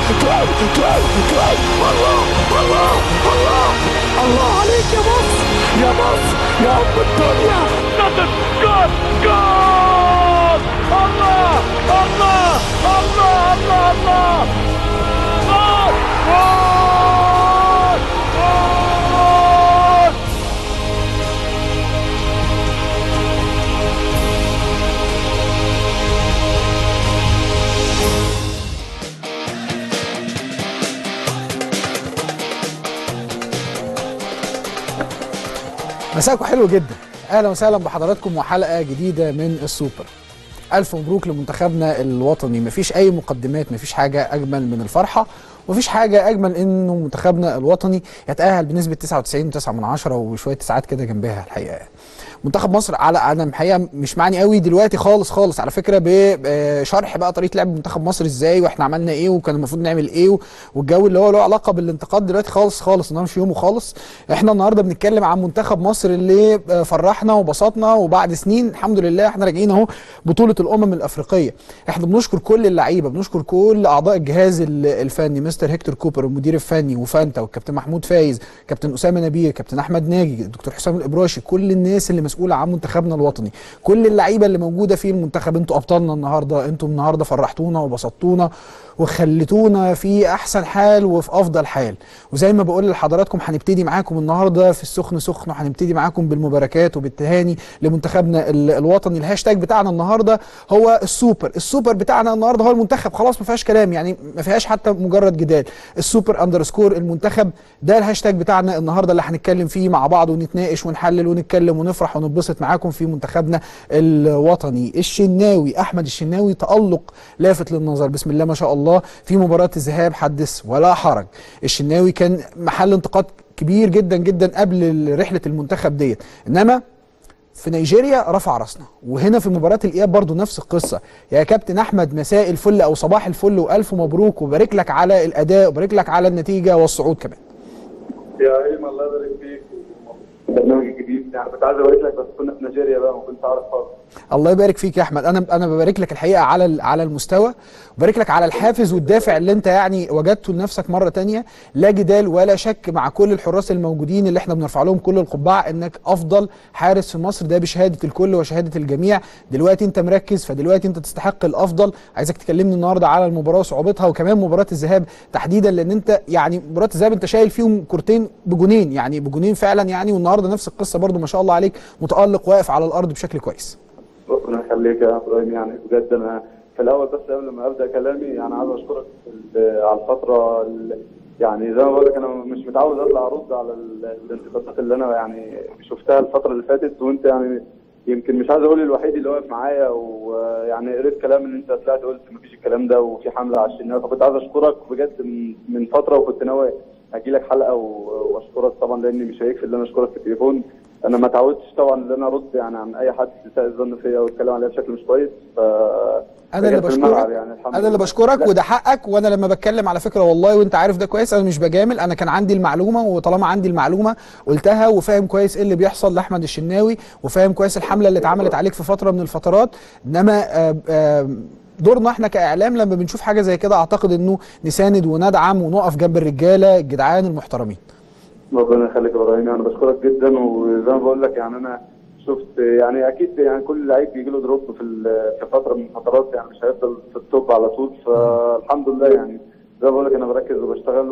الله الله الله الله عليك يا مصر يا مصر يا ام الدنيا نصر جول جول الله الله الله الله الله جول جول جول مساكم حلو جدا اهلا وسهلا بحضراتكم وحلقه جديده من السوبر الف مبروك لمنتخبنا الوطني مفيش اي مقدمات مفيش حاجه اجمل من الفرحه ومفيش حاجه اجمل انه منتخبنا الوطني يتاهل بنسبه 99.9 من عشرة وشويه تسعات كده جنبها الحقيقه منتخب مصر على انا الحقيقه مش معني قوي دلوقتي خالص خالص على فكره بشرح بقى طريقه لعب منتخب مصر ازاي واحنا عملنا ايه وكان المفروض نعمل ايه والجو اللي هو له علاقه بالانتقاد دلوقتي خالص خالص النهارده مش يومه خالص احنا النهارده بنتكلم عن منتخب مصر اللي فرحنا وبسطنا وبعد سنين الحمد لله احنا راجعين اهو بطوله الامم الافريقيه احنا بنشكر كل اللعيبه بنشكر كل اعضاء الجهاز الفني مستر هيكتور كوبر المدير الفني وفانتا والكابتن محمود فايز كابتن اسامه نبيه كابتن احمد ناجي الدكتور حسام الابراشي كل الناس اللي مسؤوله عن منتخبنا الوطني كل اللعيبه اللي موجوده في المنتخب انتوا ابطالنا النهارده انتوا النهارده فرحتونا وبسطتونا وخليتونا في احسن حال وفي افضل حال وزي ما بقول لحضراتكم هنبتدي معاكم النهارده في السخن سخن وهنبتدي معاكم بالمباركات وبالتهاني لمنتخبنا الوطني الهاشتاج بتاعنا النهارده هو السوبر السوبر بتاعنا النهارده هو المنتخب خلاص ما فيهاش كلام يعني ما فيهاش حتى مجرد جدال السوبر اندرسكور المنتخب ده الهاشتاج بتاعنا النهارده اللي هنتكلم فيه مع بعض ونتناقش ونحلل ونتكلم ونفرح ونتبسط معاكم في منتخبنا الوطني الشناوي احمد الشناوي تالق لافت للنظر بسم الله ما شاء الله في مباراه الذهاب حدث ولا حرج الشناوي كان محل انتقاد كبير جدا جدا قبل رحله المنتخب ديت انما في نيجيريا رفع راسنا وهنا في مباراه الاياب برضو نفس القصه يا كابتن احمد مساء الفل او صباح الفل والف مبروك وبارك لك على الاداء وبارك لك على النتيجه والصعود كمان يا ايمن الله يبارك فيك برنامج جديد يعني كنت عايز ابارك لك بس كنا في نيجيريا بقى ما كنتش عارف خالص الله يبارك فيك يا احمد انا انا ببارك لك الحقيقه على على المستوى وبارك لك على الحافز والدافع اللي انت يعني وجدته لنفسك مره تانية لا جدال ولا شك مع كل الحراس الموجودين اللي احنا بنرفع لهم كل القبعه انك افضل حارس في مصر ده بشهاده الكل وشهاده الجميع دلوقتي انت مركز فدلوقتي انت تستحق الافضل عايزك تكلمني النهارده على المباراه وصعوبتها وكمان مباراه الذهاب تحديدا لان انت يعني مباراه الذهاب انت شايل فيهم كورتين بجونين يعني بجونين فعلا يعني والنهارده نفس القصه برده ما شاء الله عليك متالق واقف على الارض بشكل كويس ربنا يخليك يا ابراهيم يعني بجد انا في الاول بس قبل ما ابدا كلامي يعني عايز اشكرك على الفتره يعني زي ما بقول لك انا مش متعود اطلع ارد على الانتقادات اللي انا يعني شفتها الفتره اللي فاتت وانت يعني يمكن مش عايز اقول الوحيد اللي واقف معايا ويعني قريت كلام ان انت طلعت قلت مفيش الكلام ده وفي حمله على الشناوي فكنت عايز اشكرك بجد من فتره وكنت ناوي اجي لك حلقه واشكرك طبعا لاني مش هيكفي ان انا اشكرك في التليفون انا ما تعودتش طبعا ان انا ارد يعني عن اي حد يساء الظن فيا ويتكلم عليا بشكل مش كويس ف انا اللي بشكرك يعني انا اللي بشكرك وده حقك وانا لما بتكلم على فكره والله وانت عارف ده كويس انا مش بجامل انا كان عندي المعلومه وطالما عندي المعلومه قلتها وفاهم كويس ايه اللي بيحصل لاحمد الشناوي وفاهم كويس الحمله اللي اتعملت عليك في فتره من الفترات انما آآ آآ دورنا احنا كاعلام لما بنشوف حاجه زي كده اعتقد انه نساند وندعم ونقف جنب الرجاله الجدعان المحترمين ربنا يخليك يا ابراهيم انا بشكرك جدا وزي ما بقول لك يعني انا شفت يعني اكيد يعني كل لعيب بيجي له دروب في في فتره من الفترات يعني مش هيفضل في التوب على طول فالحمد لله يعني زي ما بقول لك انا بركز وبشتغل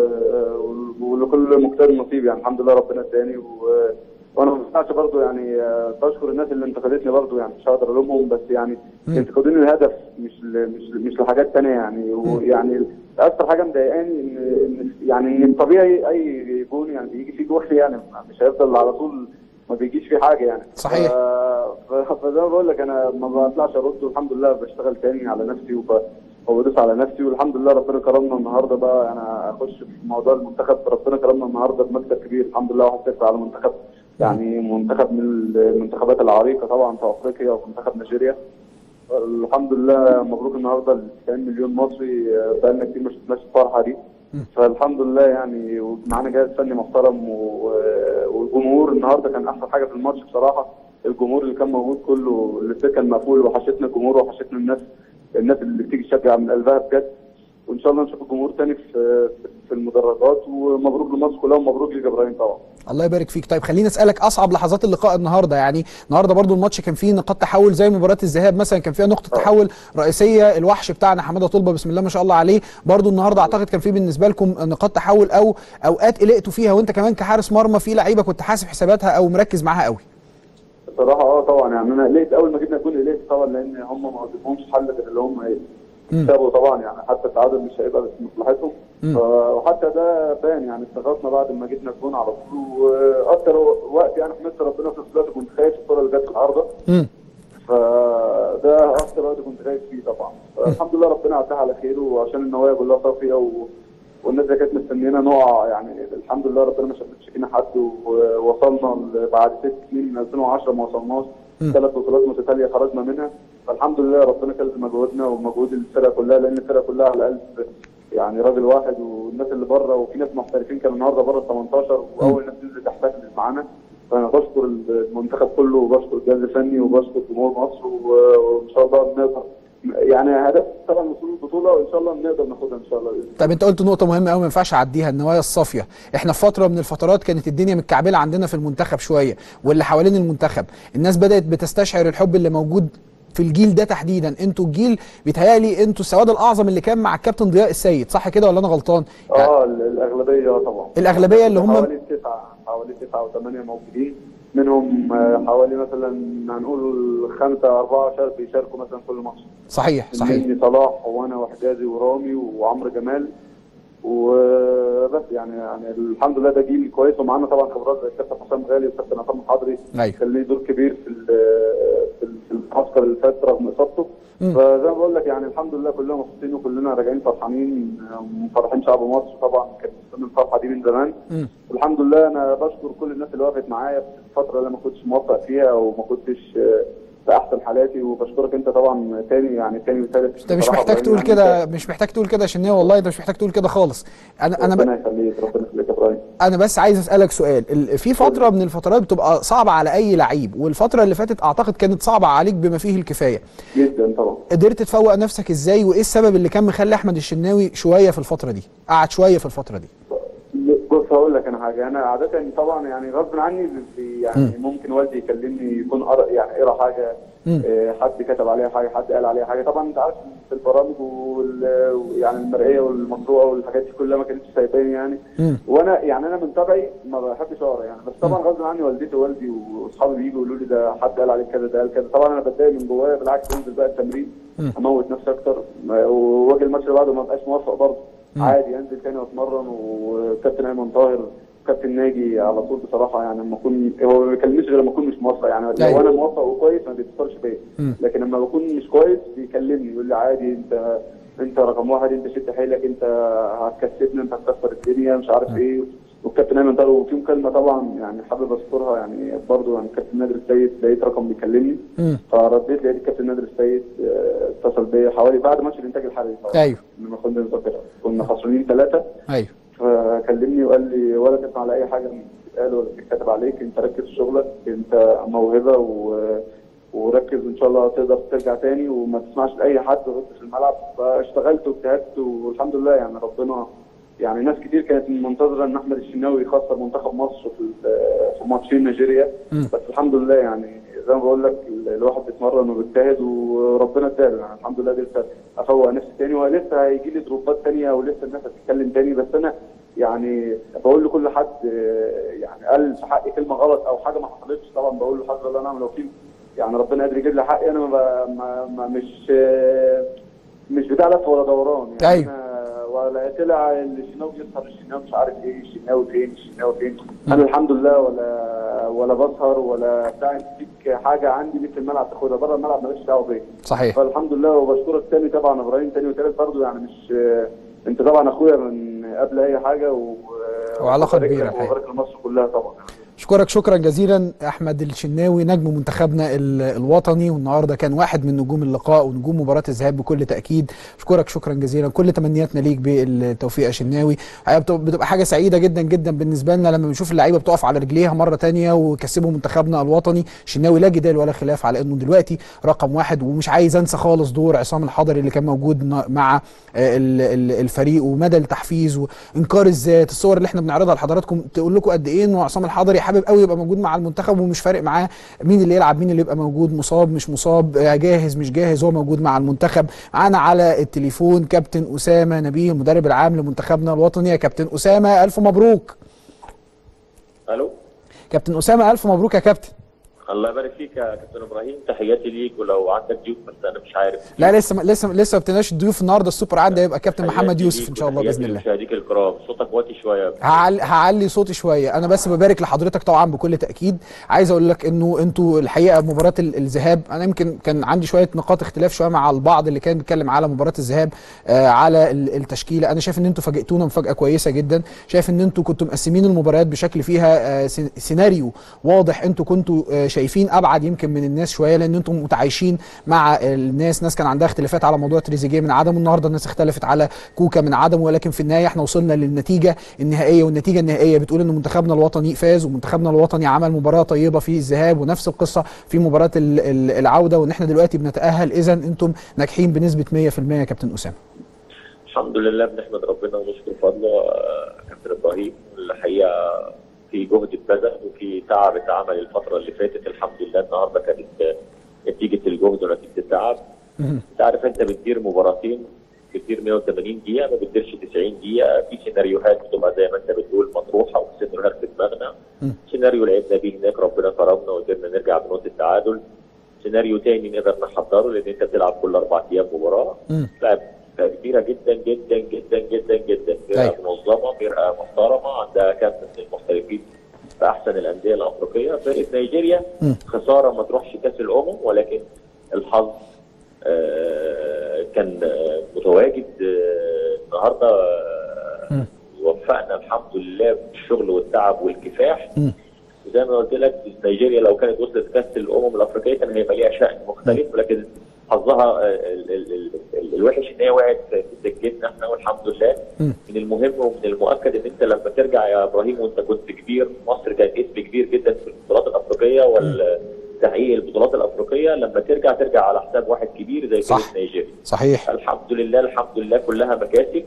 ولكل مجتهد نصيب يعني الحمد لله ربنا اداني وانا ما بنساش برضه يعني بشكر الناس اللي انتقدتني برضه يعني مش هقدر الومهم بس يعني انتقادوني الهدف مش مش مش لحاجات ثانيه يعني ويعني اكتر حاجه مضايقاني ان يعني ان الطبيعي اي جون يعني بيجي فيه جول يعني مش هيفضل على طول ما بيجيش فيه حاجه يعني صحيح فزي ما بقول لك انا ما بطلعش ارد والحمد لله بشتغل تاني على نفسي وب... وبدوس على نفسي والحمد لله ربنا كرمنا النهارده بقى انا اخش في موضوع المنتخب ربنا كرمنا النهارده بمكسب كبير الحمد لله 1-0 على منتخب يعني منتخب من المنتخبات العريقه طبعا في افريقيا ومنتخب نيجيريا الحمد لله مبروك النهارده ل 90 مليون مصري بقالنا كتير ما شفناش الفرحه دي فالحمد لله يعني ومعانا جهاز فني محترم والجمهور النهارده كان احسن حاجه في الماتش بصراحه الجمهور اللي كان موجود كله اللي كان مقفول وحشتنا الجمهور وحشتنا الناس الناس اللي بتيجي تشجع من قلبها بجد وان شاء الله نشوف الجمهور تاني في في المدرجات ومبروك لمصر كلها ومبروك لجبراهيم طبعا الله يبارك فيك طيب خليني اسالك اصعب لحظات اللقاء النهارده يعني النهارده برضو الماتش كان فيه نقاط تحول زي مباراه الذهاب مثلا كان فيها نقطه تحول رئيسيه الوحش بتاعنا حماده طلبه بسم الله ما شاء الله عليه برضو النهارده اعتقد كان فيه بالنسبه لكم نقاط تحول او اوقات قلقتوا فيها وانت كمان كحارس مرمى في لعيبه كنت حاسب حساباتها او مركز معاها قوي بصراحه اه طبعا يعني انا قلقت اول ما جبنا الجول قلقت طبعا لان هم ما قدمهمش حل غير اللي هم ايه يكسبوا طبعا يعني حتى التعادل مش هيبقى في مصلحتهم مم. ف- وحتى ده بان يعني استغرقنا بعد ما جبنا الجون على طول واكتر وقت يعني حمدت ربنا في الصلاه كنت خايف الكره اللي جت في العارضه امم فده اكتر وقت كنت خايف فيه طبعا فالحمد لله ربنا عداها على خير وعشان النوايا كلها صافيه و... والناس اللي كانت مستنينا نقع يعني الحمد لله ربنا ما شفتش فينا حد ووصلنا ل- بعد ست سنين من 2010 ما وصلناش مم. ثلاث بطولات متتاليه خرجنا منها فالحمد لله ربنا كلف مجهودنا ومجهود الفرقه كلها لان الفرقه كلها على قلب يعني راجل واحد والناس اللي بره وفي ناس محترفين كانوا النهارده بره ال 18 واول ناس نزلت تحتفل معانا فانا بشكر المنتخب كله وبشكر الجهاز الفني وبشكر جمهور مصر و- وان شاء الله نقدر يعني هدف طبعا وصول البطوله وان شاء الله نقدر ناخدها ان شاء الله بإذن الله. طب انت قلت نقطه مهمه قوي ما ينفعش اعديها النوايا الصافيه احنا في فتره من الفترات كانت الدنيا متكعبله عندنا في المنتخب شويه واللي حوالين المنتخب الناس بدات بتستشعر الحب اللي موجود في الجيل ده تحديدا انتوا الجيل بيتهيألي انتوا السواد الاعظم اللي كان مع الكابتن ضياء السيد صح كده ولا انا غلطان يعني اه ال- الاغلبيه اه طبعا الأغلبية اللي هم- حوالي تسعه حوالي تسعه او ثمانيه موجودين منهم آه، حوالي مثلا هنقول خمسه اربعه شارك بيشاركوا مثلا كل ماتش صحيح صحيح مني صلاح وانا وحجازي ورامي وعمرو جمال وبس يعني يعني الحمد لله ده جيل كويس ومعانا طبعا خبرات زي الكابتن حسام غالي والكابتن عصام الحضري أيوة. كان ليه دور كبير في ال- في ال- في المعسكر اللي فات رغم اصابته مم. فزي ما بقول لك يعني الحمد لله كلنا مبسوطين وكلنا راجعين فرحانين ومفرحين شعب مصر طبعا كانت مستني الفرحه دي من زمان مم. الحمد لله انا بشكر كل الناس اللي وقفت معايا في الفتره اللي ما كنتش موفق فيها او ما كنتش آه، في احسن حالاتي وبشكرك انت طبعا تاني يعني تاني وثالث انت مش بصراحة محتاج إبراهيم تقول يعني كده أنت مش محتاج تقول كده يا شناوي والله انت مش محتاج تقول كده خالص انا انا ب... ربنا يخليك ربنا يخليك يا ابراهيم انا بس عايز اسالك سؤال ال- في فتره من الفترات بتبقى صعبه على اي لعيب والفتره اللي فاتت اعتقد كانت صعبه عليك بما فيه الكفايه جدا طبعا قدرت تفوق نفسك ازاي وايه السبب اللي كان مخلي احمد الشناوي شويه في الفتره دي قعد شويه في الفتره دي بص هقول لك انا حاجه انا عاده طبعا يعني غصب عني بي- يعني ممكن والدي يكلمني يكون قرا يعني قرا حاجه مم. آه، حد كتب عليها حاجه حد قال عليها حاجه طبعا انت عارف في البرامج وال يعني المرئيه والمقروءه والحاجات دي كلها ما كانتش سايباني يعني مم. وانا يعني انا من طبعي ما بحبش اقرا يعني بس طبعا غصب عني والدتي ووالدي واصحابي بييجوا يقولوا لي ده حد قال عليك كذا ده قال كذا طبعا انا بتضايق من جوايا بالعكس انزل بقى التمرين مم. اموت نفسي اكتر ما- واجي الماتش اللي بعده ما بقاش موفق برضه مم. عادي انزل تاني واتمرن وكابتن ايمن طاهر كابتن ناجي على طول بصراحه يعني لما اكون هو ما بيكلمنيش غير لما اكون مش موفق يعني أيوة. لو انا موفق وكويس ما بيتصلش بيا مم. لكن لما بكون مش كويس بيكلمني يقول لي عادي انت انت رقم واحد انت شد حيلك انت هتكسبنا انت هتكسر الدنيا مش عارف ايه والكابتن ايمن طاهر وفي مكالمه طبعا يعني حابب اذكرها يعني برضه يعني كابتن نادر السيد لقيت رقم بيكلمني مم. فرديت لقيت الكابتن نادر السيد اه، اتصل بيا حوالي بعد ماتش الانتاج الحربي طبعا ايوه لما كنا نذاكرها كنا خسرانين ثلاثه ايوه فكلمني وقال لي ولا تسمع على اي حاجه بتتقال ولا بتتكتب عليك انت ركز في شغلك انت موهبه و... وركز ان شاء الله تقدر ترجع تاني وما تسمعش لاي حد غير في الملعب فاشتغلت واجتهدت والحمد لله يعني ربنا يعني ناس كتير كانت منتظره ان احمد الشناوي يخسر منتخب مصر في ال- في ماتشين نيجيريا مم. بس الحمد لله يعني زي ما بقول لك ال- الواحد بيتمرن وبيجتهد وربنا اداله يعني الحمد لله لسه افوق نفسي تاني ولسه هيجي لي ظروفات تانيه ولسه الناس هتتكلم تاني بس انا يعني بقول لكل حد آه، يعني قال في حقي كلمه غلط او حاجه ما حصلتش طبعا بقول له حسبي الله ونعم الوكيل يعني ربنا قادر يجيب لي حقي انا ما, ب- ما, ما مش آه، مش بتاع لف ولا دوران يعني أيوة. أنا ولا طلع الشناوي يسهر الشناوي مش عارف ايه الشناوي فين الشناوي فين انا الحمد لله ولا ولا بسهر ولا بتاع انت فيك حاجه عندي ليك في الملعب تاخدها بره الملعب مالكش دعوه بيا صحيح فالحمد لله وبشكرك تاني طبعا ابراهيم تاني وتالت برضه يعني مش انت طبعا اخويا من قبل اي حاجه و وعلاقة وبارك كبيرة لك الحقيقة. وبارك لمصر كلها طبعا اشكرك شكرا جزيلا احمد الشناوي نجم منتخبنا ال- الوطني والنهارده كان واحد من نجوم اللقاء ونجوم مباراه الذهاب بكل تاكيد اشكرك شكرا جزيلا كل تمنياتنا ليك بالتوفيق يا شناوي حقيقة بت- بتبقى حاجه سعيده جدا جدا بالنسبه لنا لما بنشوف اللعيبه بتقف على رجليها مره تانية ويكسبوا منتخبنا الوطني شناوي لا جدال ولا خلاف على انه دلوقتي رقم واحد ومش عايز انسى خالص دور عصام الحضري اللي كان موجود ن- مع آه، ال- ال- الفريق ومدى التحفيز وانكار الذات الصور اللي احنا بنعرضها لحضراتكم تقول لكم قد ايه انه عصام الحضري حابب قوي يبقى موجود مع المنتخب ومش فارق معاه مين اللي يلعب مين اللي يبقى موجود مصاب مش مصاب آه، جاهز مش جاهز هو موجود مع المنتخب معانا على التليفون كابتن اسامه نبيه المدرب العام لمنتخبنا الوطني يا كابتن اسامه الف مبروك الو كابتن اسامه الف مبروك يا كابتن الله يبارك فيك يا كابتن ابراهيم تحياتي ليك ولو عندك ضيوف بس انا مش عارف لا لسه لسه لسه ما ابتديناش الضيوف النهارده السوبر عندي هيبقى كابتن محمد تحياتي يوسف ليك ان شاء الله وتحياتي باذن الله لمشاهديك الكرام صوتك واطي شويه هعلي, هعلي صوتي شويه انا بس ببارك لحضرتك طبعا بكل تاكيد عايز اقول لك انه انتوا الحقيقه مباراه ال- الذهاب انا يمكن كان عندي شويه نقاط اختلاف شويه مع البعض اللي كان بيتكلم على مباراه الذهاب آه على ال- التشكيله انا شايف ان انتوا فاجئتونا مفاجاه كويسه جدا شايف ان انتوا كنتوا مقسمين المباريات بشكل فيها آه سين- سيناريو واضح انتوا كنتوا آه شايفين ابعد يمكن من الناس شويه لان انتم متعايشين مع الناس ناس كان عندها اختلافات على موضوع تريزيجيه من عدمه النهارده الناس اختلفت على كوكا من عدمه ولكن في النهايه احنا وصلنا للنتيجه النهائيه والنتيجه النهائيه بتقول ان منتخبنا الوطني فاز ومنتخبنا الوطني عمل مباراه طيبه في الذهاب ونفس القصه في مباراه ال- ال- العوده وان احنا دلوقتي بنتاهل اذا انتم ناجحين بنسبه 100% يا كابتن اسامه الحمد لله بنحمد ربنا ونشكر فضله آه، كابتن ابراهيم الحقيقه في جهد اتبذل وفي تعب اتعمل الفتره اللي فاتت الحمد لله النهارده كانت آه، نتيجه الجهد ونتيجه التعب انت عارف انت بتدير مباراتين بتدير 180 دقيقه ما بتديرش 90 دقيقه في سيناريوهات بتبقى زي ما انت بتقول مطروحه وسيناريوهات في دماغنا سيناريو لعبنا بيه هناك ربنا كرمنا وقدرنا نرجع بنقطه التعادل سيناريو تاني نقدر نحضره لان انت بتلعب كل اربع ايام مباراه مم. لاعب فرقه كبيره جدا جدا جدا جدا جدا فرقه أيوة. منظمه فرقه محترمه عندها كم من المحترفين في احسن الانديه الافريقيه فرقه نيجيريا مم. خساره ما تروحش كاس الامم ولكن الحظ آه، كان آه، متواجد آه، النهارده آه، وفقنا الحمد لله بالشغل والتعب والكفاح مم. وزي ما قلت لك نيجيريا لو كانت وصلت كاس الامم الافريقيه كان هيبقى ليها شان مختلف ولكن حظها آه، ال- ال- ال- ال- الوحش ان هي وقعت في سكتنا احنا والحمد لله مم. من المهم ومن المؤكد ان انت لما ترجع يا ابراهيم وانت كنت كبير مصر كانت اسم كبير جدا في البطولات الافريقيه والتحقيق البطولات الافريقيه لما ترجع ترجع على حساب واحد كبير زي صح. فريق نيجيريا صحيح الحمد لله الحمد لله كلها مكاسب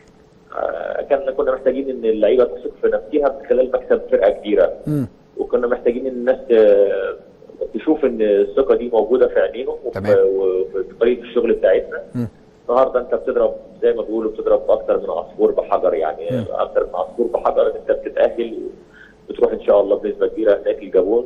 آه، كان كنا محتاجين ان اللعيبه تثق في نفسها من خلال مكسب فرقه كبيره مم. وكنا محتاجين ان الناس ت- تشوف ان الثقه دي موجوده في عينيهم وفي تمام. وفي طريقه الشغل بتاعتنا مم. النهارده انت بتضرب زي ما بيقولوا بتضرب اكتر من عصفور بحجر يعني مم. اكتر من عصفور بحجر ان انت بتتاهل بتروح ان شاء الله بنسبه كبيره هناك الجابون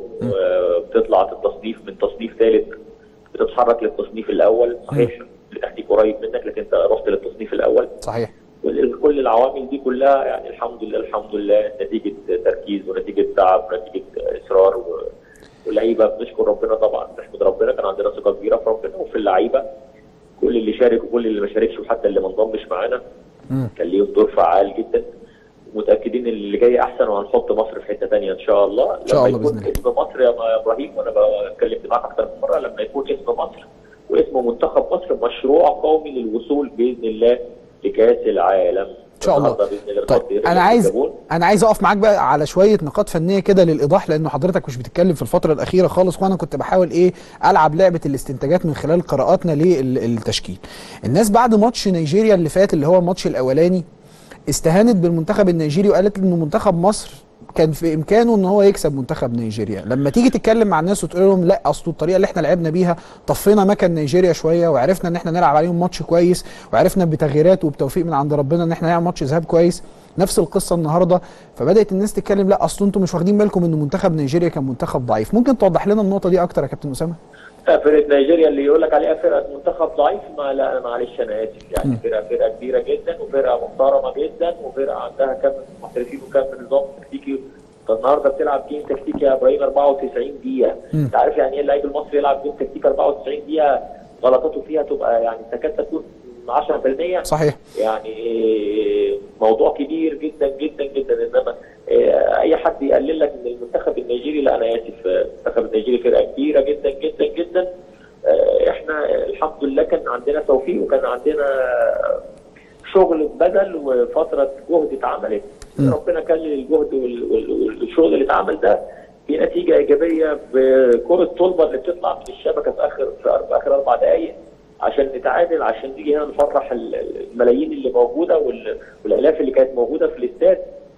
وبتطلع في التصنيف من تصنيف ثالث بتتحرك للتصنيف الاول صحيح اللي تحتيك قريب منك لكن انت رحت للتصنيف الاول صحيح كل كل العوامل دي كلها يعني الحمد لله الحمد لله نتيجه تركيز ونتيجه تعب ونتيجه اصرار و- واللعيبه بنشكر ربنا طبعا نحمد ربنا كان عندنا ثقه كبيره في ربنا وفي اللعيبه كل اللي شارك وكل اللي ما شاركش وحتى اللي ما انضمش معانا مم. كان ليهم دور فعال جدا متاكدين ان اللي جاي احسن وهنحط مصر في حته ثانيه ان شاء الله إن شاء لما الله يكون بإذن الله. اسم مصر يا يا ابراهيم وانا اتكلمت معاك اكتر من مره لما يكون اسم مصر واسم منتخب مصر مشروع قومي للوصول باذن الله لكاس العالم ان شاء الله النهارده باذن الله طيب الخط يرجع انا عايز للجابون. انا عايز اقف معاك بقى على شويه نقاط فنيه كده للايضاح لانه حضرتك مش بتتكلم في الفتره الاخيره خالص وانا كنت بحاول ايه العب لعبه الاستنتاجات من خلال قراءاتنا للتشكيل الناس بعد ماتش نيجيريا اللي فات اللي هو الماتش الاولاني استهانت بالمنتخب النيجيري وقالت انه منتخب مصر كان في امكانه ان هو يكسب منتخب نيجيريا لما تيجي تتكلم مع الناس وتقول لهم لا اصل الطريقه اللي احنا لعبنا بيها طفينا مكان نيجيريا شويه وعرفنا ان احنا نلعب عليهم ماتش كويس وعرفنا بتغييرات وبتوفيق من عند ربنا ان احنا نعمل ماتش ذهاب كويس نفس القصه النهارده فبدات الناس تتكلم لا اصل انتم مش واخدين بالكم ان منتخب نيجيريا كان منتخب ضعيف ممكن توضح لنا النقطه دي اكتر يا كابتن اسامه فرقه نيجيريا اللي يقول لك عليها فرقه منتخب ضعيف ما لا معلش انا اسف يعني فرقه فرقه كبيره جدا وفرقه محترمه جدا وفرقه عندها كم من محترفين وكم من نظام تكتيكي انت النهارده بتلعب جيم تكتيكي يا ابراهيم 94 دقيقه انت عارف يعني ايه اللعيب المصري يلعب جيم تكتيكي 94 دقيقه غلطاته فيها تبقى يعني تكاد تكون 10% صحيح يعني موضوع كبير جدا جدا جدا انما آه، اي حد يقلل لك من المنتخب النيجيري لا انا اسف آه، المنتخب النيجيري فرقه كبيره جدا جدا جدا آه، احنا الحمد لله كان عندنا توفيق وكان عندنا شغل اتبذل وفتره جهد اتعملت ربنا كلل الجهد وال- وال- والشغل اللي اتعمل ده في نتيجه ايجابيه بكره طلبه اللي بتطلع من الشبكه في اخر في أر- في اخر اربع دقائق عشان نتعادل عشان نيجي هنا نفرح ال- الملايين اللي موجوده وال- والالاف اللي كانت موجوده في الاستاد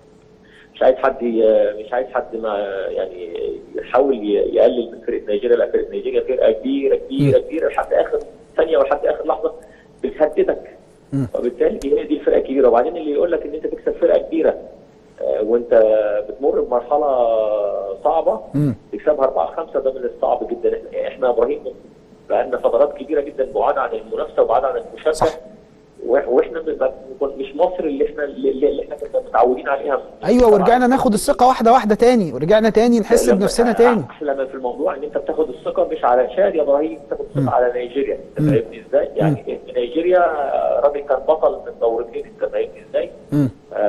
مش عايز حد ي- مش عايز حد ما يعني يحاول ي- يقلل من فرقه نيجيريا لا فرقه نيجيريا فرقه كبيره كبيره كبيره لحد اخر ثانيه ولحد اخر لحظه بتهددك وبالتالي دي هي دي الفرقه الكبيره وبعدين اللي يقول لك ان انت تكسب فرقه كبيره آه، وانت بتمر بمرحله صعبه تكسبها 4 5 ده من الصعب جدا احنا احنا يا ابراهيم بقالنا فترات كبيره جدا بعاد عن المنافسه وبعاد عن المشاركه صح. وإح- واحنا ب- ب- مش مصر اللي احنا اللي, اللي احنا كنا متعودين عليها ايوه ورجعنا ناخد الثقه واحده واحده تاني ورجعنا تاني نحس لما- بنفسنا تاني احلى ما في الموضوع ان انت بتاخد الثقه مش على تشاد يا ابراهيم بتاخد الثقه على نيجيريا انت فاهمني ازاي؟ يعني نيجيريا راجل كان بطل من دورتين انت فاهمني ازاي؟ مم.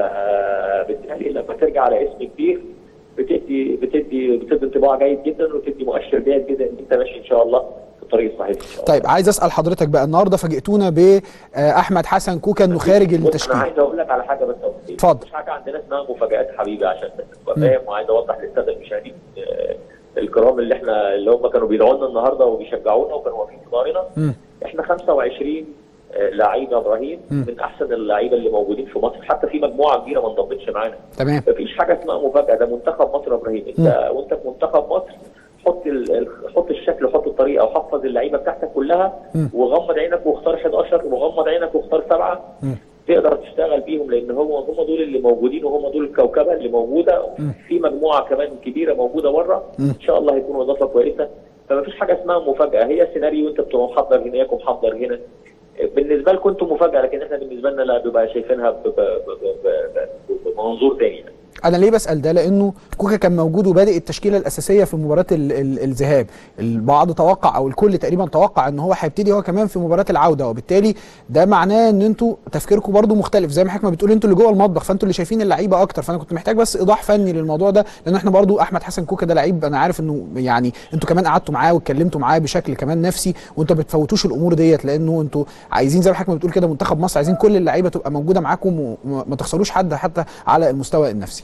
آه بالتالي لما ترجع على اسم كبير بتدي بتدي بتدي انطباع جيد جدا وتدي مؤشر جيد جدا ان انت ماشي ان شاء الله في الطريق الصحيح ان شاء الله طيب عايز اسال حضرتك بقى النهارده فاجئتونا باحمد حسن كوكا انه خارج بص، انا التشكيل عايز اقول لك على حاجه بس يا أستاذ. اتفضل. مش حاجه عندنا اسمها مفاجات حبيبي عشان بس تبقى فاهم وعايز اوضح للساده المشاهدين آه، الكرام اللي احنا اللي هم كانوا بيدعوا لنا النهارده وبيشجعونا وكانوا واقفين في ظهرنا مم. احنا 25 آه، لعيب يا ابراهيم من احسن اللعيبه اللي موجودين في مصر حتى في مجموعه كبيره ما انضمتش معانا تمام مفيش حاجه اسمها مفاجاه ده منتخب مصر يا ابراهيم انت وانت في منتخب مصر حط ال- ال- حط الشكل وحط الطريقه وحفظ اللعيبه بتاعتك كلها وغمض عينك واختار 11 وغمض عينك واختار سبعه تقدر تشتغل بيهم لان هم هم دول اللي موجودين وهم دول الكوكبه اللي موجوده في مجموعه كمان كبيره موجوده بره ان شاء الله هيكونوا اضافه كويسه فما فيش حاجه اسمها مفاجاه هي سيناريو انت بتبقى محضر هنا ياكم محضر هنا بالنسبه لكم انتم مفاجاه لكن احنا بالنسبه لنا لا بيبقى شايفينها ب- ب- ب- ب- ب- بمنظور تاني يعني. انا ليه بسال ده لانه كوكا كان موجود وبادئ التشكيله الاساسيه في مباراه ال ال الذهاب البعض توقع او الكل تقريبا توقع ان هو هيبتدي هو كمان في مباراه العوده وبالتالي ده معناه ان انتوا تفكيركم برضو مختلف زي ما حكمه بتقول انتوا اللي جوه المطبخ فانتوا اللي شايفين اللعيبه اكتر فانا كنت محتاج بس ايضاح فني للموضوع ده لان احنا برضو احمد حسن كوكا ده لعيب انا عارف انه يعني انتوا كمان قعدتوا معاه واتكلمتوا معاه بشكل كمان نفسي وانتوا ما بتفوتوش الامور ديت لانه انتوا عايزين زي ما حكمه بتقول كده منتخب مصر عايزين كل اللعيبه تبقى موجوده معاكم وما ما تخسروش حد حتى على المستوى النفسي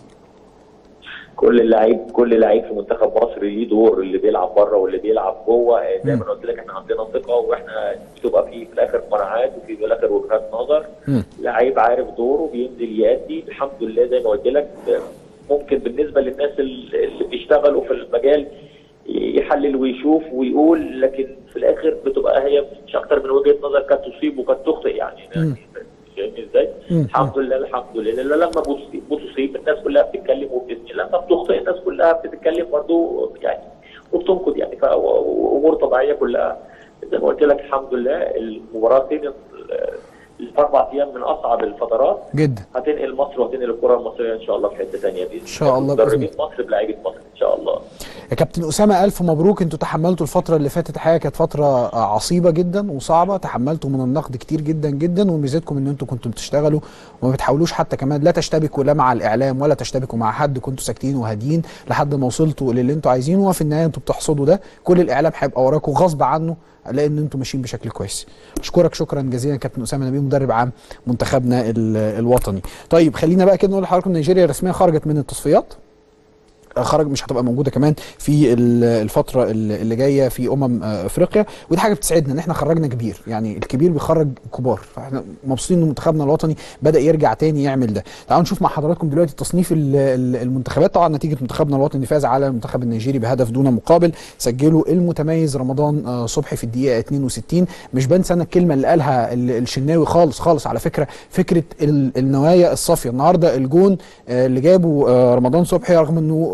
كل لعيب كل لعيب في منتخب مصر ليه دور اللي بيلعب بره واللي بيلعب جوه آه، زي ما انا قلت لك احنا عندنا ثقه واحنا بتبقى في في الاخر قناعات وفي في الاخر وجهات نظر لعيب عارف دوره بينزل يأدي الحمد لله زي ما قلت لك آه، ممكن بالنسبه للناس اللي اللي بيشتغلوا في المجال يحلل ويشوف ويقول لكن في الاخر بتبقى هي مش اكتر من وجهه نظر قد تصيب وقد تخطئ يعني يعني فاهمني ازاي؟ الحمد لله الحمد لله لما بتصيب بتصيب الناس كلها بتتكلم وبتسمي لما بتخطئ الناس كلها بتتكلم برضه يعني وبتنقد يعني فامور طبيعيه كلها زي ما قلت لك الحمد لله المباراتين الاربع ايام من اصعب الفترات جدا هتنقل مصر وهتنقل الكره المصريه ان شاء الله في حته ثانيه باذن إن شاء الله بإذن مدربين مصر بلاعيبه مصر ان شاء الله يا كابتن اسامه الف مبروك انتوا تحملتوا الفتره اللي فاتت الحقيقه كانت فتره عصيبه جدا وصعبه تحملتوا من النقد كتير جدا جدا وميزتكم ان انتوا كنتوا بتشتغلوا وما بتحاولوش حتى كمان لا تشتبكوا لا مع الاعلام ولا تشتبكوا مع حد كنتوا ساكتين وهاديين لحد ما وصلتوا للي انتوا عايزينه وفي النهايه انتوا بتحصدوا ده كل الاعلام هيبقى وراكم غصب عنه لان انتوا ماشيين بشكل كويس اشكرك شكرا جزيلا كابتن اسامه نبيه مدرب عام منتخبنا ال- الوطني طيب خلينا بقى كده نقول لحضراتكم نيجيريا رسميا خرجت من التصفيات خرج مش هتبقى موجوده كمان في ال- الفتره ال- اللي جايه في امم آه، افريقيا ودي حاجه بتسعدنا ان احنا خرجنا كبير يعني الكبير بيخرج كبار فاحنا مبسوطين ان منتخبنا الوطني بدا يرجع تاني يعمل ده تعالوا نشوف مع حضراتكم دلوقتي تصنيف ال- ال- المنتخبات طبعا نتيجه منتخبنا الوطني فاز على المنتخب النيجيري بهدف دون مقابل سجله المتميز رمضان آه، صبحي في الدقيقه 62 مش بنسى انا الكلمه اللي قالها ال- الشناوي خالص خالص على فكره فكره ال- النوايا الصافيه النهارده الجون آه، اللي جابه آه، رمضان صبحي رغم انه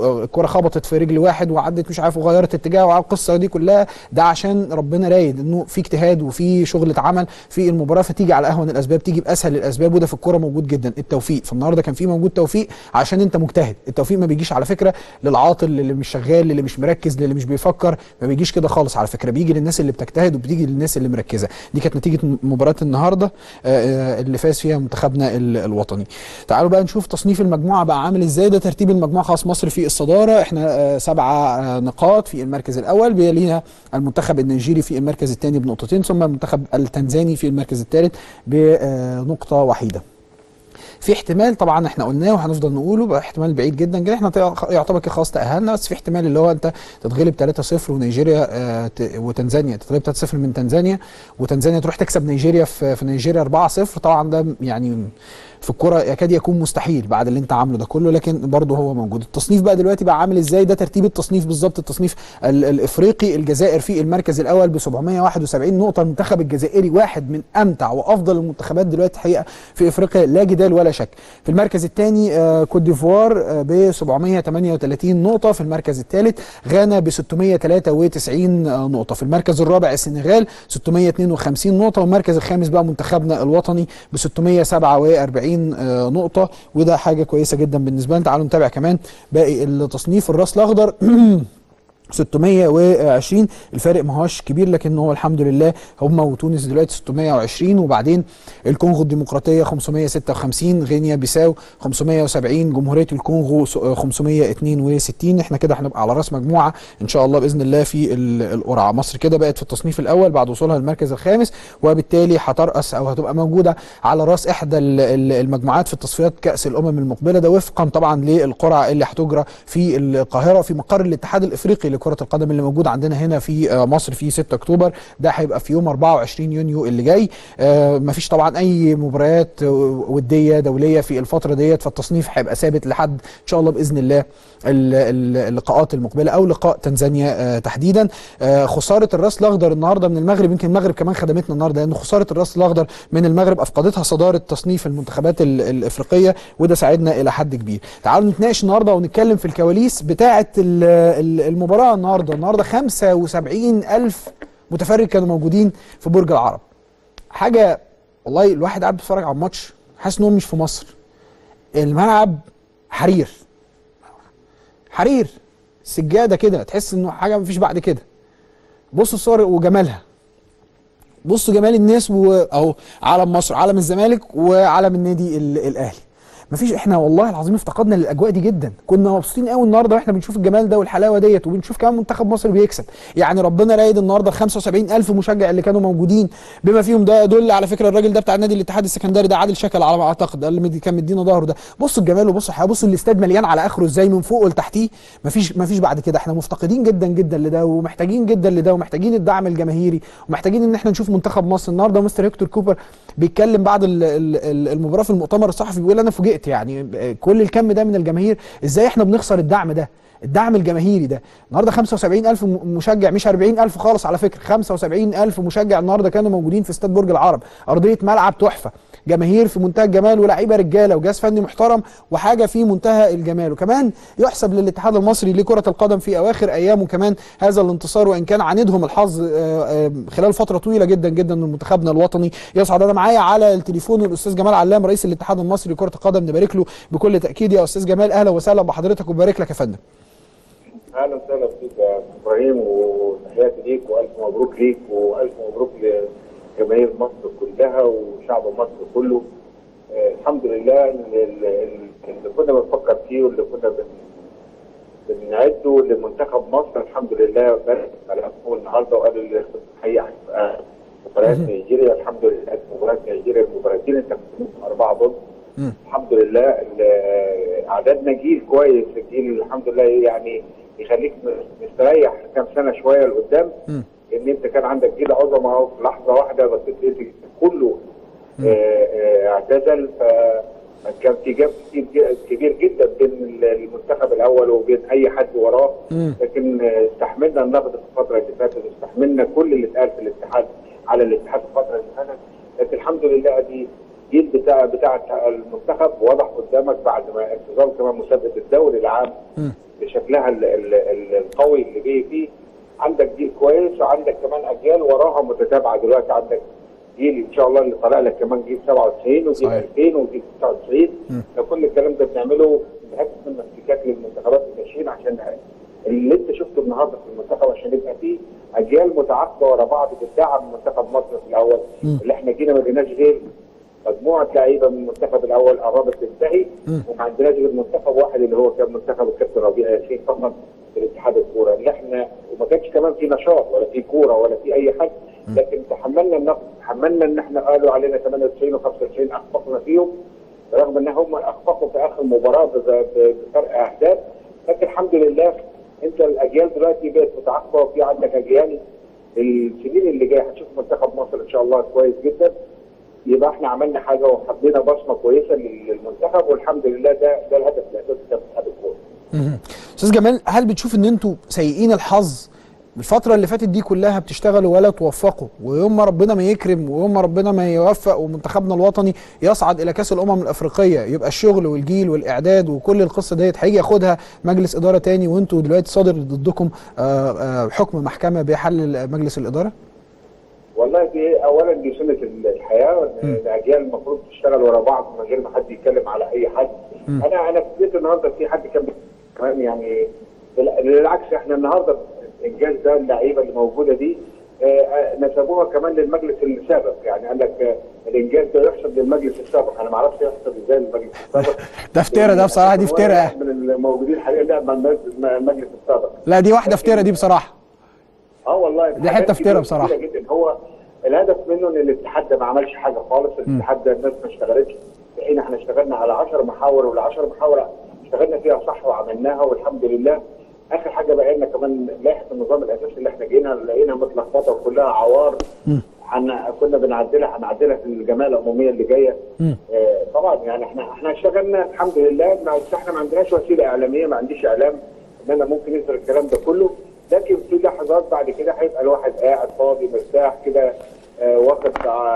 والكره خبطت في رجل واحد وعدت مش عارف وغيرت اتجاه وعلى القصه دي كلها ده عشان ربنا رايد انه في اجتهاد وفي شغل اتعمل في المباراه فتيجي على اهون الاسباب تيجي باسهل الاسباب وده في الكوره موجود جدا التوفيق فالنهارده كان في موجود توفيق عشان انت مجتهد التوفيق ما بيجيش على فكره للعاطل اللي مش شغال اللي مش مركز اللي مش بيفكر ما بيجيش كده خالص على فكره بيجي للناس اللي بتجتهد وبتيجي للناس اللي مركزه دي كانت نتيجه مباراه النهارده آه، آه، اللي فاز فيها منتخبنا ال- الوطني تعالوا بقى نشوف تصنيف المجموعه بقى عامل ازاي ده ترتيب المجموعه خلاص مصر في الصداره احنا آه، سبعه آه، نقاط في المركز الاول بيليها المنتخب النيجيري في المركز الثاني بنقطتين ثم المنتخب التنزاني في المركز الثالث بنقطه وحيده في احتمال طبعا احنا قلناه وهنفضل نقوله بقى احتمال بعيد جدا جدا احنا طيب- يعتبر كده خلاص تاهلنا بس في احتمال اللي هو انت تتغلب 3-0 ونيجيريا اه ت- وتنزانيا تتغلب 3-0 من تنزانيا وتنزانيا تروح تكسب نيجيريا في في نيجيريا 4-0 طبعا ده يعني في الكرة يكاد يكون مستحيل بعد اللي انت عامله ده كله لكن برضه هو موجود التصنيف بقى دلوقتي بقى عامل ازاي ده ترتيب التصنيف بالظبط التصنيف ال- الافريقي الجزائر في المركز الاول ب 771 نقطه المنتخب الجزائري واحد من امتع وافضل المنتخبات دلوقتي الحقيقه في افريقيا لا جدال ولا شك في المركز الثاني آه كوت ديفوار آه ب 738 نقطه في المركز الثالث غانا ب 693 آه نقطه في المركز الرابع السنغال 652 نقطه والمركز الخامس بقى منتخبنا الوطني ب 647 آه نقطه وده حاجه كويسه جدا بالنسبه لنا تعالوا نتابع كمان باقي التصنيف الراس الاخضر 620 الفارق ما هوش كبير لكن هو الحمد لله هم وتونس دلوقتي 620 وبعدين الكونغو الديمقراطيه 556 غينيا بيساو 570 جمهوريه الكونغو س- 562 احنا كده هنبقى على راس مجموعه ان شاء الله باذن الله في ال- القرعه مصر كده بقت في التصنيف الاول بعد وصولها للمركز الخامس وبالتالي هترأس او هتبقى موجوده على راس احدى ال- ال- المجموعات في تصفيات كاس الامم المقبله ده وفقا طبعا للقرعه اللي هتجرى في القاهره في مقر الاتحاد الافريقي لكره القدم اللي موجود عندنا هنا في آه، مصر في 6 اكتوبر ده هيبقى في يوم 24 يونيو اللي جاي آه، مفيش طبعا اي مباريات آه، وديه دوليه في الفتره ديت فالتصنيف هيبقى ثابت لحد ان شاء الله باذن الله ال- ال- اللقاءات المقبله او لقاء تنزانيا آه، تحديدا آه، خساره الراس الاخضر النهارده من المغرب يمكن المغرب كمان خدمتنا النهارده لان خساره الراس الاخضر من المغرب افقدتها صداره تصنيف المنتخبات ال- الافريقيه وده ساعدنا الى حد كبير تعالوا نتناقش النهارده ونتكلم في الكواليس بتاعه ال- ال- المباراه النهارده النهارده 75 الف متفرج كانوا موجودين في برج العرب حاجه والله الواحد قاعد بيتفرج على الماتش حاسس ان هو مش في مصر الملعب حرير حرير سجاده كده تحس انه حاجه مفيش بعد كده بصوا الصور وجمالها بصوا جمال الناس واهو علم مصر علم الزمالك وعلم النادي ال- الاهلي مفيش احنا والله العظيم افتقدنا للاجواء دي جدا كنا مبسوطين قوي النهارده واحنا بنشوف الجمال ده والحلاوه ديت وبنشوف كمان منتخب مصر بيكسب يعني ربنا رايد النهارده 75 الف مشجع اللي كانوا موجودين بما فيهم ده يدل على فكره الراجل ده بتاع النادي الاتحاد السكندري ده عادل شكل على ما اعتقد ده اللي مدي- كان مدينا ظهره ده بصوا الجمال وبصوا الحياه بصوا الاستاد مليان على اخره ازاي من فوق لتحتيه مفيش مفيش بعد كده احنا مفتقدين جدا جدا لده ومحتاجين جدا لده ومحتاجين الدعم الجماهيري ومحتاجين ان احنا نشوف منتخب مصر النهارده مستر هيكتور كوبر بيتكلم بعد ال- ال- ال- المباراه في المؤتمر الصحفي بيقول انا فوجئت يعني كل الكم ده من الجماهير ازاي احنا بنخسر الدعم ده الدعم الجماهيري ده النهارده 75000 م- مشجع مش 40000 خالص على فكره 75000 مشجع النهارده كانوا موجودين في استاد برج العرب ارضيه ملعب تحفه جماهير في منتهى الجمال ولاعيبه رجاله وجهاز فني محترم وحاجه في منتهى الجمال وكمان يحسب للاتحاد المصري لكره القدم في اواخر ايامه كمان هذا الانتصار وان كان عاندهم الحظ آه، آه، خلال فتره طويله جدا جدا من منتخبنا الوطني يصعد انا معايا على التليفون الاستاذ جمال علام رئيس الاتحاد المصري لكره القدم نبارك له بكل تاكيد يا استاذ جمال اهلا وسهلا بحضرتك وبارك لك يا فندم اهلا وسهلا بيك يا ابراهيم وتحياتي ليك والف مبروك ليك والف مبروك لجماهير مصر كلها وشعب مصر كله آه الحمد لله ال- ال- ال- اللي كنا بنفكر فيه واللي كنا بن بنعده لمنتخب مصر الحمد لله بارك على أبوه النهارده وقال الحقيقه هتبقى مباريات نيجيريا الحمد لله مباريات نيجيريا المباراتين انت كنت اربعه ضد الحمد لله ال- اعدادنا جيل كويس الجيل الحمد لله يعني يخليك مستريح كام سنه شويه لقدام ان انت كان عندك جيل عظمه اهو في لحظه واحده بس لقيت كله آه، آه، اعتزل فكان في جاب كتير ج- كبير جدا بين المنتخب الاول وبين اي حد وراه لكن آه، استحملنا النقد في الفتره اللي فاتت واستحملنا كل اللي اتقال في الاتحاد على الاتحاد في الفتره اللي فاتت لكن الحمد لله دي جيل بتاع بتاع المنتخب واضح قدامك بعد ما انتظام كمان مسابقه الدوري العام بشكل شكلها ال- ال- ال- القوي اللي جاي فيه عندك جيل كويس وعندك كمان اجيال وراها متتابعه دلوقتي عندك جيل ان شاء الله اللي طالع لك كمان جيل 97 وجيل صحيح. 2000 وجيل 99 لو كل الكلام ده بنعمله بنهدف من احتكاك للمنتخبات الناشئين عشان اللي انت شفته النهارده في المنتخب عشان يبقى فيه اجيال متعاقبه ورا بعض بتدعم منتخب مصر في الاول اللي احنا جينا ما لقيناش غير مجموعه لعيبه من المنتخب الاول قربت تنتهي وما عندناش غير منتخب واحد اللي هو كان منتخب الكابتن ربيع ياسين فقط في الاتحاد الكوره اللي احنا وما كانش كمان في نشاط ولا في كوره ولا في اي حاجه لكن تحملنا النقد تحملنا ان احنا قالوا علينا 98 و95 اخفقنا فيهم رغم ان هم اخفقوا في اخر مباراه ب- ب- بفرق اهداف لكن الحمد لله انت الاجيال دلوقتي بقت متعاقبه وفي عندك اجيال السنين اللي جايه هتشوف منتخب مصر ان شاء الله كويس جدا يبقى احنا عملنا حاجه وحطينا بصمه كويسه للمنتخب والحمد لله ده ده الهدف الاساسي بتاع اتحاد الكوره. مهم. استاذ جمال هل بتشوف ان انتوا سيئين الحظ الفترة اللي فاتت دي كلها بتشتغلوا ولا توفقوا ويوم ما ربنا ما يكرم ويوم ما ربنا ما يوفق ومنتخبنا الوطني يصعد الى كاس الامم الافريقيه يبقى الشغل والجيل والاعداد وكل القصه ديت هيجي ياخدها مجلس اداره تاني وانتوا دلوقتي صادر ضدكم آه، آه، حكم محكمه بحل مجلس الاداره؟ والله دي اولا دي سنه الحياه ان الاجيال المفروض تشتغل ورا بعض من غير ما حد يتكلم على اي حد. انا انا فكرت النهارده في حد كان كمان يعني بال- بالعكس احنا النهارده الانجاز ده اللعيبه اللي موجوده دي آه، آه، نسبوها كمان للمجلس السابق يعني قال لك آه، الانجاز ده يحسب للمجلس السابق انا ما اعرفش يحسب ازاي للمجلس السابق ده افتراء ده بصراحة، دي افتراء. من الموجودين حاليا لا مع المجلس السابق لا دي واحده افتراء دي بصراحه اه والله دي حاجات حتة افتراء كتير- بصراحة. كتيرة جدا هو الهدف منه ان الاتحاد ده ما عملش حاجه خالص الاتحاد ده الناس ما اشتغلتش في حين احنا اشتغلنا على 10 محاور وال 10 محاور اشتغلنا فيها صح وعملناها والحمد لله اخر حاجه بقى لنا كمان لائحه النظام الاساسي اللي احنا جينا لقينا متلخبطه وكلها عوار عن كنا بنعدلها هنعدلها في الجمعيه العموميه اللي جايه آه طبعا يعني احنا احنا اشتغلنا الحمد لله ما احنا ما عندناش وسيله اعلاميه ما عنديش اعلام ان انا ممكن يظهر الكلام ده كله لكن في لحظات بعد كده هيبقى الواحد قاعد فاضي مرتاح كده آه واخد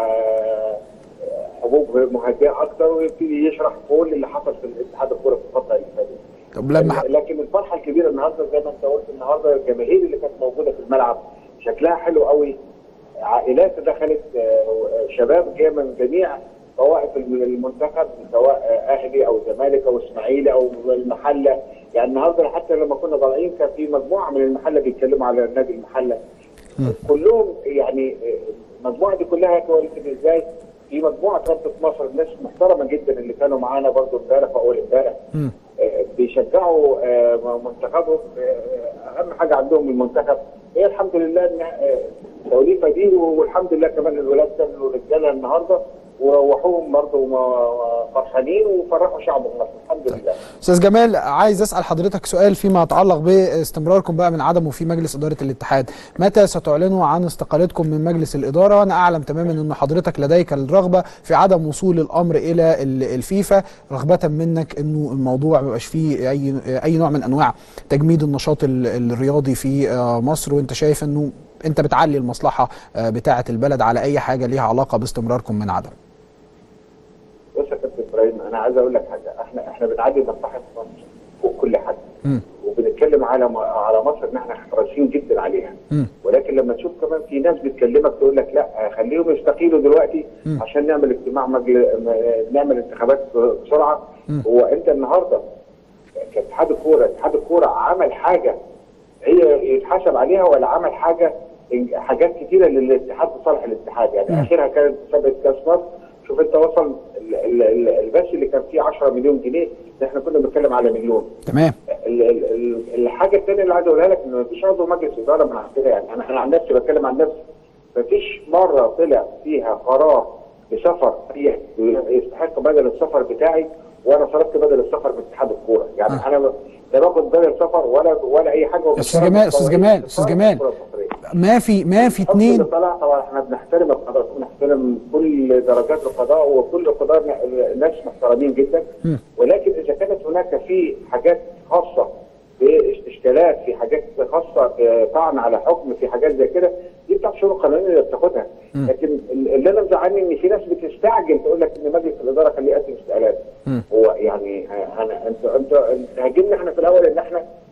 آه حبوب مهدئه اكتر ويبتدي يشرح كل اللي حصل في الاتحاد الكوره في الفتره اللي فاتت. طب لما ح- لكن الفرحه الكبيره النهارده زي ما انت قلت النهارده الجماهير اللي كانت موجوده في الملعب شكلها حلو قوي عائلات دخلت آه، شباب جايه من جميع طوائف المنتخب سواء آه، اهلي او زمالك او اسماعيلي او المحله يعني النهارده حتى لما كنا طالعين كان في مجموعه من المحله بيتكلموا على نادي المحله كلهم يعني آه، المجموعه دي كلها كويسه ازاي في مجموعه رابطه مصر ناس محترمه جدا اللي كانوا معانا برضو امبارح واول امبارح آه، بيشجعوا آه، منتخبهم آه، اهم حاجه عندهم المنتخب هي الحمد لله ان آه، توليفه دي والحمد لله كمان الولاد كانوا رجاله النهارده وروحوهم برضه فرحانين وفرحوا شعب مصر الحمد لله استاذ جمال عايز اسال حضرتك سؤال فيما يتعلق باستمراركم بقى من عدمه في مجلس اداره الاتحاد متى ستعلنوا عن استقالتكم من مجلس الاداره وانا اعلم تماما ان حضرتك لديك الرغبه في عدم وصول الامر الى ال- الفيفا رغبه منك انه الموضوع ما يبقاش فيه اي اي نوع من انواع تجميد النشاط ال- الرياضي في آه، مصر وانت شايف انه انت بتعلي المصلحه آه، بتاعه البلد على اي حاجه ليها علاقه باستمراركم من عدم بص يا كابتن ابراهيم انا عايز اقول لك حاجه احنا احنا بنعدي مصلحه مصر فوق كل حد مم. وبنتكلم على م- على مصر ان احنا حريصين جدا عليها مم. ولكن لما تشوف كمان في ناس بتكلمك تقول لك لا خليهم يستقيلوا دلوقتي عشان نعمل اجتماع مجل... م- نعمل انتخابات بسرعه هو انت النهارده كاتحاد الكوره اتحاد الكوره عمل حاجه هي يتحاسب عليها ولا عمل حاجه حاجات كتيره للاتحاد لصالح الاتحاد يعني اخرها كانت مسابقه كاس مصر شوف انت وصل ال- ال- ال- البث اللي كان فيه 10 مليون جنيه ده احنا كنا بنتكلم على مليون تمام ال- ال- ال- الحاجه الثانيه اللي عايز اقولها لك ان مفيش عضو مجلس اداره من عندنا يعني انا انا عن نفسي بتكلم عن نفسي مفيش مره طلع فيها قرار بسفر أي يستحق بدل السفر بتاعي وانا صرفت بدل السفر باتحاد الكوره يعني آه. انا لا باخد بدل سفر ولا ولا اي حاجه أستاذ جمال- أستاذ جمال- أستاذ جمال. ما في ما في الحكم اتنين اللي طلع طبعا احنا بنحترم القضاء بنحترم كل درجات القضاء وكل القضاء ن- ناس محترمين جدا مم. ولكن اذا كانت هناك في حاجات خاصه باشكالات في حاجات خاصه طعن على حكم في حاجات زي كده دي بتاعت الشؤون القانونيه اللي بتاخدها لكن اللي انا مزعلني ان في ناس بتستعجل تقول لك ان مجلس الاداره خليه يقدم استقالات مم. هو يعني انا انت انت انت هاجمنا احنا في الاول ان احنا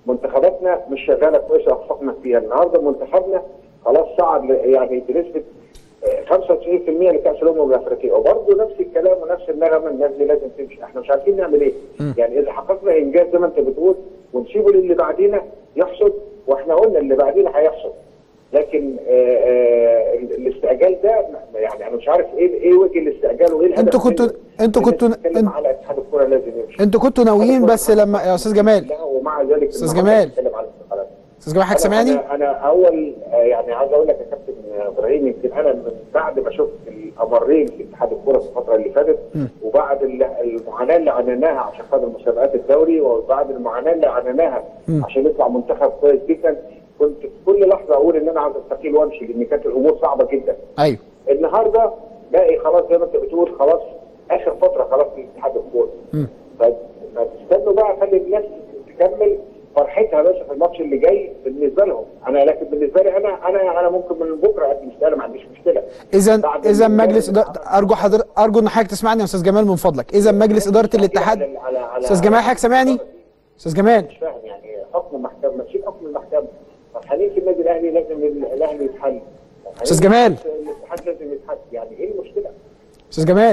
منتخباتنا مش شغاله كويس اخفقنا فيها النهارده منتخبنا خلاص صعد ل- يعني بنسبه آه، 95% لكاس الامم الافريقيه وبرضه نفس الكلام ونفس النغمه الناس دي لازم تمشي احنا مش عارفين نعمل ايه يعني اذا حققنا انجاز زي ما انت بتقول ونسيبه للي بعدينا يحصد واحنا قلنا اللي بعدينا هيحصد لكن آه، آه، الاستعجال ده يعني انا مش عارف ايه ايه وجه الاستعجال وايه الهدف انتوا كنتوا- منه. انتوا الناس كنتوا- بتتكلم انت- على اتحاد الكوره لازم يمشي انتوا كنتوا ناويين بس لما يا استاذ جمال لا ومع ذلك أستاذ النهاردة جمال. بنتكلم على الاستقالات. استاذ جمال حضرتك أنا- سامعني انا انا اول آه، يعني عايز اقول لك يا كابتن ابراهيم يمكن انا من بعد ما شفت الامرين في اتحاد الكوره في الفتره اللي فاتت وبعد ال- المعاناه اللي عانيناها عشان خاطر مسابقات الدوري وبعد المعاناه اللي عانيناها عشان يطلع منتخب كويس جدا كنت في كل لحظه اقول ان انا عايز استقيل وامشي لان كانت الامور صعبه جدا ايوه النهارده باقي خلاص زي ما انت بتقول خلاص اخر فتره خلاص في اتحاد الكوره ف- فتستنوا بقى خلي الناس تكمل فرحتها بس في الماتش اللي جاي بالنسبه لهم انا لكن بالنسبه لي انا انا انا ممكن من بكره اقدم استقاله ما عنديش مشكله اذا بعد اذا ال- مجلس إدارة ارجو حضر ارجو ان حضرتك تسمعني يا استاذ جمال من فضلك اذا مجلس اداره الاتحاد على- على- على- استاذ جمال حضرتك سامعني استاذ جمال مش فاهم يعني حكم المحكمه ما تشيل حكم المحكمه فرحانين في النادي الاهلي لازم الاهلي يتحل فرحانين أستاذ جمال. في الاتحاد لازم يتحل يعني ايه المشكله؟ استاذ جمال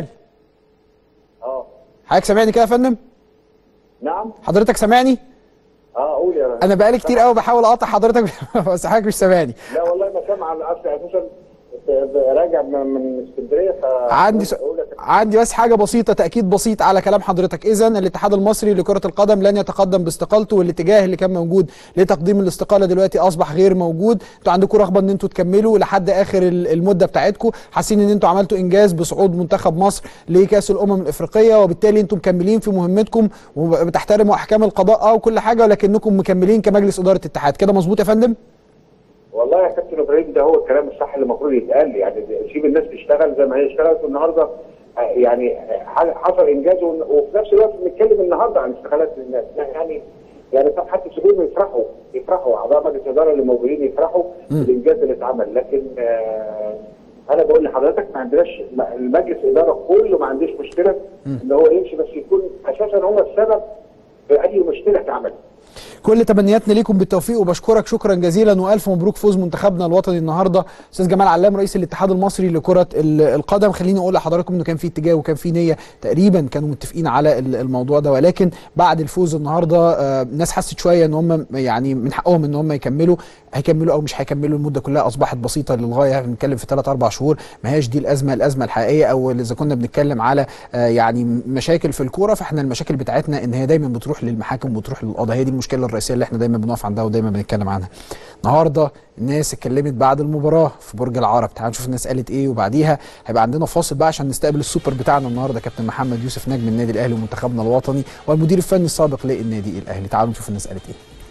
اه حضرتك سامعني كده يا فندم نعم حضرتك سامعني اه قول يا انا بقالي كتير قوي بحاول اقاطع حضرتك بس حضرتك مش سامعني لا والله ما سامع على اصل اساسا راجع من من اسكندريه ف عندي س... أقول لك- عندي بس حاجه بسيطه تاكيد بسيط على كلام حضرتك اذا الاتحاد المصري لكره القدم لن يتقدم باستقالته والاتجاه اللي كان موجود لتقديم الاستقاله دلوقتي اصبح غير موجود انتوا عندكم رغبه ان انتوا تكملوا لحد اخر ال- المده بتاعتكم حاسين ان انتوا عملتوا انجاز بصعود منتخب مصر لكاس الامم الافريقيه وبالتالي انتم مكملين في مهمتكم وبتحترموا احكام القضاء اه وكل حاجه ولكنكم مكملين كمجلس اداره اتحاد كده مظبوط يا فندم والله يا كابتن ابراهيم ده هو الكلام الصح اللي المفروض يتقال يعني سيب الناس تشتغل زي ما هي اشتغلت النهارده آه، يعني ح- حصل انجاز ون- وفي نفس الوقت بنتكلم النهارده عن استقالات الناس يعني يعني طب حتى سيبوهم يفرحوا يفرحوا اعضاء مجلس الاداره اللي موجودين يفرحوا بالانجاز اللي اتعمل لكن آه انا بقول لحضرتك ما عندناش ما- المجلس الاداره كله ما عندوش مشكله ان هو يمشي بس يكون اساسا هم السبب في اي مشكله اتعملت كل تمنياتنا ليكم بالتوفيق وبشكرك شكرا جزيلا والف مبروك فوز منتخبنا الوطني النهارده استاذ جمال علام رئيس الاتحاد المصري لكره ال- القدم خليني اقول لحضراتكم انه كان في اتجاه وكان في نيه تقريبا كانوا متفقين على ال- الموضوع ده ولكن بعد الفوز النهارده آه، الناس حست شويه ان هم يعني من حقهم ان هم يكملوا هيكملوا او مش هيكملوا المده كلها اصبحت بسيطه للغايه بنتكلم في 3 4 شهور ما هياش دي الازمه الازمه الحقيقيه او اذا كنا بنتكلم على آه، يعني مشاكل في الكوره فاحنا المشاكل بتاعتنا ان هي دايما بتروح للمحاكم وبتروح للقضاء هي دي المشكله الرئيسيه اللي احنا دايما بنقف عندها ودايما بنتكلم عنها النهارده الناس اتكلمت بعد المباراه في برج العرب تعالوا نشوف الناس قالت ايه وبعديها هيبقى عندنا فاصل بقى عشان نستقبل السوبر بتاعنا النهارده كابتن محمد يوسف نجم النادي الاهلي ومنتخبنا الوطني والمدير الفني السابق للنادي الاهلي تعالوا نشوف الناس قالت ايه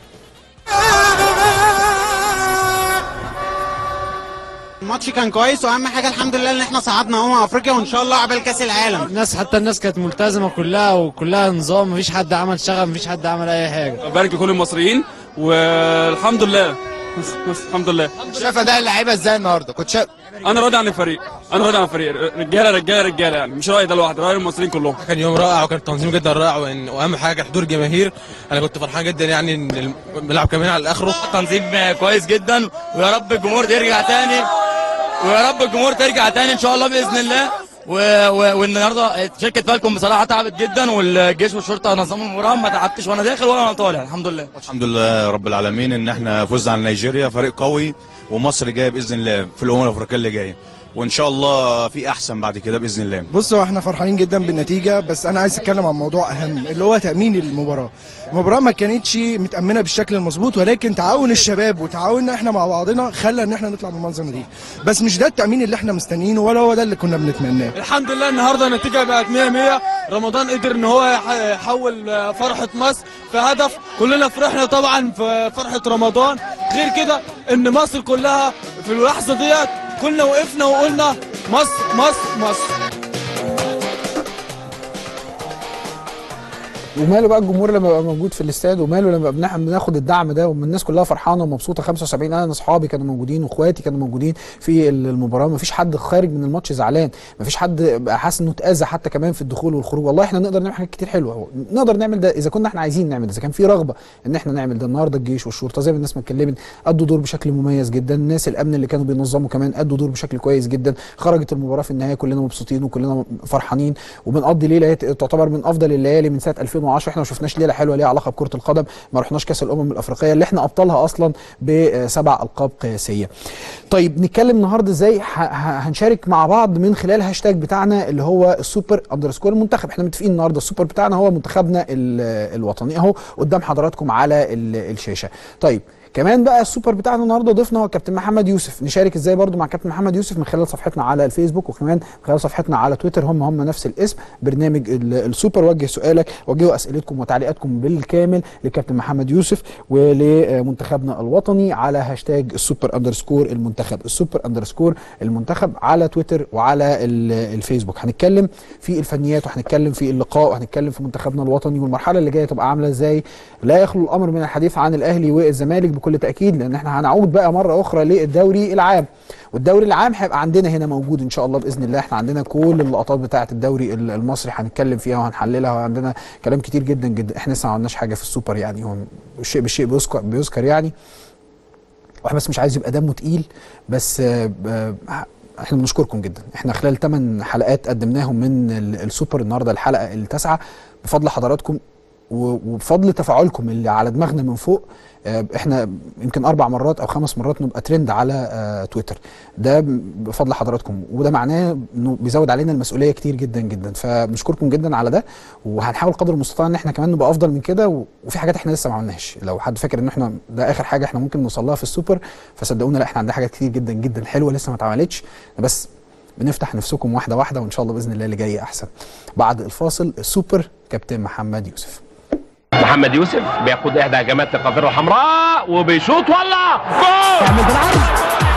الماتش كان كويس واهم حاجه الحمد لله ان احنا صعدنا امم افريقيا وان شاء الله عقبال كاس العالم الناس حتى الناس كانت ملتزمه كلها وكلها نظام مفيش حد عمل شغب مفيش حد عمل اي حاجه بارك لكل المصريين والحمد لله بس بس الحمد لله شايف اداء اللعيبه ازاي النهارده كنت شايف انا راضي عن الفريق انا راضي عن الفريق رجاله رجاله رجاله يعني مش راضي ده لوحده راضي المصريين كلهم كان يوم رائع وكان التنظيم جدا رائع وإن- واهم حاجه حضور الجماهير انا كنت فرحان جدا يعني ان الملعب كمان على اخره تنظيم كويس جدا ويا رب الجمهور ترجع تاني ويا رب الجمهور ترجع تاني ان شاء الله باذن الله و... و... والنهارده شركه فالكون بصراحه تعبت جدا والجيش والشرطه نظموا المباراه ما تعبتش وانا داخل ولا وانا طالع الحمد لله الحمد لله رب العالمين ان احنا فزنا على نيجيريا فريق قوي ومصر جايه باذن الله في الامم الافريقيه اللي جايه وان شاء الله في احسن بعد كده باذن الله بصوا احنا فرحانين جدا بالنتيجه بس انا عايز اتكلم عن موضوع اهم اللي هو تامين المباراه المباراه ما كانتش متامنه بالشكل المظبوط ولكن تعاون الشباب وتعاوننا احنا مع بعضنا خلى ان احنا نطلع بالمنظر دي بس مش ده التامين اللي احنا مستنيينه ولا هو ده اللي كنا بنتمناه الحمد لله النهارده النتيجه بقت 100 100 رمضان قدر ان هو يح- يحول فرحه مصر في هدف كلنا فرحنا طبعا في فرحه رمضان غير كده ان مصر كلها في اللحظه ديت كلنا وقفنا وقلنا مصر مصر مصر وماله بقى الجمهور لما يبقى موجود في الاستاد وماله لما بنح- بناخد الدعم ده وما الناس كلها فرحانه ومبسوطه 75 انا اصحابي كانوا موجودين واخواتي كانوا موجودين في ال- المباراه ما فيش حد خارج من الماتش زعلان ما فيش حد بقى حاسس انه اتاذى حتى كمان في الدخول والخروج والله احنا نقدر نعمل حاجات كتير حلوه نقدر نعمل ده اذا كنا احنا عايزين نعمل ده اذا كان في رغبه ان احنا نعمل ده النهارده الجيش والشرطه زي ما الناس ما اتكلمت ادوا دور بشكل مميز جدا الناس الامن اللي كانوا بينظموا كمان ادوا دور بشكل كويس جدا خرجت المباراه في النهايه كلنا مبسوطين وكلنا فرحانين وبنقضي ليله هي تعتبر من افضل الليالي من سنه 2010 احنا ما شفناش ليله حلوه ليها علاقه بكره القدم ما رحناش كاس الامم الافريقيه اللي احنا ابطالها اصلا بسبع القاب قياسيه طيب نتكلم النهارده ازاي ه- ه- هنشارك مع بعض من خلال هاشتاج بتاعنا اللي هو السوبر اندرسكور المنتخب احنا متفقين النهارده السوبر بتاعنا هو منتخبنا ال- الوطني اهو قدام حضراتكم على ال- الشاشه طيب كمان بقى السوبر بتاعنا النهارده ضيفنا هو كابتن محمد يوسف نشارك ازاي برضو مع كابتن محمد يوسف من خلال صفحتنا على الفيسبوك وكمان من خلال صفحتنا على تويتر هم هم نفس الاسم برنامج ال- السوبر وجه سؤالك وجهوا اسئلتكم وتعليقاتكم بالكامل لكابتن محمد يوسف ولمنتخبنا الوطني على هاشتاج السوبر اندرسكور المنتخب السوبر اندرسكور المنتخب على تويتر وعلى ال- الفيسبوك هنتكلم في الفنيات وهنتكلم في اللقاء وهنتكلم في منتخبنا الوطني والمرحله اللي جايه تبقى عامله ازاي لا يخلو الامر من الحديث عن الاهلي والزمالك بكل تاكيد لان احنا هنعود بقى مره اخرى للدوري العام والدوري العام هيبقى عندنا هنا موجود ان شاء الله باذن الله احنا عندنا كل اللقطات بتاعه الدوري ال- المصري هنتكلم فيها وهنحللها وعندنا كلام كتير جدا جدا احنا لسه ما عملناش حاجه في السوبر يعني هو الشيء بالشيء بيذكر بيذكر يعني واحد بس مش عايز يبقى دمه تقيل بس آه، آه، احنا بنشكركم جدا احنا خلال 8 حلقات قدمناهم من ال- السوبر النهارده الحلقه التاسعه بفضل حضراتكم و- وبفضل تفاعلكم اللي على دماغنا من فوق آه، احنا يمكن اربع مرات او خمس مرات نبقى ترند على آه، تويتر ده بفضل حضراتكم وده معناه انه بيزود علينا المسؤوليه كتير جدا جدا فبنشكركم جدا على ده وهنحاول قدر المستطاع ان احنا كمان نبقى افضل من كده و- وفي حاجات احنا لسه ما عملناش لو حد فاكر ان احنا ده اخر حاجه احنا ممكن نوصل لها في السوبر فصدقونا لا احنا عندنا حاجات كتير جدا جدا حلوه لسه ما اتعملتش بس بنفتح نفسكم واحده واحده وان شاء الله باذن الله اللي جاي احسن بعد الفاصل السوبر كابتن محمد يوسف محمد يوسف بياخد احدى هجمات القاذره الحمراء وبيشوط ولا جول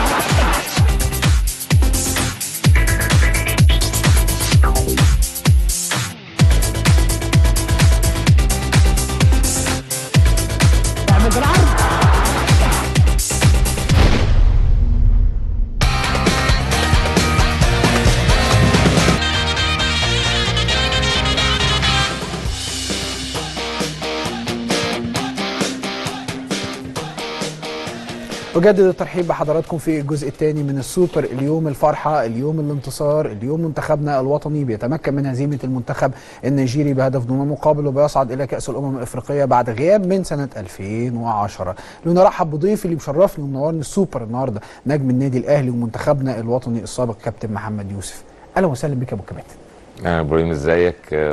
أجدد الترحيب بحضراتكم في الجزء الثاني من السوبر اليوم الفرحة اليوم الانتصار اليوم منتخبنا الوطني بيتمكن من هزيمة المنتخب النيجيري بهدف دون مقابل وبيصعد إلى كأس الأمم الأفريقية بعد غياب من سنة 2010 لنرحب بضيفي اللي مشرفني ومنورني السوبر النهاردة نجم النادي الأهلي ومنتخبنا الوطني السابق كابتن محمد يوسف أهلا وسهلا بك يا أبو كباتن انا ابراهيم ازيك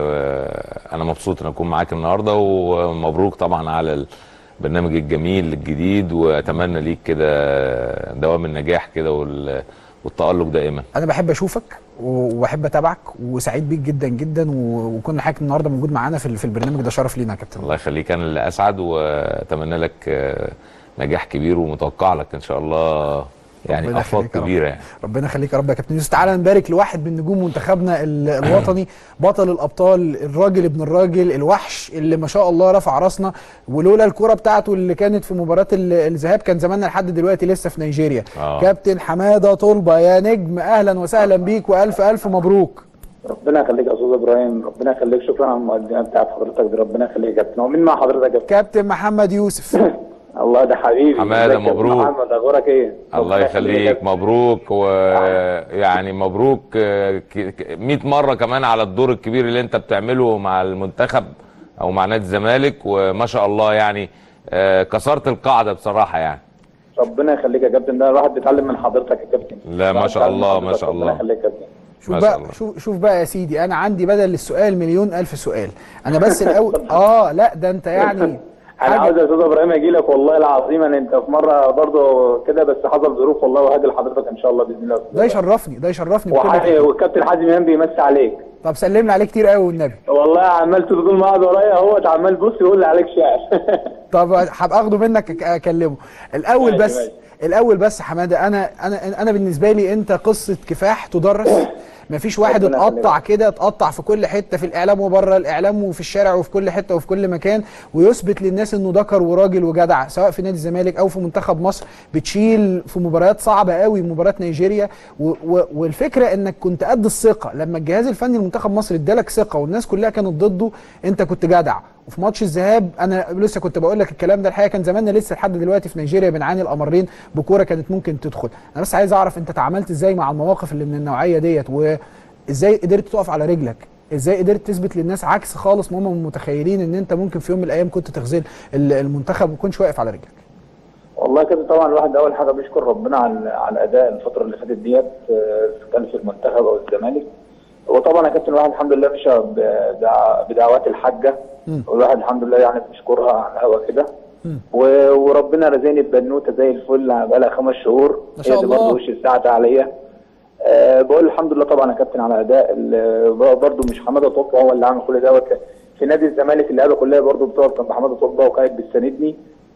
آه، انا مبسوط ان اكون معاك النهارده ومبروك طبعا على البرنامج الجميل الجديد واتمنى ليك كده دوام النجاح كده وال- والتالق دائما انا بحب اشوفك و- وبحب اتابعك وسعيد بيك جدا جدا و- وكون حضرتك النهارده موجود معانا في ال- في البرنامج ده شرف لينا يا كابتن الله يخليك انا اللي اسعد واتمنى لك آه، نجاح كبير ومتوقع لك ان شاء الله يعني ربنا افاق يخليك يا رب. كبيره يعني ربنا يخليك يا رب يا كابتن يوسف تعالى نبارك لواحد من نجوم منتخبنا ال- الوطني بطل الابطال الراجل ابن الراجل الوحش اللي ما شاء الله رفع راسنا ولولا الكرة بتاعته اللي كانت في مباراة ال- الذهاب كان زماننا لحد دلوقتي لسه في نيجيريا آه. كابتن حمادة طلبة يا نجم اهلا وسهلا بيك والف الف مبروك ربنا يخليك يا استاذ ابراهيم ربنا يخليك شكرا على المقدمه بتاعت حضرتك دي ربنا يخليك يا كابتن ومين مع حضرتك يا كابتن كابتن محمد يوسف الله ده حبيبي حمادة، ازيك يا أستاذ مبروك. محمد اخبارك ايه الله يخليك مبروك ويعني مبروك آه، ك- ك- 100 مره كمان على الدور الكبير اللي انت بتعمله مع المنتخب او مع نادي الزمالك وما شاء الله يعني آه، كسرت القاعده بصراحه يعني ربنا يخليك يا كابتن ده الواحد بيتعلم من حضرتك يا كابتن لا ما شاء الله ما شاء ربنا الله يخليك يا كابتن شوف ما شاء بقى الله. شوف شوف بقى يا سيدي انا عندي بدل السؤال مليون الف سؤال انا بس الاول اه لا ده انت يعني انا عاوز يا استاذ ابراهيم اجي لك والله العظيم انا انت في مره برضه كده بس حصل ظروف والله وهاجي لحضرتك ان شاء الله باذن الله ده يشرفني ده يشرفني بكل وح- تأكيد. والكابتن حازم امام بيمسي عليك طب سلمنا عليه كتير قوي والنبي والله عمال تقول ما قاعد ورايا اهوت عمال بص يقول لي عليك شعر طب هبقى اخده منك أك- اكلمه الاول ماشي، بس ماشي. الاول بس حماده انا انا انا بالنسبه لي انت قصه كفاح تدرس مفيش واحد ربنا اتقطع يخليك. كده اتقطع في كل حته في الاعلام وبره الاعلام وفي الشارع وفي كل حته وفي كل مكان ويثبت للناس انه ذكر وراجل وجدع سواء في نادي الزمالك او في منتخب مصر بتشيل في مباريات صعبه قوي مباراه نيجيريا و و والفكره انك كنت قد الثقه لما الجهاز الفني لمنتخب مصر ادالك ثقه والناس كلها كانت ضده انت كنت جدع وفي ماتش الذهاب انا لسه كنت بقول لك الكلام ده الحقيقه كان زماننا لسه لحد دلوقتي في نيجيريا بنعاني الامرين بكوره كانت ممكن تدخل انا بس عايز اعرف انت تعاملت ازاي مع المواقف اللي من النوعيه ديت وازاي قدرت تقف على رجلك ازاي قدرت تثبت للناس عكس خالص ما هم متخيلين ان انت ممكن في يوم من الايام كنت تخذل ال- المنتخب وما كنتش واقف على رجلك والله كده طبعا الواحد اول حاجه بيشكر ربنا على على الاداء الفتره اللي فاتت ديت آه، كان في المنتخب او الزمالك وطبعا يا كابتن الواحد الحمد لله مشى بدع- بدعوات الحاجه والواحد الحمد لله يعني بنشكرها على الهوا كده و- وربنا رزقني ببنوته زي الفل بقالها خمس شهور ما شاء هي دي الله. برضه وش الساعه عليا أه بقول الحمد لله طبعا يا كابتن على اداء ال- برضه مش حماده طبه هو اللي عامل كل دوت في نادي الزمالك اللعيبه كلها برضه بتقف جنب حماده طبه وكانت بتساندني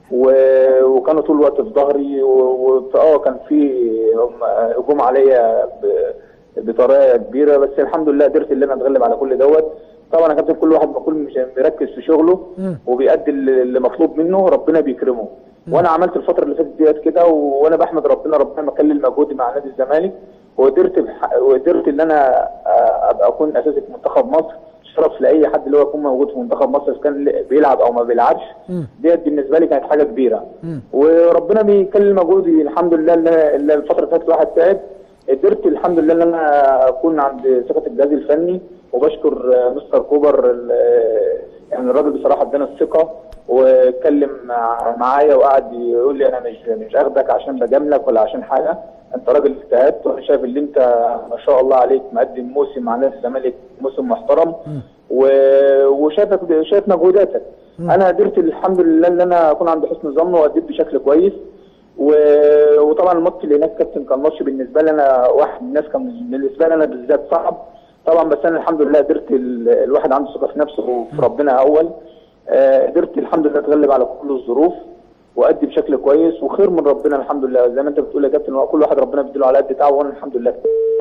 و- وكانوا طول الوقت في ظهري و- و- اه كان في هم- هجوم عليا ب- بطريقه كبيره بس الحمد لله قدرت ان انا اتغلب على كل دوت طبعا يا كابتن كل واحد بيكون مش مركز في شغله وبيأدي اللي اللي مطلوب منه ربنا بيكرمه وانا عملت الفتره اللي فاتت ديت كده و- وانا بحمد ربنا ربنا ما كلل مجهودي مع نادي الزمالك وقدرت بح... وقدرت ان انا آه، ابقى اكون اساسي في منتخب مصر شرف لاي حد اللي هو يكون موجود في منتخب مصر اذا كان بيلعب او ما بيلعبش ديت بالنسبه لي كانت حاجه كبيره وربنا بيكلل مجهودي الحمد لله ان إن الفتره اللي فاتت الواحد تعب قدرت الحمد لله ان انا اكون عند ثقه الجهاز الفني وبشكر آه، مستر كوبر ال- آه، يعني الراجل بصراحه ادانا الثقه واتكلم مع- معايا وقعد يقول لي انا مش مش اخدك عشان بجاملك ولا عشان حاجه انت راجل اجتهدت وانا شايف ان انت ما شاء الله عليك مقدم موسم مع نادي الزمالك موسم محترم و- وشايفك شايف مجهوداتك انا قدرت الحمد لله ان انا اكون عند حسن ظن واديت بشكل كويس و- وطبعا الماتش اللي هناك كابتن كان ماتش بالنسبه لي انا واحد من الناس كان بالنسبه لي انا بالذات صعب طبعا بس انا الحمد لله قدرت ال- الواحد عنده ثقه في نفسه وفي ربنا اول آه، قدرت الحمد لله اتغلب على كل الظروف وادي بشكل كويس وخير من ربنا الحمد لله زي ما انت بتقول يا كابتن هو كل واحد ربنا بيديله على قد تعبه وانا الحمد لله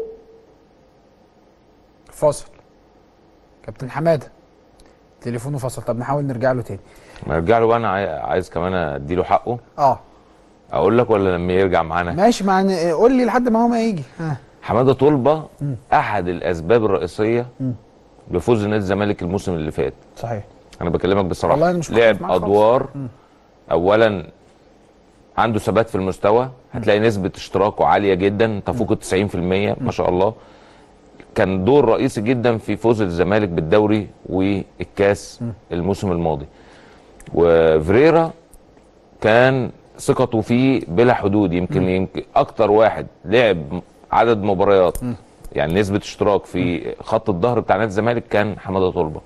فاصل كابتن حماده تليفونه فصل طب نحاول نرجع له تاني ما يرجع له بقى انا عاي- عايز كمان اديله حقه اه اقول لك ولا لما يرجع معانا ماشي مع قول لي لحد ما هو ما يجي ها حماده طلبه احد الاسباب الرئيسيه بفوز نادي الزمالك الموسم اللي فات صحيح انا بكلمك بصراحه والله أنا مش لعب مختلف معاك خالص. ادوار اولا عنده ثبات في المستوى هتلاقي نسبه اشتراكه عاليه جدا تفوق ال 90% ما شاء الله كان دور رئيسي جدا في فوز الزمالك بالدوري والكاس الموسم الماضي وفريرا كان ثقته فيه بلا حدود يمكن يمكن اكتر واحد لعب عدد مباريات يعني نسبه اشتراك في خط الظهر بتاع نادي الزمالك كان حماده طلبه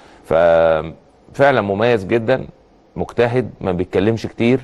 ففعلا مميز جدا مجتهد ما بيتكلمش كتير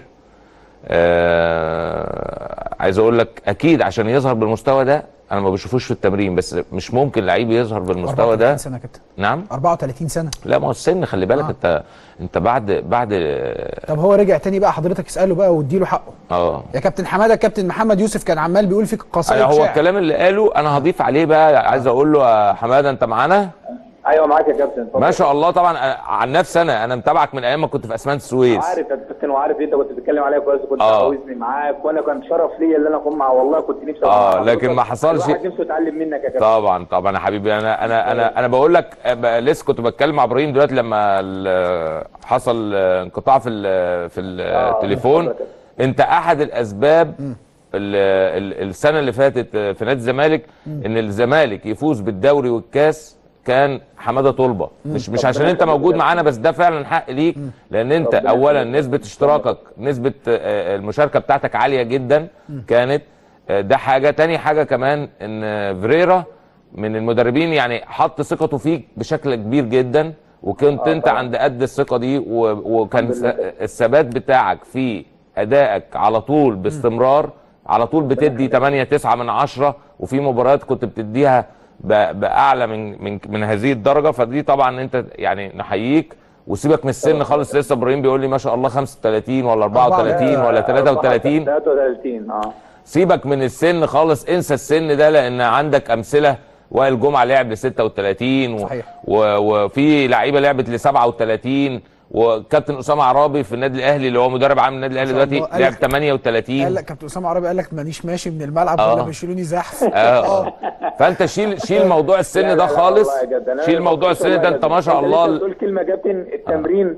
آه عايز اقول لك اكيد عشان يظهر بالمستوى ده انا ما بشوفوش في التمرين بس مش ممكن لعيب يظهر بالمستوى 34 ده سنه يا كابتن نعم 34 سنه لا ما هو السن خلي بالك آه. انت انت بعد بعد طب هو رجع تاني بقى حضرتك اساله بقى واديله حقه اه يا كابتن حماده كابتن محمد يوسف كان عمال بيقول فيك قصائد أنا هو شعر. الكلام اللي قاله انا هضيف عليه بقى عايز اقول له يا حماده انت معانا ايوه معاك يا كابتن اتفضل. ما شاء الله طبعا أنا- عن نفسي انا انا متابعك من ايام ما كنت في اسمنت السويس عارف يا كابتن وعارف انت كنت بتتكلم عليا كويس وكنت آه. عاوزني معاك وانا كان شرف ليا ان انا اكون مع والله كنت نفسي أكون آه، مع لكن حضرتك. ما حصلش. الواحد نفسه يتعلم منك يا كابتن طبعا طبعا يا حبيبي انا انا انا انا بقول لك آه، لسه كنت بتكلم مع ابراهيم دلوقتي لما ال- حصل آه، انقطاع في ال- في التليفون انت احد الاسباب ال- ال- السنه اللي فاتت آه، في نادي الزمالك ان الزمالك يفوز بالدوري والكاس كان حماده طلبه مش مش ربنا عشان انت يخليك موجود يا معانا بس ده فعلا حق ليك لان انت ربنا اولا يخليك. نسبه اشتراكك نسبه آه، المشاركه بتاعتك عاليه جدا كانت آه، ده حاجه تاني حاجه كمان ان آه، فريرا من المدربين يعني حط ثقته فيك بشكل كبير جدا وكنت آه، انت طبعا. عند قد الثقه دي و- وكان الحمد لله. س- الثبات بتاعك في ادائك على طول باستمرار على طول بتدي 8 9 من 10 وفي مباريات كنت بتديها ب- باعلى من من من هذه الدرجه فدي طبعا انت يعني نحييك وسيبك من السن خالص لسه ابراهيم بيقول لي ما شاء الله 35 ولا 34 ولا 33 33 اه سيبك من السن خالص انسى السن ده لان عندك امثله وائل جمعه لعب ل 36 و... صحيح. و... وفي لعيبه لعبت ل 37 وكابتن اسامه عرابي في النادي الاهلي اللي هو مدرب عام النادي الاهلي ما شاء دلوقتي الله. لعب قال 38 قال لك كابتن اسامه عربي قال لك مانيش ماشي من الملعب آه. ولا بيشيلوني زحف اه فانت شيل شيل موضوع لا، السن لا، ده لا، خالص والله يا جد. أنا شيل موضوع مبسوط السن والله ده يا انت جد. ما شاء أنت الله لسه بتقول كلمه يا كابتن التمرين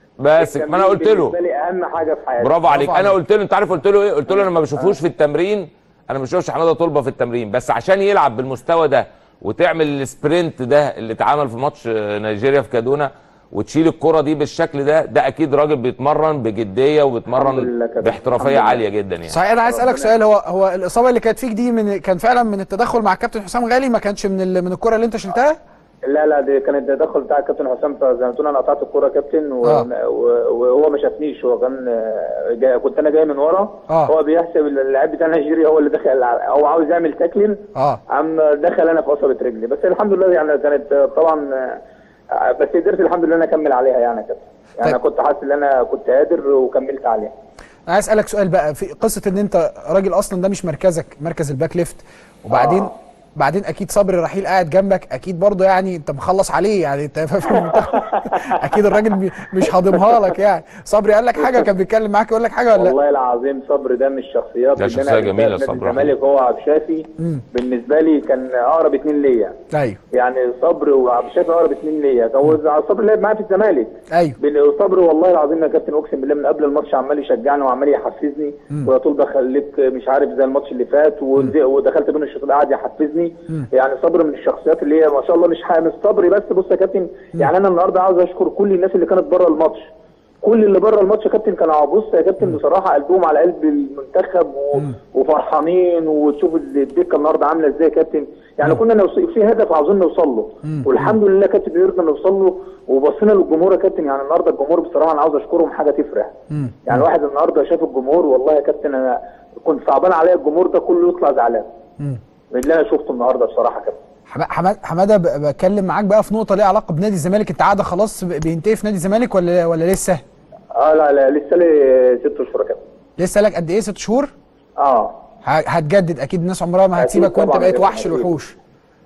بس ما انا قلت له بالنسبه لي اهم حاجه في حياتي برافو عليك انا قلت له انت عارف قلت له ايه قلت له انا ما بشوفوش في التمرين انا ما بشوفش حماده طلبه في التمرين بس عشان يلعب بالمستوى ده وتعمل السبرنت ده اللي اتعمل في ماتش آه، نيجيريا في كادونا وتشيل الكرة دي بالشكل ده ده اكيد راجل بيتمرن بجديه الحمد وبيتمرن لله كده. باحترافيه الحمد عاليه جدا يعني صحيح انا عايز اسالك سؤال هو هو الاصابه اللي كانت فيك دي من كان فعلا من التدخل مع الكابتن حسام غالي ما كانش من ال- من الكره اللي انت شلتها لا لا دي كانت التدخل بتاع الكابتن حسام زي ما تقول انا قطعت الكوره يا كابتن و- آه. و- وهو ما شافنيش هو كان آه، جاي كنت انا جاي من ورا آه. هو بيحسب اللاعب بتاع نيجيريا هو اللي دخل على- هو عاوز يعمل تاكلين اه عم دخل انا في قصبة رجلي بس الحمد لله يعني كانت آه، طبعا آه، بس قدرت الحمد لله انا اكمل عليها يعني يا كابتن يعني انا كنت حاسس ان انا كنت قادر وكملت عليها انا عايز اسالك سؤال بقى في قصه ان انت راجل اصلا ده مش مركزك مركز الباك ليفت وبعدين آه. بعدين اكيد صبري رحيل قاعد جنبك اكيد برضه يعني انت مخلص عليه يعني انت في المنتخب اكيد الراجل بي- مش هاضمها لك يعني صبري قال لك حاجه كان بيتكلم معاك يقول لك حاجه ولا لا والله العظيم صبري ده من الشخصيات ده اللي شخصية أنا جميلة نادي صبري. الزمالك هو عبد الشافي مم. بالنسبه لي كان اقرب اتنين ليا ايوه يعني صبري وعبد الشافي اقرب اتنين ليا هو صبري لعب معايا في الزمالك ايوه بن- صبري والله العظيم يا كابتن اقسم بالله من قبل الماتش عمال يشجعني وعمال يحفزني مم. ويا طول بخليك مش عارف زي الماتش اللي فات ودي- ودخلت بين الشوط قاعد يحفزني مم. يعني صبري من الشخصيات اللي هي ما شاء الله مش ح- مش صبري بس بص يا كابتن يعني انا النهارده عاوز اشكر كل الناس اللي كانت بره الماتش كل اللي بره الماتش يا كابتن كانوا بص يا كابتن بصراحه قلبهم على قلب المنتخب و... وفرحانين وتشوف الدكه النهارده عامله ازاي يا كابتن يعني كنا نوصل في هدف عاوزين نوصل له والحمد لله يا كابتن قدرنا نوصل له وبصينا للجمهور يا كابتن يعني النهارده الجمهور بصراحه انا عاوز اشكرهم حاجه تفرح يعني الواحد النهارده شاف الجمهور والله يا كابتن انا كنت صعبان عليا الجمهور ده كله يطلع زعلان مم. من اللي انا شفته النهارده بصراحه كابتن حما- حماد حماده ب- بتكلم معاك بقى في نقطه ليها علاقه بنادي الزمالك انت عاده خلاص ب- بينتهي في نادي الزمالك ولا ولا لسه اه لا لا لسه لي ست اشهر يا كابتن لسه لك قد ايه ست شهور اه ه- هتجدد اكيد الناس عمرها ما أكيد هتسيبك وانت طبعاً بقيت يا وحش كابتن، أكيد. الوحوش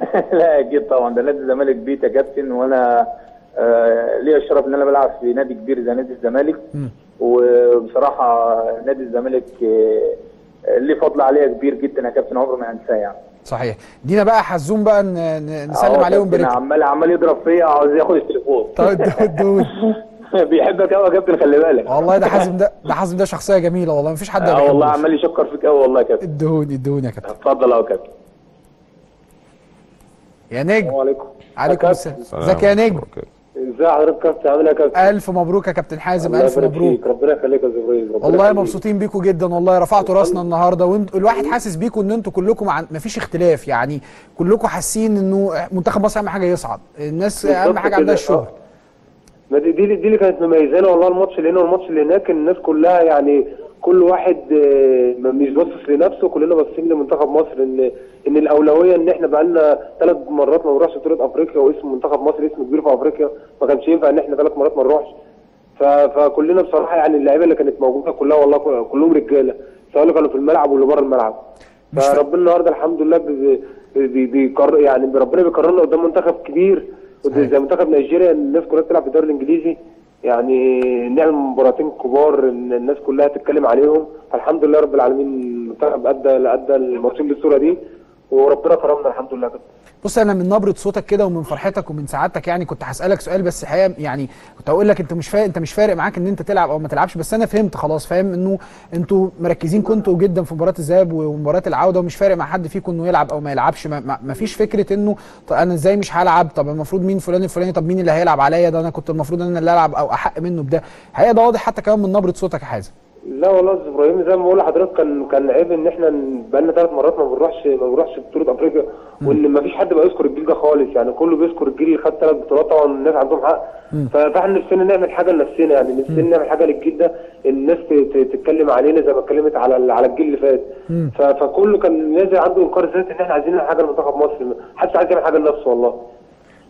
لا اكيد طبعا ده نادي الزمالك بيت يا كابتن وانا آه ليا الشرف ان انا بلعب في نادي كبير زي نادي الزمالك مم. وبصراحه نادي الزمالك آه آه، ليه فضل عليا كبير جدا يا كابتن عمري ما انساه يعني صحيح دينا بقى حزوم بقى ن- ن- نسلم أهو عليه كابتن ونبارك عمال عمال يضرب فيا عاوز ياخد التليفون طيب دود بيحبك قوي يا كابتن خلي بالك والله ده حازم ده ده حازم ده شخصيه جميله والله مفيش حد ما اه والله بيحبوش. عمال يشكر فيك قوي والله يا كابتن ادهوني ادهوني يا كابتن اتفضل يا كابتن يا نجم السلام عليكم عليكم السلام ازيك يا نجم ازي حضرتك يا كابتن عامل ايه يا كابتن الف مبروك يا كابتن حازم الله الف يبارك مبروك فيك ربنا يخليك يا زبريل ربنا والله يخليك. مبسوطين بيكم جدا والله رفعتوا راسنا النهارده وانت الواحد حاسس بيكم ان انتوا كلكم عن... مفيش اختلاف يعني كلكم حاسين انه منتخب مصر اهم حاجه يصعد الناس اهم بالظبط حاجه عندها كده. الشغل ما دي دي دي اللي كانت مميزانا والله الماتش اللي هنا والماتش اللي هناك الناس كلها يعني كل واحد آه، مش باصص لنفسه كلنا باصين لمنتخب مصر ان ان الاولويه ان احنا بقى لنا ثلاث مرات ما بنروحش بطوله افريقيا واسم منتخب مصر اسم كبير في افريقيا ما كانش ينفع ان احنا ثلاث مرات ما نروحش ف- فكلنا بصراحه يعني اللعيبه اللي كانت موجوده كلها والله كل- كلهم رجاله سواء اللي كانوا في الملعب واللي بره الملعب فربنا النهارده الحمد لله بي بي بيكر يعني ربنا بيكرمنا قدام منتخب كبير زي منتخب نيجيريا الناس كلها بتلعب في الدوري الانجليزي يعني نعمل مباراتين كبار ان الناس كلها تتكلم عليهم فالحمد لله رب العالمين المنتخب ادى ادى الماتشين بالصوره دي وربنا كرمنا الحمد لله كده بص انا من نبره صوتك كده ومن فرحتك ومن سعادتك يعني كنت هسالك سؤال بس الحقيقه يعني كنت هقول لك انت مش فارق انت مش فارق معاك ان انت تلعب او ما تلعبش بس انا فهمت خلاص فاهم انه انتوا مركزين كنتوا جدا في مباراه الذهاب ومباراه العوده ومش فارق مع حد فيكم انه يلعب او ما يلعبش ما, ما ما فيش فكره انه طب انا ازاي مش هلعب طب المفروض مين فلان الفلاني طب مين اللي هيلعب عليا ده انا كنت المفروض انا اللي العب او احق منه بده الحقيقه ده واضح حتى كمان من نبره صوتك يا حازم لا والله يا أستاذ ابراهيم زي ما بقول لحضرتك كان كان عيب ان احنا بقى لنا ثلاث مرات ما بنروحش ما بنروحش بطوله افريقيا وان ما فيش حد بقى يذكر الجيل ده خالص يعني كله بيذكر الجيل اللي خد ثلاث بطولات طبعا الناس عندهم حق ف- فاحنا نفسنا نعمل حاجه لنفسنا يعني نفسنا نعمل حاجه للجيل ده الناس ت- ت- تتكلم علينا زي ما اتكلمت على ال- على الجيل اللي فات ف- فكله كان نازل عنده انكار ذات ان احنا عايزين نعمل حاجه لمنتخب مصر حدش عايز يعمل حاجه لنفسه والله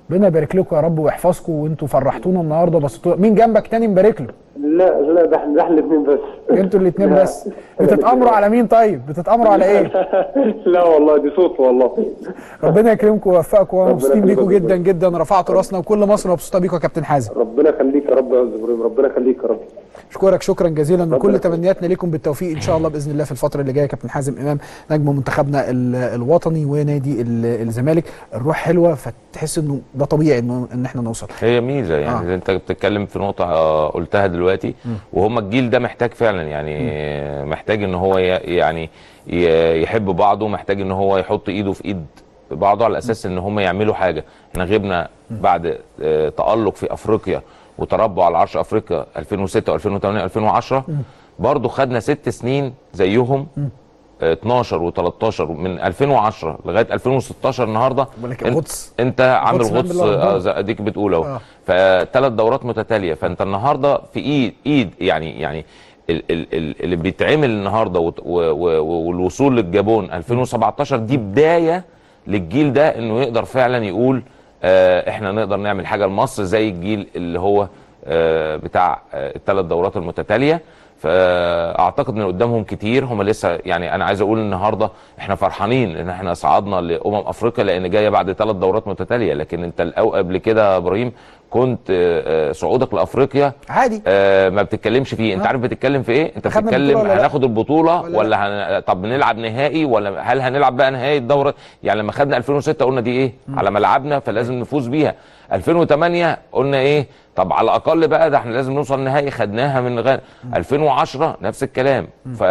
ربنا يبارك لكم يا رب ويحفظكم وانتوا فرحتونا النهارده بس مين جنبك تاني مبارك له لا لا ده احنا ده احنا الاثنين بس انتوا الاثنين بس بتتامروا على مين طيب بتتامروا على ايه لا والله دي صوت والله ربنا يكرمكم ويوفقكم وانا مبسوطين يكرمك بيكم يا جدا جدا رفعتوا راسنا وكل مصر مبسوطه بيكم يا كابتن حازم ربنا يخليك يا رب يا استاذ ابراهيم ربنا يخليك يا رب اشكرك شكرا جزيلا وكل تمنياتنا لكم بالتوفيق ان شاء الله باذن الله في الفتره اللي جايه كابتن حازم امام نجم منتخبنا ال- الوطني ونادي ال- الزمالك الروح حلوه فتحس انه ده طبيعي انه ان احنا نوصل هي ميزه يعني آه. انت بتتكلم في نقطه آه، قلتها دلوقتي وهم الجيل ده محتاج فعلا يعني محتاج ان هو ي- يعني ي- يحب بعضه محتاج ان هو يحط ايده في ايد بعضه على اساس ان هم يعملوا حاجه احنا غبنا بعد آه، تالق في افريقيا وتربع على عرش افريقيا 2006 و2008 و2010 برضه خدنا ست سنين زيهم آه، 12 و13 من 2010 لغايه 2016 النهارده ولكن انت, غطس. انت عامل غطس غطس بالله آه، أكبر. زي اديك بتقول اهو آه. فثلاث دورات متتاليه فانت النهارده في ايد ايد يعني يعني ال- ال- ال- اللي بيتعمل النهارده وت- و- و- و- والوصول للجابون 2017 دي بدايه للجيل ده انه يقدر فعلا يقول آه احنا نقدر نعمل حاجه لمصر زي الجيل اللي هو آه بتاع آه الثلاث دورات المتتاليه فاعتقد ان قدامهم كتير هم لسه يعني انا عايز اقول النهارده احنا فرحانين ان احنا صعدنا لامم افريقيا لان جايه بعد ثلاث دورات متتاليه لكن انت الاول قبل كده يا ابراهيم كنت آه، آه، صعودك لافريقيا عادي آه ما بتتكلمش فيه انت آه. عارف بتتكلم في ايه انت أخدنا بتتكلم البطولة ولا لا؟ هناخد البطوله ولا ولا, هن... طب نلعب نهائي ولا هل هنلعب بقى نهائي الدوره يعني لما خدنا 2006 قلنا دي ايه على ملعبنا فلازم نفوز بيها 2008 قلنا ايه طب على الاقل بقى ده احنا لازم نوصل نهائي خدناها من غانا 2010 نفس الكلام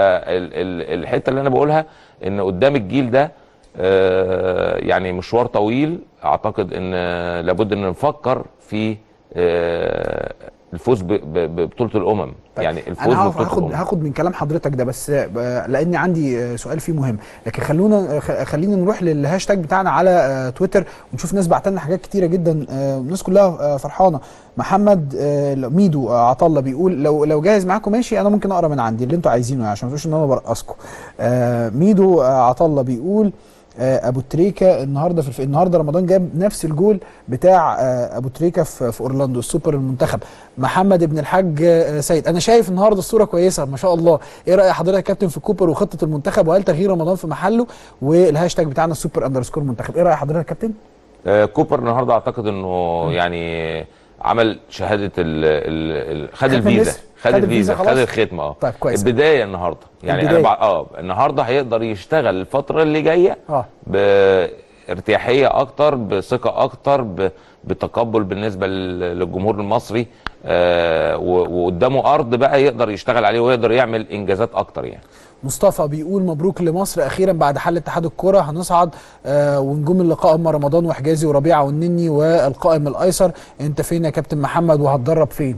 فالحته اللي انا بقولها ان قدام الجيل ده آه، يعني مشوار طويل اعتقد ان آه، لابد ان نفكر في آه، الفوز ب- ب- ببطوله الامم يعني الفوز انا هاخد ببطوله هاخد, الامم هاخد من كلام حضرتك ده بس آه، لاني عندي آه، سؤال فيه مهم لكن خلونا خ- خلينا نروح للهاشتاج بتاعنا على آه، تويتر ونشوف ناس بعت لنا حاجات كتيره جدا آه، الناس كلها آه، فرحانه محمد آه، ميدو آه، عطله بيقول لو لو جاهز معاكم ماشي انا ممكن اقرا من عندي اللي انتوا عايزينه يعني عشان ما تقولوش ان انا برقصكم آه، ميدو آه، عطله بيقول آه، ابو تريكه النهارده في الف... النهارده رمضان جاب نفس الجول بتاع آه، ابو تريكه في, في اورلاندو السوبر المنتخب محمد ابن الحاج آه، سيد انا شايف النهارده الصوره كويسه ما شاء الله ايه راي حضرتك يا كابتن في كوبر وخطه المنتخب وهل تغيير رمضان في محله والهاشتاج بتاعنا السوبر اندرسكور منتخب ايه راي حضرتك يا كابتن آه، كوبر النهارده اعتقد انه يعني عمل شهاده ال ال ال خد ختم الفيزا مصر؟ خد خد الفيزا الفيزا خد خلاص؟ الختمه اه طيب كويس. البدايه النهارده يعني البداية. انا بع... اه النهارده هيقدر يشتغل الفتره اللي جايه اه بارتياحيه اكتر بثقه اكتر ب... بتقبل بالنسبه لل- للجمهور المصري آه و... وقدامه ارض بقى يقدر يشتغل عليه ويقدر يعمل انجازات اكتر يعني مصطفى بيقول مبروك لمصر اخيرا بعد حل اتحاد الكره هنصعد آه ونجوم اللقاء هم رمضان وحجازي وربيعه والنني والقائم الايسر انت فين يا كابتن محمد وهتدرب فين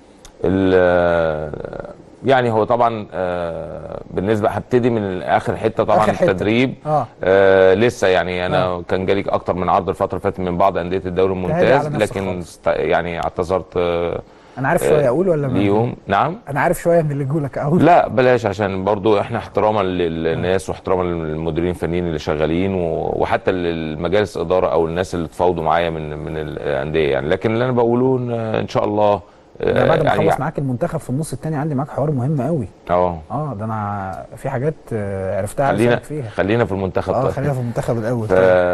ال- يعني هو طبعا آه، بالنسبه هبتدي من اخر حته طبعا آخر حتة. التدريب اه آه لسه يعني انا آه. كان جالي اكتر من عرض الفتره اللي فاتت من بعض انديه الدوري تهدي الممتاز على نفسك لكن است... يعني اعتذرت آه انا عارف شويه اقول ولا ما ليهم نعم انا عارف شويه من اللي جولك اقول لا بلاش عشان برضو احنا احتراما للناس واحتراما للمديرين الفنيين اللي شغالين و- وحتى للمجالس الاداره او الناس اللي اتفاوضوا معايا من من الانديه يعني لكن اللي انا بقوله ان ان شاء الله انا بعد ما يعني اخلص معاك المنتخب في النص الثاني عندي معاك حوار مهم قوي اه اه ده انا في حاجات آه، عرفتها عايز خلينا أسألك فيها خلينا في المنتخب اه طيب. خلينا في المنتخب الاول ف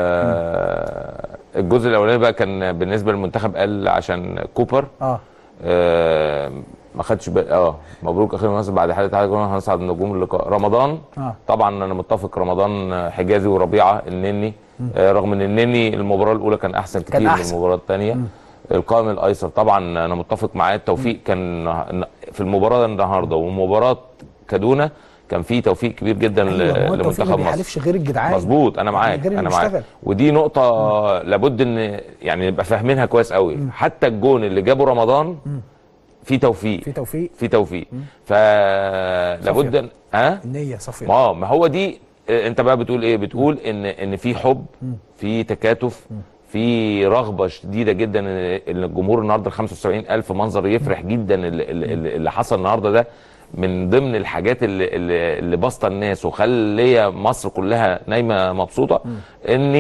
الجزء الاولاني بقى كان بالنسبه للمنتخب قال عشان كوبر اه آه ما خدش بالي اه مبروك اخيرا مصر بعد حاله تعادل كنا هنصعد نجوم اللقاء رمضان اه طبعا انا متفق رمضان حجازي وربيعه النني آه رغم ان النني المباراه الاولى كان احسن كتير من أحسن. المباراه الثانيه القائم الايسر طبعا انا متفق معاه التوفيق كان في المباراه النهارده ومباراه كادونا كان في توفيق كبير جدا ل- ايوه هو التوفيق ما لمنتخب مصر بيحالفش غير الجدعان مظبوط انا معاك غير اللي انا معاك بيشتغل. ودي نقطه لابد ان يعني نبقى فاهمينها كويس قوي حتى الجون اللي جابه رمضان في توفيق في توفيق في توفيق فلابد ان ها النيه صافيه ما ما هو دي آه، انت بقى بتقول ايه بتقول ان ان في حب في تكاتف في رغبه شديده جدا ان إن الجمهور النهارده ال 75000 منظر يفرح جدا اللي, اللي اللي حصل النهارده ده من ضمن الحاجات اللي اللي, اللي بسطه الناس وخليه مصر كلها نايمه مبسوطه ان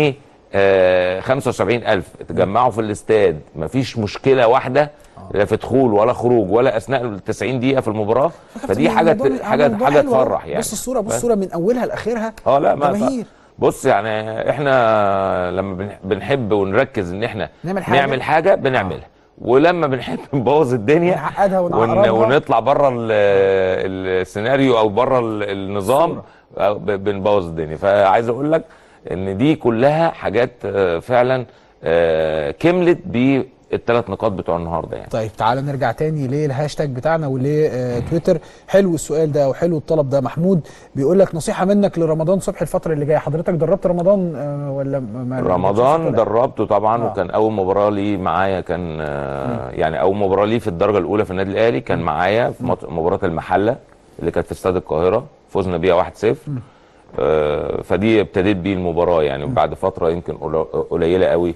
آه 75000 اتجمعوا في الاستاد مفيش مشكله واحده لا في دخول ولا خروج ولا اثناء ال 90 دقيقه في المباراه فدي حاجه الموضوع- حاجه الموضوع حاجه حلو أهو. تفرح يعني بص الصوره بص ف- الصوره من اولها لاخرها اه لا ما جماهير بص يعني احنا لما بن- بنحب ونركز ان احنا نعمل حاجة. نعمل حاجه بنعملها ولما بنحب نبوظ الدنيا نعقدها ون... ونعقربها. ونطلع بره ال- السيناريو او بره ال- النظام آه، ب- بنبوظ الدنيا فعايز اقول لك ان دي كلها حاجات آه، فعلا آه، كملت بالثلاث نقاط بتوع النهارده يعني طيب تعالى نرجع تاني للهاشتاج بتاعنا ولتويتر حلو السؤال ده وحلو الطلب ده محمود بيقول لك نصيحه منك لرمضان صبحي الفتره اللي جايه حضرتك دربت رمضان آه، ولا ما- ما رمضان دربته طبعا آه. وكان اول مباراه ليه معايا كان آه، يعني اول مباراه ليه في الدرجه الاولى في النادي الاهلي كان معايا في مط- مباراه المحله اللي كانت في استاد القاهره فزنا بيها 1-0 آه، فدي ابتديت بيه المباراه يعني بعد فتره يمكن قل- قليله قوي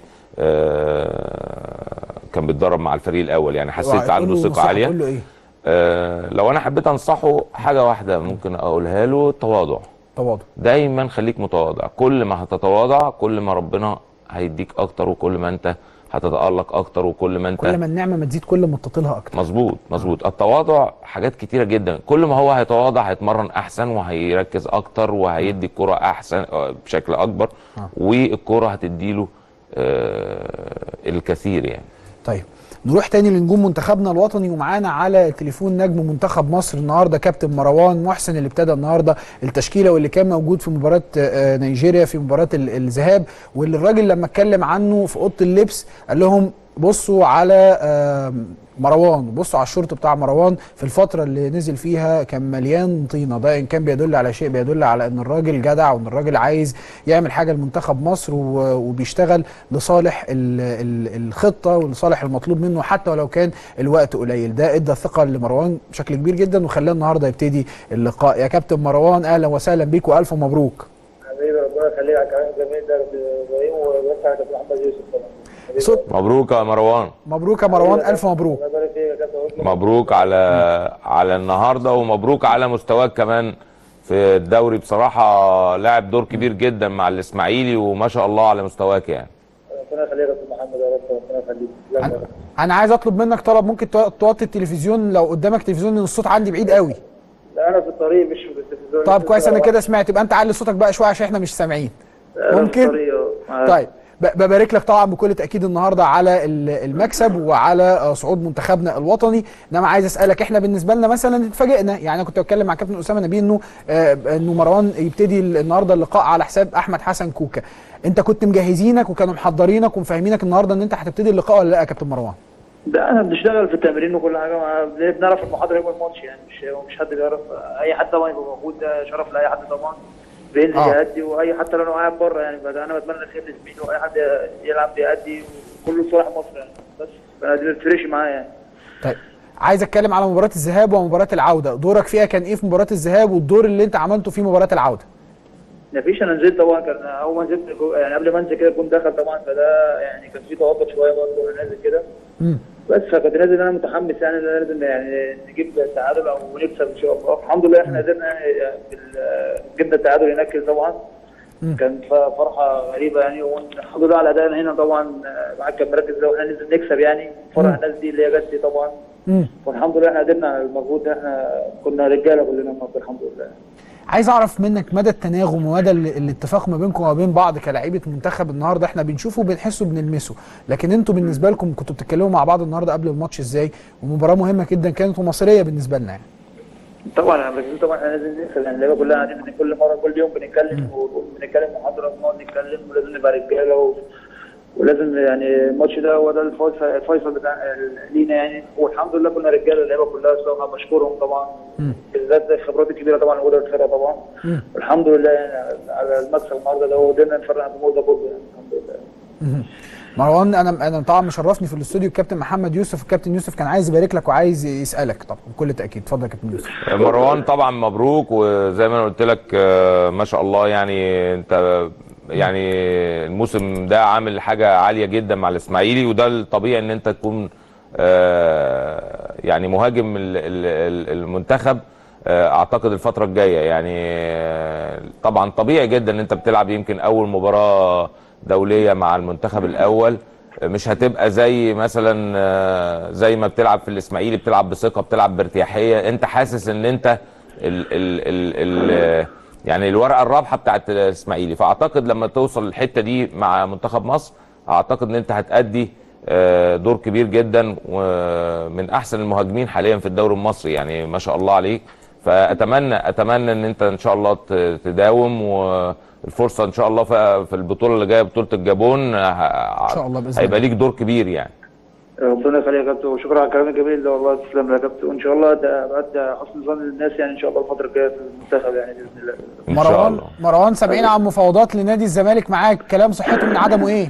آه، كان بيتدرب مع الفريق الاول يعني حسيت وهتقول عنده له ثقه نصيحة عاليه تقول له ايه آه، لو انا حبيت انصحه حاجه واحده ممكن اقولها له التواضع تواضع دايما خليك متواضع كل ما هتتواضع كل ما ربنا هيديك اكتر وكل ما انت هتتالق اكتر وكل ما انت كل ما النعمه ما تزيد كل ما تطيلها اكتر مظبوط مظبوط التواضع حاجات كتيره جدا كل ما هو هيتواضع هيتمرن احسن وهيركز اكتر وهيدي الكره احسن آه، بشكل اكبر والكره هتديله آه، الكثير يعني طيب نروح تاني لنجوم منتخبنا الوطني ومعانا على تليفون نجم منتخب مصر النهارده كابتن مروان محسن اللي ابتدى النهارده التشكيله واللي كان موجود في مباراه آه، نيجيريا في مباراه ال- الذهاب واللي الراجل لما اتكلم عنه في اوضه اللبس قال لهم بصوا على آه، مروان بصوا على الشورت بتاع مروان في الفتره اللي نزل فيها كان مليان طينه ده ان كان بيدل على شيء بيدل على ان الراجل جدع وان الراجل عايز يعمل حاجه لمنتخب مصر و- وبيشتغل لصالح ال- ال- الخطه ولصالح المطلوب منه حتى ولو كان الوقت قليل ده ادى الثقه لمروان بشكل كبير جدا وخلاه النهارده يبتدي اللقاء يا كابتن مروان اهلا وسهلا بيك والف مبروك حبيبي ربنا يخليك على الكلام الجميل ده يا ابراهيم وبس على كابتن محمد يوسف طبعا صوت مبروك يا مروان مبروك يا مروان الف مبروك الله يبارك فيك يا كابتن مبروك على على النهارده ومبروك على مستواك كمان في الدوري بصراحه لاعب دور كبير جدا مع الاسماعيلي وما شاء الله على مستواك يعني ربنا يخليك يا كابتن محمد يا رب ربنا يخليك لا يا رب. انا عايز اطلب منك طلب ممكن تو- توطي التلفزيون لو قدامك تلفزيون لان الصوت عندي بعيد قوي لا انا في الطريق مش في التلفزيون طب كويس انا كده سمعت يبقى انت علي صوتك بقى شويه عشان احنا مش سامعين أنا في ممكن الطريق أهو. طيب ب- ببارك لك طبعا بكل تاكيد النهارده على ال- المكسب وعلى آه، صعود منتخبنا الوطني انما عايز اسالك احنا بالنسبه لنا مثلا اتفاجئنا يعني انا كنت بتكلم مع كابتن اسامه نبيل انه آه، انه مروان يبتدي النهارده اللقاء على حساب احمد حسن كوكا انت كنت مجهزينك وكانوا محضرينك ومفهمينك النهارده ان انت هتبتدي اللقاء ولا لا يا كابتن مروان ده احنا بنشتغل في التمرين وكل حاجه ما- بنعرف المحاضره يوم الماتش يعني مش مش حد بيعرف اي حد طبعا يبقى موجود ده شرف لاي حد طبعا بينزل آه. يأدي واي حتى لو انا قاعد بره يعني فده انا بتمنى الخير لزميلي واي حد يلعب بيأدي وكله صالح مصر يعني بس فانا دي ما بتفرقش معايا يعني طيب عايز اتكلم على مباراه الذهاب ومباراه العوده دورك فيها كان ايه في مباراه الذهاب والدور اللي انت عملته في مباراه العوده مفيش انا نزلت طبعا كان اول ما نزلت جو- يعني قبل ما انزل كده كنت دخل طبعا فده يعني كان في توتر شويه برضه وانا نازل كده مم. بس فكنت نازل انا متحمس يعني ان أنا لازم يعني نجيب تعادل او نكسب ان شاء الله الحمد لله احنا قدرنا يعني بال- جبنا التعادل هناك طبعا مم. كانت ف- فرحه غريبه يعني والحمد لله على ادائنا هنا طبعا معاك كان مركز ده واحنا ننزل نكسب يعني فرح مم. الناس دي اللي هي جت دي طبعا مم. والحمد لله احنا قدرنا على المجهود ده احنا كنا رجاله كلنا النهارده الحمد لله عايز اعرف منك مدى التناغم ومدى ال- الاتفاق ما بينكم وما بين بعض كلاعيبه منتخب النهارده احنا بنشوفه وبنحسه وبنلمسه لكن انتوا بالنسبه لكم كنتوا بتتكلموا مع بعض النهارده قبل الماتش ازاي ومباراه مهمه جدا كانت ومصيريه بالنسبه لنا يعني طبعا احنا مركزين طبعا احنا لازم نكسب يعني اللعيبه كلها قاعدين كل مره كل يوم بنتكلم وبنتكلم محاضره ونقعد نتكلم ولازم نبقى رجاله و... ولازم يعني الماتش ده هو ده الفيصل الفيصل بتاع لينا يعني والحمد لله كنا رجاله اللعيبه كلها الصراحه بشكرهم طبعا بالذات الخبرات الكبيره طبعا موجوده في الفرقه طبعا والحمد لله يعني على المكسب النهارده ده وقدرنا نفرح الجمهور ده كله يعني الحمد لله مهم. مروان انا انا طبعا مشرفني في الاستوديو الكابتن محمد يوسف الكابتن يوسف كان عايز يبارك لك وعايز يسالك طبعا بكل تاكيد اتفضل يا كابتن يوسف مروان طبعا مبروك وزي ما انا قلت لك آه، ما شاء الله يعني انت يعني الموسم ده عامل حاجه عاليه جدا مع الاسماعيلي وده الطبيعي ان انت تكون آه، يعني مهاجم ال- ال- ال- المنتخب آه، اعتقد الفتره الجايه يعني آه، طبعا طبيعي جدا ان انت بتلعب يمكن اول مباراه دوليه مع المنتخب الاول مش هتبقى زي مثلا آه، زي ما بتلعب في الاسماعيلي بتلعب بثقه بتلعب بارتياحيه انت حاسس ان انت ال ال ال ال يعني الورقه الرابحه بتاعت الاسماعيلي فاعتقد لما توصل الحته دي مع منتخب مصر اعتقد ان انت هتأدي آه، دور كبير جدا ومن احسن المهاجمين حاليا في الدوري المصري يعني ما شاء الله عليك فاتمنى اتمنى ان انت ان شاء الله ت- تداوم والفرصه ان شاء الله في في البطوله اللي جايه بطوله الجابون ان شاء الله بإذن هيبقى الله. ليك دور كبير يعني ربنا يخليك يا كابتن وشكرا على الكلام الجميل ده والله تسلم يا كابتن وان شاء الله ده بعد حسن ظن الناس يعني ان شاء الله الفتره الجايه في المنتخب يعني باذن الله مروان مروان سامعين عن مفاوضات لنادي الزمالك معاك كلام صحته من عدمه ايه؟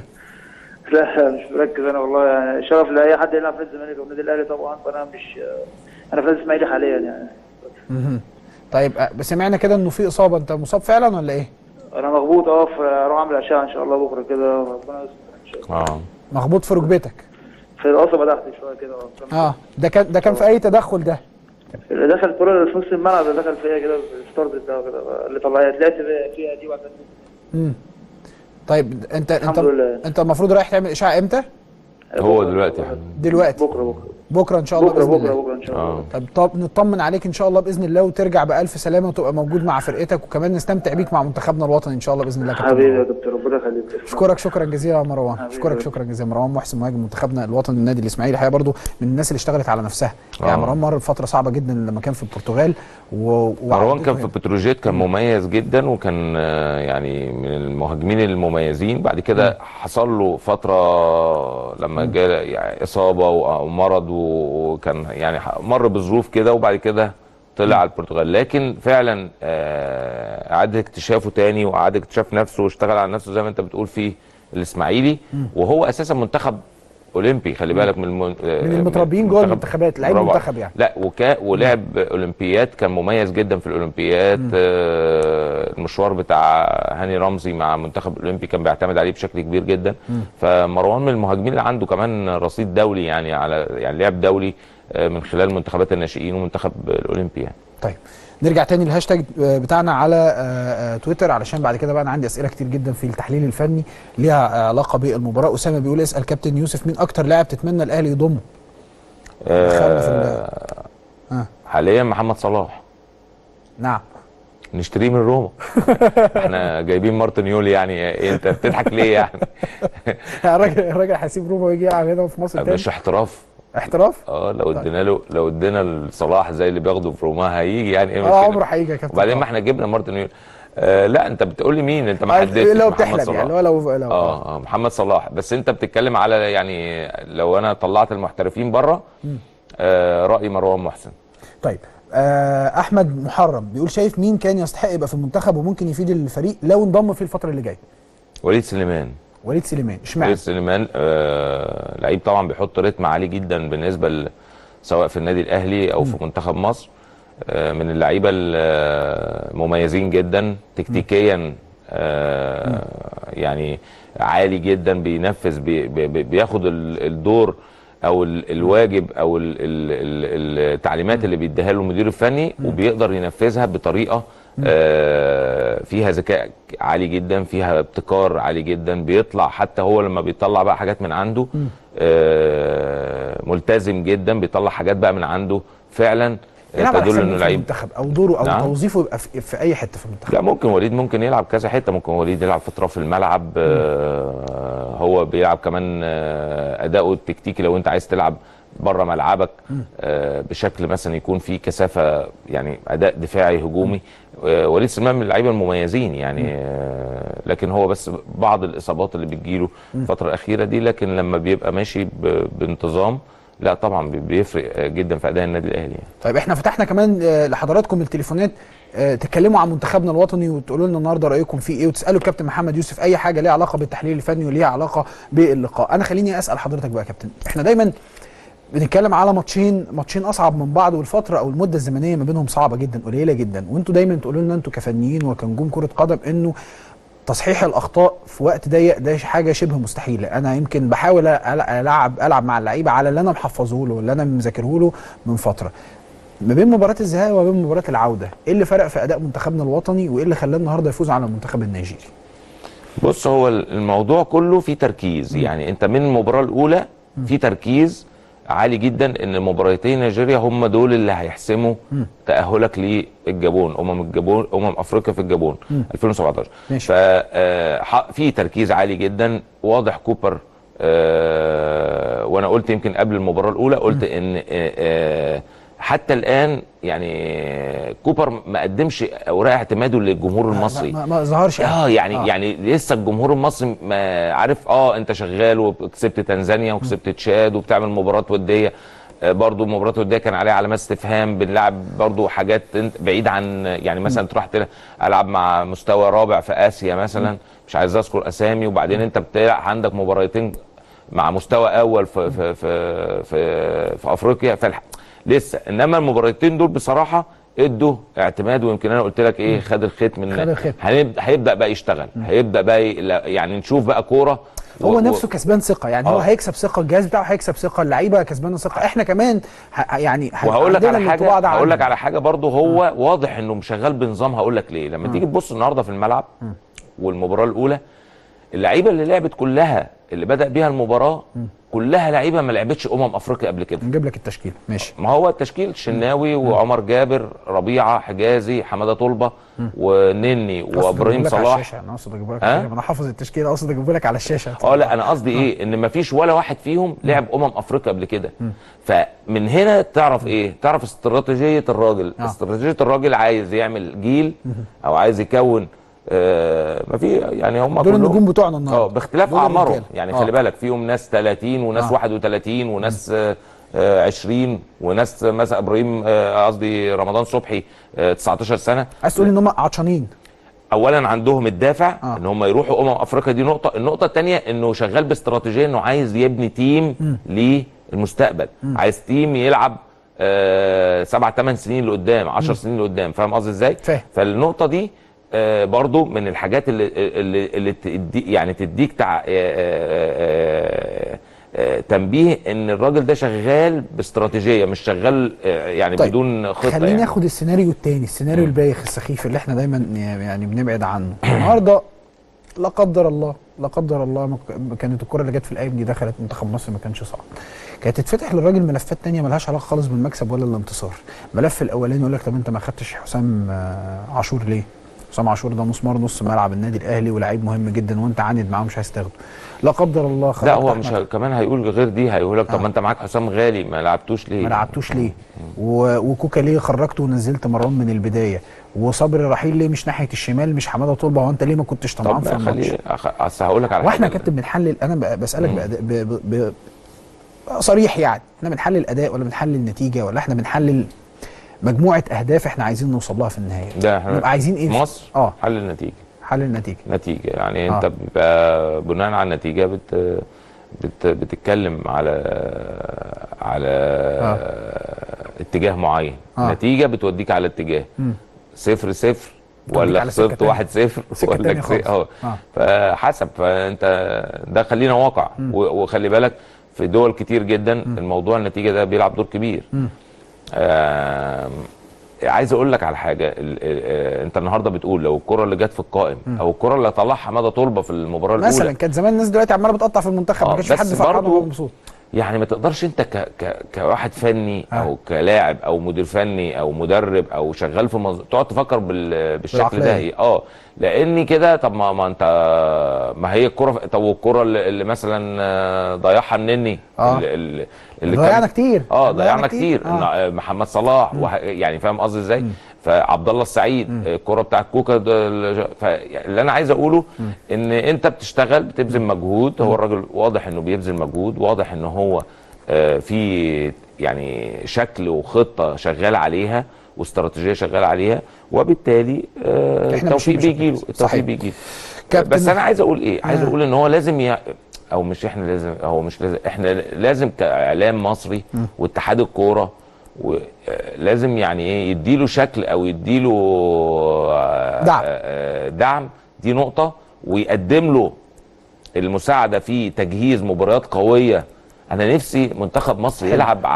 لا مش مركز انا والله يعني شرف لاي حد يلعب في نادي الزمالك او النادي الاهلي طبعا فانا مش انا في نادي الاسماعيلي حاليا يعني مهم. طيب آه، سمعنا كده انه في اصابه انت مصاب فعلا ولا ايه؟ انا مخبوط اه في اروح اعمل اشعه ان شاء الله بكره كده ربنا يستر ان شاء الله اه مخبوط في ركبتك في القصبه تحت شويه كده اه اه ده كان ده كان في اي تدخل ده؟ اللي دخل الكوره اللي في نص الملعب اللي دخل فيها كده في الستارت ده كده اللي طلعت طلعت فيها دي وبعد كده امم طيب انت انت الحمد لله. انت المفروض رايح تعمل اشعه امتى؟ هو دلوقتي يا حبيبي دلوقتي بكره بكره بكره ان شاء الله بكره باذن بكره الله بكره ان شاء الله طب طب نطمن عليك ان شاء الله باذن الله وترجع بالف سلامه وتبقى موجود مع فرقتك وكمان نستمتع بيك مع منتخبنا الوطني ان شاء الله باذن الله يا كابتن حبيبي يا دكتور ربنا يخليك اشكرك شكرا جزيلا يا مروان اشكرك شكرا جزيلا مروان محسن مهاجم منتخبنا الوطني النادي الاسماعيلي الحقيقه برضو من الناس اللي اشتغلت على نفسها يعني آه. مروان مر بفتره صعبه جدا لما كان في البرتغال و... مروان كان في بتروجيت كان مميز جدا وكان آه، يعني من المهاجمين المميزين بعد كده حصل له فتره لما جاء يعني اصابه و- ومرض وكان يعني ح- مر بظروف كده وبعد كده طلع على البرتغال لكن فعلا آه، اعاد اكتشافه تاني واعاد اكتشاف نفسه واشتغل على نفسه زي ما انت بتقول في الاسماعيلي وهو اساسا منتخب اولمبي خلي بالك من المن... من المتربيين جوه المنتخبات لعيب برافو منتخب يعني لا وكا ولعب اولمبيات كان مميز جدا في الاولمبيات آه المشوار بتاع هاني رمزي مع منتخب الاولمبي كان بيعتمد عليه بشكل كبير جدا مم. فمروان من المهاجمين اللي عنده كمان رصيد دولي يعني على يعني لعب دولي آه من خلال منتخبات الناشئين ومنتخب الاولمبي يعني طيب نرجع تاني للهاشتاج آه، بتاعنا على آه، آه، تويتر علشان بعد كده بقى انا عندي اسئله كتير جدا في التحليل الفني ليها آه، علاقه بالمباراه اسامه بيقول اسال كابتن يوسف مين اكتر لاعب تتمنى الاهلي يضمه دخلنا في آه آه. حاليا محمد صلاح نعم نشتريه من روما احنا جايبين مارتن يولي يعني إيه انت بتضحك ليه يعني الراجل الراجل هيسيب روما ويجي يلعب هنا في مصر تاني مش احتراف احتراف اه لو ادينا له لو ادينا لصلاح زي اللي بياخده في روما هيجي يعني ايه اه المشكلة؟ عمره هيجي يا كابتن وبعدين ما احنا جبنا مارتن يول آه لا انت بتقول لي مين انت ما آه، حددتش لو محمد بتحلم صلاح. يعني لو لو لو اه اه محمد صلاح بس انت بتتكلم على يعني لو انا طلعت المحترفين بره مم. آه راي مروان محسن طيب آه احمد محرم بيقول شايف مين كان يستحق يبقى في المنتخب وممكن يفيد الفريق لو انضم في الفتره اللي جايه وليد سليمان وليد سليمان اشمعنى وليد سليمان آه لعيب طبعا بيحط رتم عالي جدا بالنسبه ل- سواء في النادي الاهلي او في منتخب مصر آه من اللعيبه المميزين جدا تكتيكيا آه يعني عالي جدا بينفذ بي بي بياخد ال- الدور او ال- الواجب او ال- ال- ال- التعليمات اللي بيديها له المدير الفني وبيقدر ينفذها بطريقه آه، فيها ذكاء عالي جدا فيها ابتكار عالي جدا بيطلع حتى هو لما بيطلع بقى حاجات من عنده آه، ملتزم جدا بيطلع حاجات بقى من عنده فعلا يلعب تدل احسن انه مين في لعيب المنتخب او دوره او نعم. توظيفه يبقى في, في اي حته في المنتخب لا ممكن وليد ممكن يلعب كذا حته ممكن وليد يلعب في اطراف الملعب آه هو بيلعب كمان آه اداؤه التكتيكي لو انت عايز تلعب بره ملعبك آه بشكل مثلا يكون فيه كثافه يعني اداء دفاعي هجومي آه وليد سليمان من اللعيبه المميزين يعني آه لكن هو بس بعض الاصابات اللي بتجيله الفتره الاخيره دي لكن لما بيبقى ماشي ب- بانتظام لا طبعا بي- بيفرق آه، جدا في اداء النادي الاهلي يعني. طيب احنا فتحنا كمان آه، لحضراتكم التليفونات آه، تتكلموا عن منتخبنا الوطني وتقولوا لنا النهارده رايكم فيه ايه وتسالوا الكابتن محمد يوسف اي حاجه ليها علاقه بالتحليل الفني وليها علاقه باللقاء انا خليني اسال حضرتك بقى يا كابتن احنا دايما بنتكلم على ماتشين ماتشين اصعب من بعض والفتره او المده الزمنيه ما بينهم صعبه جدا قليله جدا وانتوا دايما تقولوا لنا انتوا كفنيين وكنجوم كره قدم انه تصحيح الاخطاء في وقت ضيق ده حاجه شبه مستحيله انا يمكن بحاول أل- العب العب مع اللعيبه على اللي انا محفظه له واللي انا مذاكره له من فتره ما بين مباراه الذهاب وما بين مباراه العوده ايه اللي فرق في اداء منتخبنا الوطني وايه اللي خلاه النهارده يفوز على المنتخب النيجيري بص هو الموضوع كله فيه تركيز يعني انت من المباراه الاولى في تركيز عالي جدا ان مباراتين نيجيريا هم دول اللي هيحسموا مم. تاهلك للجابون امم الجابون امم افريقيا في الجابون مم. 2017 ماشي. ففي تركيز عالي جدا واضح كوبر آه، وانا قلت يمكن قبل المباراه الاولى قلت ان آه، آه، حتى الان يعني كوبر ما قدمش اوراق اعتماده للجمهور المصري ما, ما ظهرش اه يعني آه. آه. يعني لسه الجمهور المصري ما عارف اه انت شغال وكسبت تنزانيا وكسبت تشاد وبتعمل مباراه وديه آه برضو المباراه الوديه كان عليها علامات استفهام بنلعب برضو حاجات انت بعيد عن يعني مثلا تروح تلعب العب مع مستوى رابع في اسيا مثلا مش عايز اذكر اسامي وبعدين انت بتلعب عندك مباراتين مع مستوى اول في في في في, في افريقيا فالح... لسه انما المباراتين دول بصراحه ادوا اعتماد ويمكن انا قلت لك ايه خد الخيط من خد الخيط. هنبدا هيبدا بقى يشتغل هيبدا بقى ي... لا- يعني نشوف بقى كوره هو و- نفسه كسبان ثقه يعني هو آه. هيكسب ثقه الجهاز بتاعه هيكسب ثقه اللعيبه كسبانه ثقه احنا كمان ه... يعني هيبقى وهقول لك عندنا على الانطباع حاجه ده هقول لك عنهم. على حاجه برضه هو واضح انه شغال بنظام هقول لك ليه لما تيجي تبص النهارده في الملعب والمباراه الاولى اللعيبه اللي لعبت كلها اللي بدا بيها المباراه كلها لعيبه ما لعبتش امم افريقيا قبل كده نجيب لك التشكيل ماشي ما هو التشكيل شناوي وعمر جابر ربيعه حجازي حماده طلبه ونني قصدي وابراهيم أجيبه لك على صلاح الشاشة. انا اقصد اجيبه لك ها؟ على الشاشة. انا حافظ التشكيل اقصد اجيبه لك على الشاشه اه لا انا قصدي ايه ان ما فيش ولا واحد فيهم لعب امم افريقيا قبل كده فمن هنا تعرف ايه تعرف استراتيجيه الراجل آه. استراتيجيه الراجل عايز يعمل جيل او عايز يكون آه ما في يعني هم دول كلهم النجوم بتوعنا النهارده اه باختلاف دول اعمارهم الرجالة. يعني آه. خلي بالك فيهم ناس 30 وناس آه. 31 وناس آه، آه، 20 وناس مثلا ابراهيم آه، قصدي رمضان صبحي آه، 19 سنه عايز تقول ان هم عطشانين اولا عندهم الدافع آه. ان هم يروحوا امم افريقيا دي نقطه النقطه الثانيه انه شغال باستراتيجيه انه عايز يبني تيم للمستقبل مم. عايز تيم يلعب آه سبع ثمان سنين لقدام 10 سنين لقدام فاهم قصدي ازاي فاهم. فالنقطه دي آه برضو من الحاجات اللي اللي, اللي تدي يعني تديك تع... آه آه آه تنبيه ان الراجل ده شغال باستراتيجيه مش شغال آه يعني طيب، بدون خطه خلينا يعني. ناخد السيناريو التاني السيناريو البايخ السخيف اللي احنا دايما يعني بنبعد عنه النهارده لا قدر الله لا قدر الله ما ك- كانت الكره اللي جت في الايام دي دخلت منتخب مصر ما كانش صعب كانت تتفتح للراجل ملفات تانية ملهاش علاقه خالص بالمكسب ولا الانتصار الملف الاولاني يقول لك طب انت ما خدتش حسام آه، عاشور ليه حسام عاشور ده مسمار نص ملعب النادي الاهلي ولاعيب مهم جدا وانت عاند معاه مش عايز تاخده لا قدر الله لا خرجت هو أحمد مش ه- كمان هيقول غير دي هيقول لك طب ما انت معاك حسام غالي ما لعبتوش ليه؟ ما لعبتوش ليه و... وكوكا ليه خرجته ونزلت مروان من البدايه وصبري رحيل ليه مش ناحيه الشمال مش حماده طلبه هو انت ليه ما كنتش طمعان في طب الماتش خليه أخ- اصل هقول لك على واحنا حاجه كابتن بنحلل انا ب- بسالك بأداء ب... ب... ب... صريح يعني احنا بنحلل اداء ولا بنحلل نتيجه ولا احنا بنحلل مجموعه اهداف احنا عايزين نوصل لها في النهايه ده احنا نبقى عايزين ايه مصر اه حل النتيجه حل النتيجه نتيجه يعني آه. انت بيبقى بناء على النتيجه بت بت بتتكلم على على اتجاه معين آه. نتيجه بتوديك على اتجاه مم. صفر صفر بتوديك ولا على سكة خسرت تانية. واحد صفر سكة ولا تانية كسبت خالص. اه آه. فحسب فانت ده خلينا واقع مم. و- وخلي بالك في دول كتير جدا الموضوع النتيجه ده بيلعب دور كبير مم. آم، عايز اقول لك على حاجه ال- ال- آه، انت النهارده بتقول لو الكره اللي جت في القائم مم. او الكره اللي طلعها حماده طلبه في المباراه الاولى مثلا كانت زمان الناس دلوقتي عماله بتقطع في المنتخب ما آه، كانش في حد بس فرحان برضو ولا مبسوط يعني ما تقدرش انت ك ك كواحد فني او كلاعب او مدير فني او مدرب او شغال في مز... تقعد تفكر بال... بالشكل ده بالعقلية. إيه؟ اه لان كده طب ما, ما انت ما هي الكره طب والكره اللي, اللي مثلا آه، ضيعها النني آه. اللي, اللي اللي ضيعنا كان- كتير. اه ضيعنا ضيعنا كتير. كتير, آه. آه. محمد صلاح وه... يعني فاهم قصدي ازاي فعبد الله السعيد الكره بتاعت كوكا ده ال- فاللي انا عايز اقوله ان انت بتشتغل بتبذل مجهود هو الراجل واضح انه بيبذل مجهود واضح ان هو آه، في يعني شكل وخطه شغال عليها واستراتيجيه شغال عليها وبالتالي آه، إحنا التوفيق ماشيين بشكل بيجي له كويس. التوفيق صحيح. بيجي له كابتن- بس انا عايز اقول ايه عايز آه. اقول ان هو لازم ي... او مش احنا لازم هو مش لازم احنا لازم كاعلام مصري واتحاد الكوره ولازم يعني ايه يديله شكل او يديله آه، دعم. آه، دعم دي نقطه ويقدم له المساعده في تجهيز مباريات قويه انا نفسي منتخب مصر يلعب على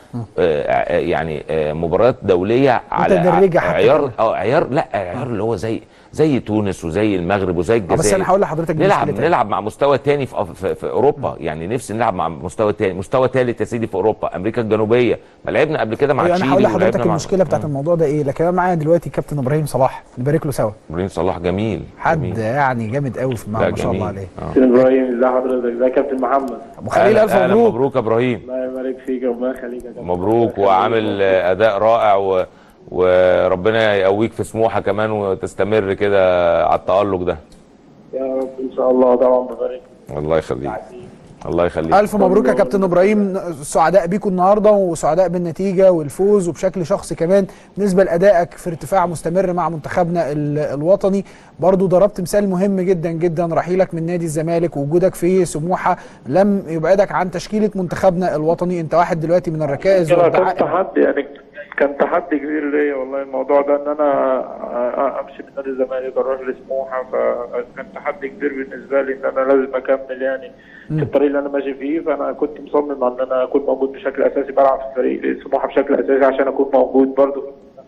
آه، يعني آه، مباريات دوليه على متدرجة حتى عيار كمان. اه عيار لا عيار اللي هو زي زي تونس وزي المغرب وزي الجزائر بس أنا هقول لحضرتك دي نلعب مشكلتها. نلعب مع مستوى تاني في, أف- في, في اوروبا يعني نفسي نلعب مع مستوى تاني مستوى تالت يا سيدي في اوروبا امريكا الجنوبيه ما لعبنا قبل كده مع أيوة تشيلي انا هقول لحضرتك ولعبنا مع- المشكله بتاعت الموضوع ده ايه لكن انا معايا دلوقتي كابتن ابراهيم صلاح نبارك له سوا ابراهيم صلاح جميل حد جميل. يعني جامد قوي في الملعب لا، ما شاء الله جميل. عليه آه. كابتن ابراهيم ازي حضرتك ازي كابتن محمد ابو خليل الف أهلا- أهلا مبروك مبروك يا ابراهيم الله يبارك فيك ربنا يخليك يا كابتن مبروك وعامل آه، اداء رائع و... وربنا يقويك في سموحه كمان وتستمر كده على التالق ده يا رب ان شاء الله طبعا ببارك الله يخليك الله يخليك الف مبروك يا كابتن ابراهيم سعداء بيكم النهارده وسعداء بالنتيجه والفوز وبشكل شخصي كمان بالنسبه لادائك في ارتفاع مستمر مع منتخبنا ال- الوطني برضو ضربت مثال مهم جدا جدا رحيلك من نادي الزمالك ووجودك في سموحه لم يبعدك عن تشكيله منتخبنا الوطني انت واحد دلوقتي من الركائز كان كان والدعائم تحدي يعني كان تحدي كبير ليا والله الموضوع ده ان انا امشي من نادي الزمالك اروح لسموحه فكان تحدي كبير بالنسبه لي ان انا لازم اكمل يعني في الطريق اللي انا ماشي فيه فانا كنت مصمم على ان انا اكون موجود بشكل اساسي بلعب في فريق سموحه بشكل اساسي عشان اكون موجود برضه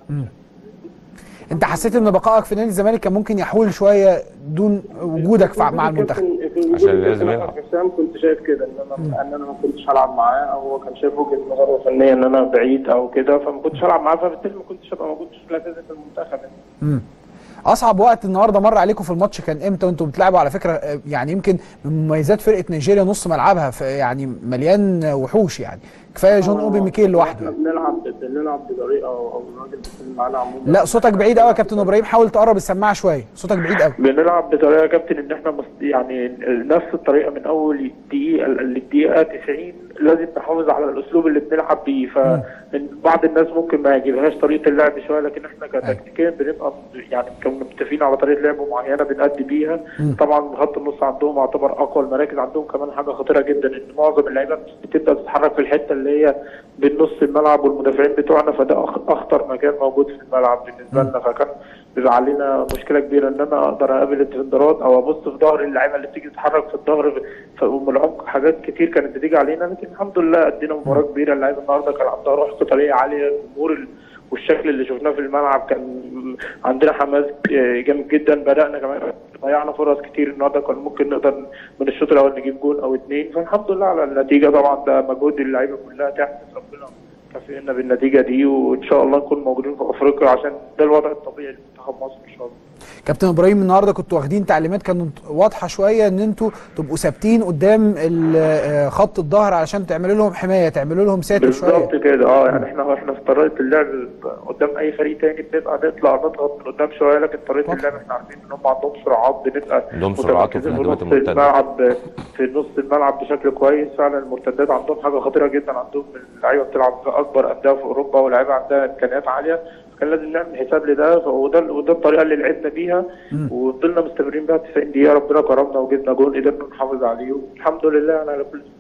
انت حسيت ان بقائك في نادي الزمالك كان ممكن يحول شويه دون وجودك فع- مع المنتخب عشان لازم يلعب. حسام كنت شايف كده ان انا ان انا ما كنتش هلعب معاه او هو كان شايف وجهه نظره فنيه ان انا بعيد او كده فما كنتش هلعب معاه فبالتالي ما كنتش هبقى موجود بشكل اساسي في المنتخب يعني. مم. اصعب وقت النهارده مر عليكم في الماتش كان امتى وانتم بتلعبوا على فكره آه، يعني يمكن من مميزات فرقه نيجيريا نص ملعبها في يعني مليان وحوش يعني كفايه جون اوبي ميكيل لوحده احنا بنلعب بنلعب بطريقه او الراجل بيتكلم معانا عموما لا صوتك بعيد قوي يا كابتن ابراهيم حاول تقرب السماعه شويه صوتك بعيد قوي بنلعب بطريقه يا كابتن ان احنا مس- يعني نفس الطريقه من اول دقيقه للدقيقه 90 لازم نحافظ على الاسلوب اللي بنلعب بيه فمن بعض الناس ممكن ما يعجبهاش طريقه اللعب شويه لكن احنا كتكتيكيا بنبقى يعني كنا متفقين على طريقه لعب معينه بنأدي بيها مم. طبعا خط النص عندهم يعتبر اقوى المراكز عندهم كمان حاجه خطيره جدا ان معظم اللعيبه بتبدا تتحرك في الحته اللي هي بين نص الملعب والمدافعين بتوعنا فده أخ- اخطر مكان موجود في الملعب بالنسبه لنا فكان بيبقى علينا مشكله كبيره ان انا اقدر اقابل الديفندرات او ابص في ظهر اللعيبه اللي بتيجي تتحرك في الظهر ف- ومن العمق حاجات كتير كانت بتيجي علينا لكن الحمد لله ادينا مباراه كبيره اللعيبه النهارده كان عندها روح قتاليه عاليه الجمهور ال- والشكل اللي شفناه في الملعب كان عندنا حماس جامد جدا بدانا كمان ضيعنا فرص كتير النهارده كان ممكن نقدر من الشوط الاول نجيب جول او اتنين فالحمد لله على النتيجه طبعا ده مجهود اللعيبه كلها تحت ربنا كافئنا بالنتيجه دي وان شاء الله نكون موجودين في افريقيا عشان ده الوضع الطبيعي لمنتخب مصر ان شاء الله كابتن ابراهيم النهارده كنتوا واخدين تعليمات كانت واضحه شويه ان انتوا تبقوا ثابتين قدام ال- آه، خط الظهر علشان تعملوا لهم حمايه تعملوا لهم ساتر شويه بالظبط كده اه يعني احنا احنا في طريقه اللعب قدام اي فريق تاني بنبقى نطلع نضغط من قدام شويه لكن طريقه اللعب احنا عارفين ان هم عندهم سرعات بنبقى عندهم سرعات وفي متمركزين الهجمات نص المرتده الملعب في نص الملعب بشكل كويس فعلا المرتدات عندهم حاجه خطيره جدا عندهم اللعيبه بتلعب في اكبر انديه في اوروبا واللعيبه عندها امكانيات عاليه كان لازم نعمل حساب لده وده وده الطريقه اللي لعبنا بيها وفضلنا مستمرين بيها 90 دقيقه ربنا كرمنا وجبنا جول قدرنا نحافظ عليه والحمد لله يعني على كل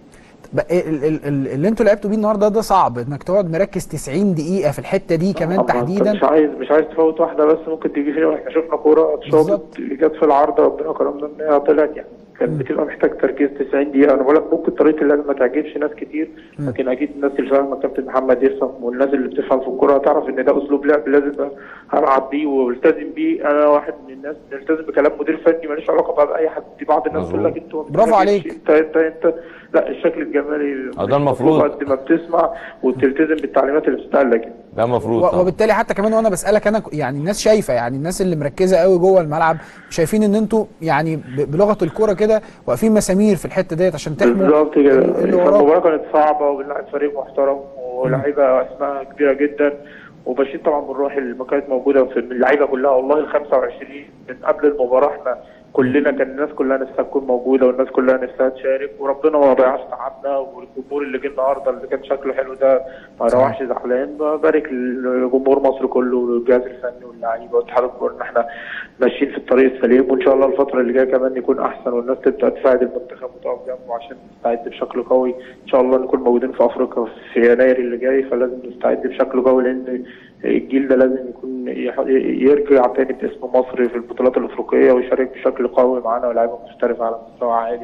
بقى ال- ال- ال- اللي انتوا لعبتوا بيه النهارده ده صعب انك تقعد مركز 90 دقيقه في الحته دي كمان أما تحديدا مش عايز مش عايز تفوت واحده بس ممكن تيجي فينا احنا شفنا كوره اتشاطت جت في العارضه ربنا كرمنا ان هي طلعت يعني كانت بتبقى محتاج تركيز 90 دقيقه انا بقول لك ممكن طريقه اللعب ما تعجبش ناس كتير لكن اكيد الناس اللي فاهمه كابتن محمد يفهم والناس اللي بتفهم في الكوره هتعرف ان ده اسلوب لعب لازم هلعب بيه والتزم بيه انا واحد من الناس بنلتزم بكلام مدير فني ماليش علاقه باي حد دي بعض الناس تقول لك انتوا ما برافو بتعملش، عليك. انت انت انت لا الشكل الجمالي اه ده المفروض. قد ما بتسمع وتلتزم بالتعليمات اللي بتتقال لك ده المفروض و- طبعا وبالتالي حتى كمان وانا بسالك انا ك- يعني الناس شايفه يعني الناس اللي مركزه قوي جوه الملعب شايفين ان انتوا يعني ب- بلغه الكوره كده واقفين مسامير في الحته ديت عشان تحموا بالظبط كده اللي وراكم. المباراه كانت صعبه وبنلعب فريق محترم ولاعيبه اسماء كبيره جدا وبشيد طبعا بالروح اللي كانت موجوده في اللعيبه كلها والله ال 25 من قبل المباراه احنا كلنا كان الناس كلها نفسها تكون موجوده والناس كلها نفسها تشارك وربنا ما ضيعش تعبنا والجمهور اللي جه النهارده اللي كان شكله حلو ده ما روحش زعلان ببارك لجمهور مصر كله والجهاز الفني واللعيبه واتحاد الكوره ان احنا ماشيين في الطريق السليم وان شاء الله الفتره اللي جايه كمان يكون احسن والناس تبدا تساعد المنتخب وتقف جنبه عشان نستعد بشكل قوي ان شاء الله نكون موجودين في افريقيا في يناير اللي جاي فلازم نستعد بشكل قوي لان الجيل ده لازم يكون يح- يرجع تاني باسم مصر في البطولات الافريقيه ويشارك بشكل قوي معانا ولاعيبه محترفه على مستوى عالي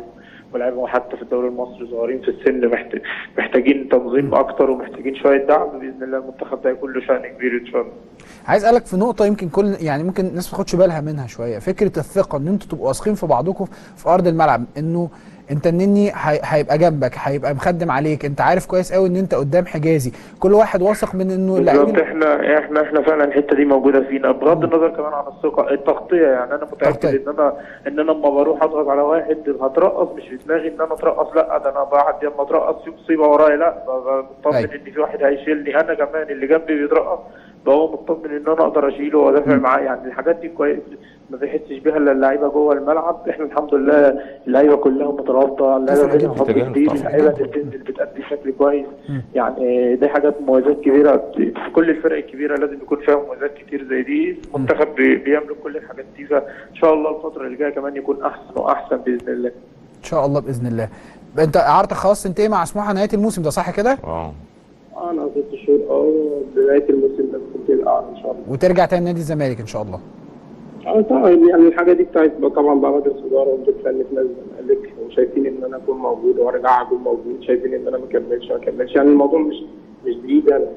ولاعيبه حتى في الدوري المصري صغيرين في السن محت- محتاجين تنظيم اكتر ومحتاجين شويه دعم باذن الله المنتخب ده هيكون له شان كبير ان شاء الله عايز اسالك في نقطه يمكن كل يعني ممكن الناس ما تاخدش بالها منها شويه فكره الثقه ان انتوا تبقوا واثقين في بعضكم في ارض الملعب انه انت النني هي- هيبقى جنبك هيبقى مخدم عليك انت عارف كويس قوي ان انت قدام حجازي كل واحد واثق من انه بالظبط اللاعبين احنا احنا احنا فعلا الحته دي موجوده فينا بغض النظر كمان عن الثقه التغطيه يعني انا متاكد ان انا ان انا لما بروح اضغط على واحد هترقص مش في دماغي ان انا اترقص لا ده انا بعد لما اترقص في مصيبه ورايا لا ببقى مطمن أيوة. ان في واحد هيشيلني انا كمان اللي جنبي بيترقص بقى مطمن ان انا اقدر اشيله وادافع معاه يعني الحاجات دي كويس ما بيحسش بيها الا اللعيبه جوه الملعب احنا الحمد لله اللعيبه كلها مترابطه اللعيبه تفرق بينهم حب جدا. كبير اللعيبه اللي بتنزل بتأدي بشكل كويس يعني دي حاجات مميزات كبيره في كل الفرق الكبيره لازم يكون فيها مميزات كتير زي دي المنتخب بي- بيملك كل الحاجات دي فان شاء الله الفتره اللي جايه كمان يكون احسن واحسن باذن الله ان شاء الله باذن الله انت اعارتك خلاص تنتهي مع سموحه نهايه الموسم ده صح كده اه انا ست شهور اه بدايه الموسم ده كنت القاعد ان شاء الله وترجع تاني نادي الزمالك ان شاء الله اه طبعا يعني الحاجه دي بتاعت طبعا بقى مجلس اداره ومدير فني في نادي الزمالك وشايفين ان انا اكون موجود وارجع اكون موجود شايفين ان انا ما اكملش ما اكملش يعني الموضوع مش مش بايدي انا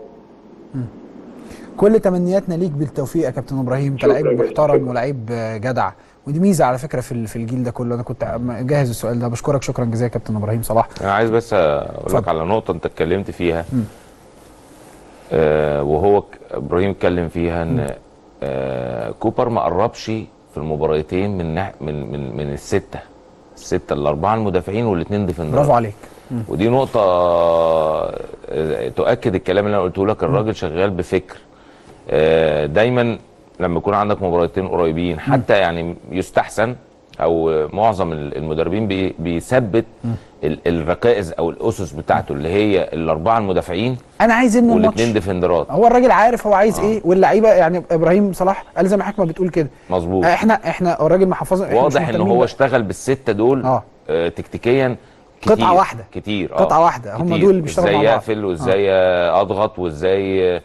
كل تمنياتنا ليك بالتوفيق يا كابتن ابراهيم انت شكراً لعيب جداً. محترم ولعيب آه، جدع ودي ميزه على فكره في ال- في الجيل ده كله انا كنت جاهز السؤال ده بشكرك شكرا جزيلا يا كابتن ابراهيم صلاح انا عايز بس اقول لك على نقطه انت اتكلمت فيها مم. آه وهو ك- ابراهيم اتكلم فيها ان آه كوبر ما قربش في المباراتين من نح- من من من السته السته الاربعه المدافعين والاثنين ديفندرات برافو عليك ودي نقطة آه، تؤكد الكلام اللي أنا قلته لك الراجل شغال بفكر آه، دايما لما يكون عندك مباراتين قريبين حتى يعني يستحسن أو معظم المدربين بي- بيثبت ال- الركائز أو الأسس بتاعته اللي هي الأربعة المدافعين انا عايز ابني الماتش والاثنين ديفندرات هو الراجل عارف هو عايز ايه واللعيبه يعني ابراهيم صلاح قال زي ما حكمه بتقول كده مظبوط احنا احنا الراجل محفظنا إحنا مش واضح ان مهتمين هو بقى. اشتغل بالستة دول آه. آه تكتيكيا كتير قطعة واحدة. كتير قطعة واحدة. هم كتير. دول اللي بيشتغلوا ازاي مع بعض. اقفل وازاي آه. اضغط وازاي